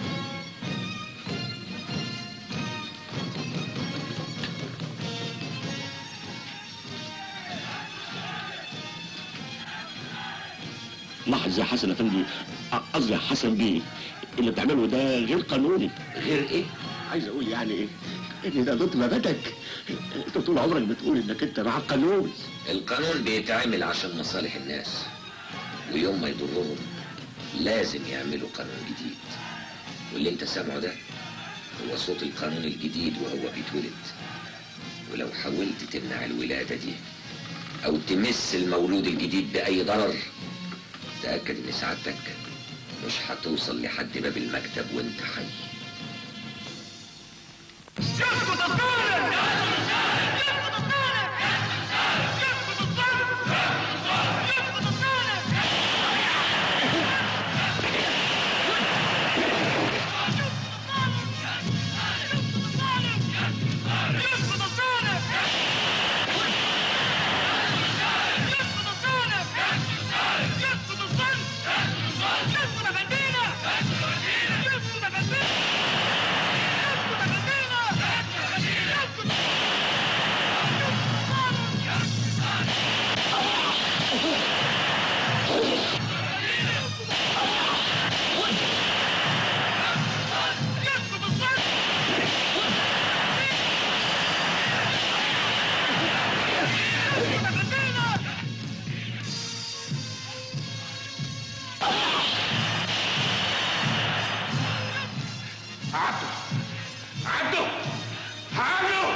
لاحظ يا حسن يا فندم قصدي يا حسن بيه اللي بتعمله ده غير قانوني غير ايه؟ عايز اقول يعني ايه؟ ان ده ضد مبادئك انت طول عمرك بتقول انك انت مع القانون القانون بيتعمل عشان مصالح الناس ويوم ما يضرهم لازم يعملوا قانون جديد واللي انت سامعه ده هو صوت القانون الجديد وهو بيتولد ولو حاولت تمنع الولادة دي او تمس المولود الجديد بأي ضرر تأكد ان سعادتك مش هتوصل لحد باب المكتب وانت حي عبده عبده عبده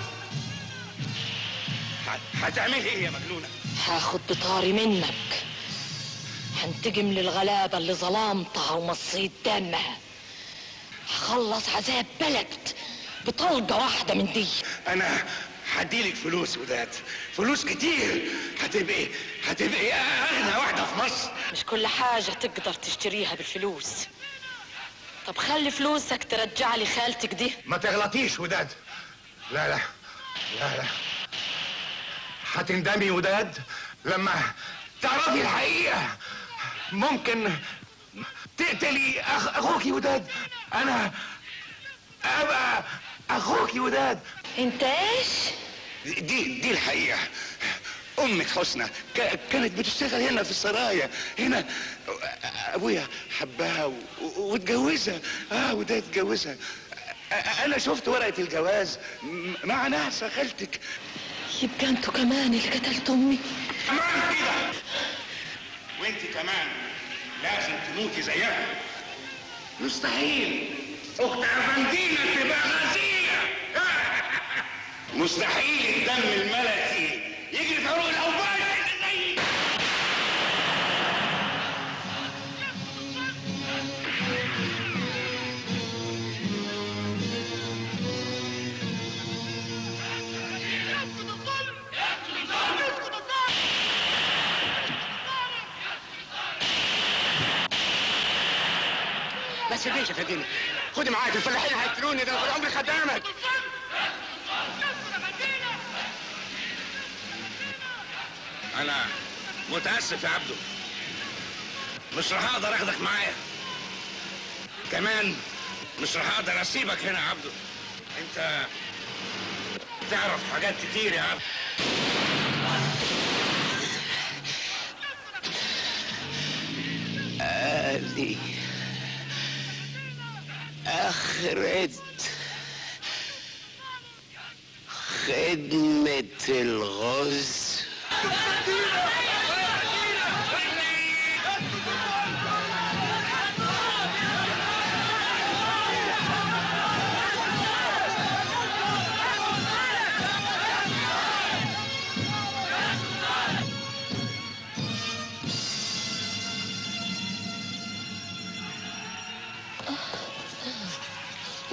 ه- هتعملي ايه يا مجنونه هاخد بطاري منك هنتجم للغلابة اللي ظلامتها ومصيت دمها هخلص عذاب بلد بطلقة واحدة من دي انا هديلك فلوس وداد فلوس كتير هتبقي هتبقي اغنى واحده في مصر مش كل حاجة تقدر تشتريها بالفلوس طب خلي فلوسك ترجع لي خالتك دي ما تغلطيش وداد لا لا لا لا هتندمي وداد لما تعرفي الحقيقة ممكن تقتلي أخ أخوكي وداد أنا أبقى أخوكي وداد أنت إيش؟ دي دي الحقيقة أمك حسنى ك- كانت بتشتغل هنا في السرايا هنا أبويا حبها و- و- واتجوزها اه وده اتجوزها أ- أنا شفت ورقة الجواز م- مع نعسة خالتك يبقى انتوا كمان اللي قتلتوا امي كمان كده وانت كمان لازم تموتي زيها مستحيل اخت افندينا تبقى غزيه مستحيل الدم الملكي يجري في عروق الاوباش زي بس ليش يا فندم خدي معاك الفلاحين هيقتلوني ده انا طول عمري خدامك انا متاسف يا عبده مش راح اقدر اخدك معايا كمان مش راح اقدر اسيبك هنا يا عبده انت تعرف حاجات كتير يا عبده هذه آخرة خدمة الغز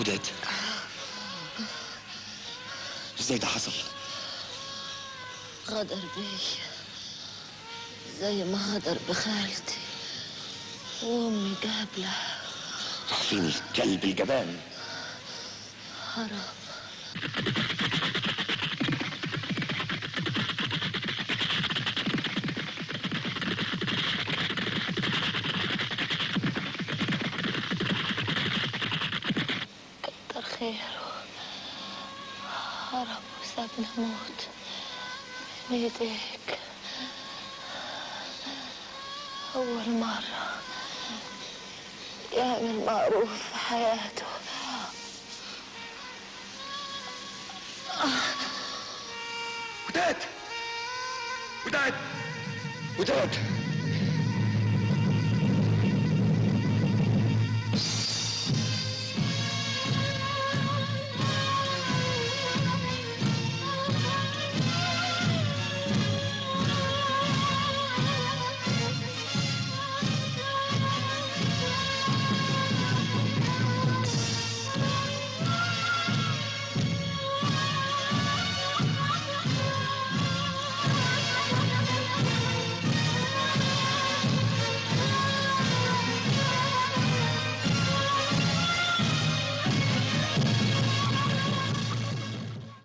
وداد ازاي ده حصل غدر بي زي ما غدر بخالتي وامي قابله راح فين الكلب الجبان هرب كتر خيره هرب وسابنا موت من ايديك أول مرة يعمل معروف في حياته وداد وداد وداد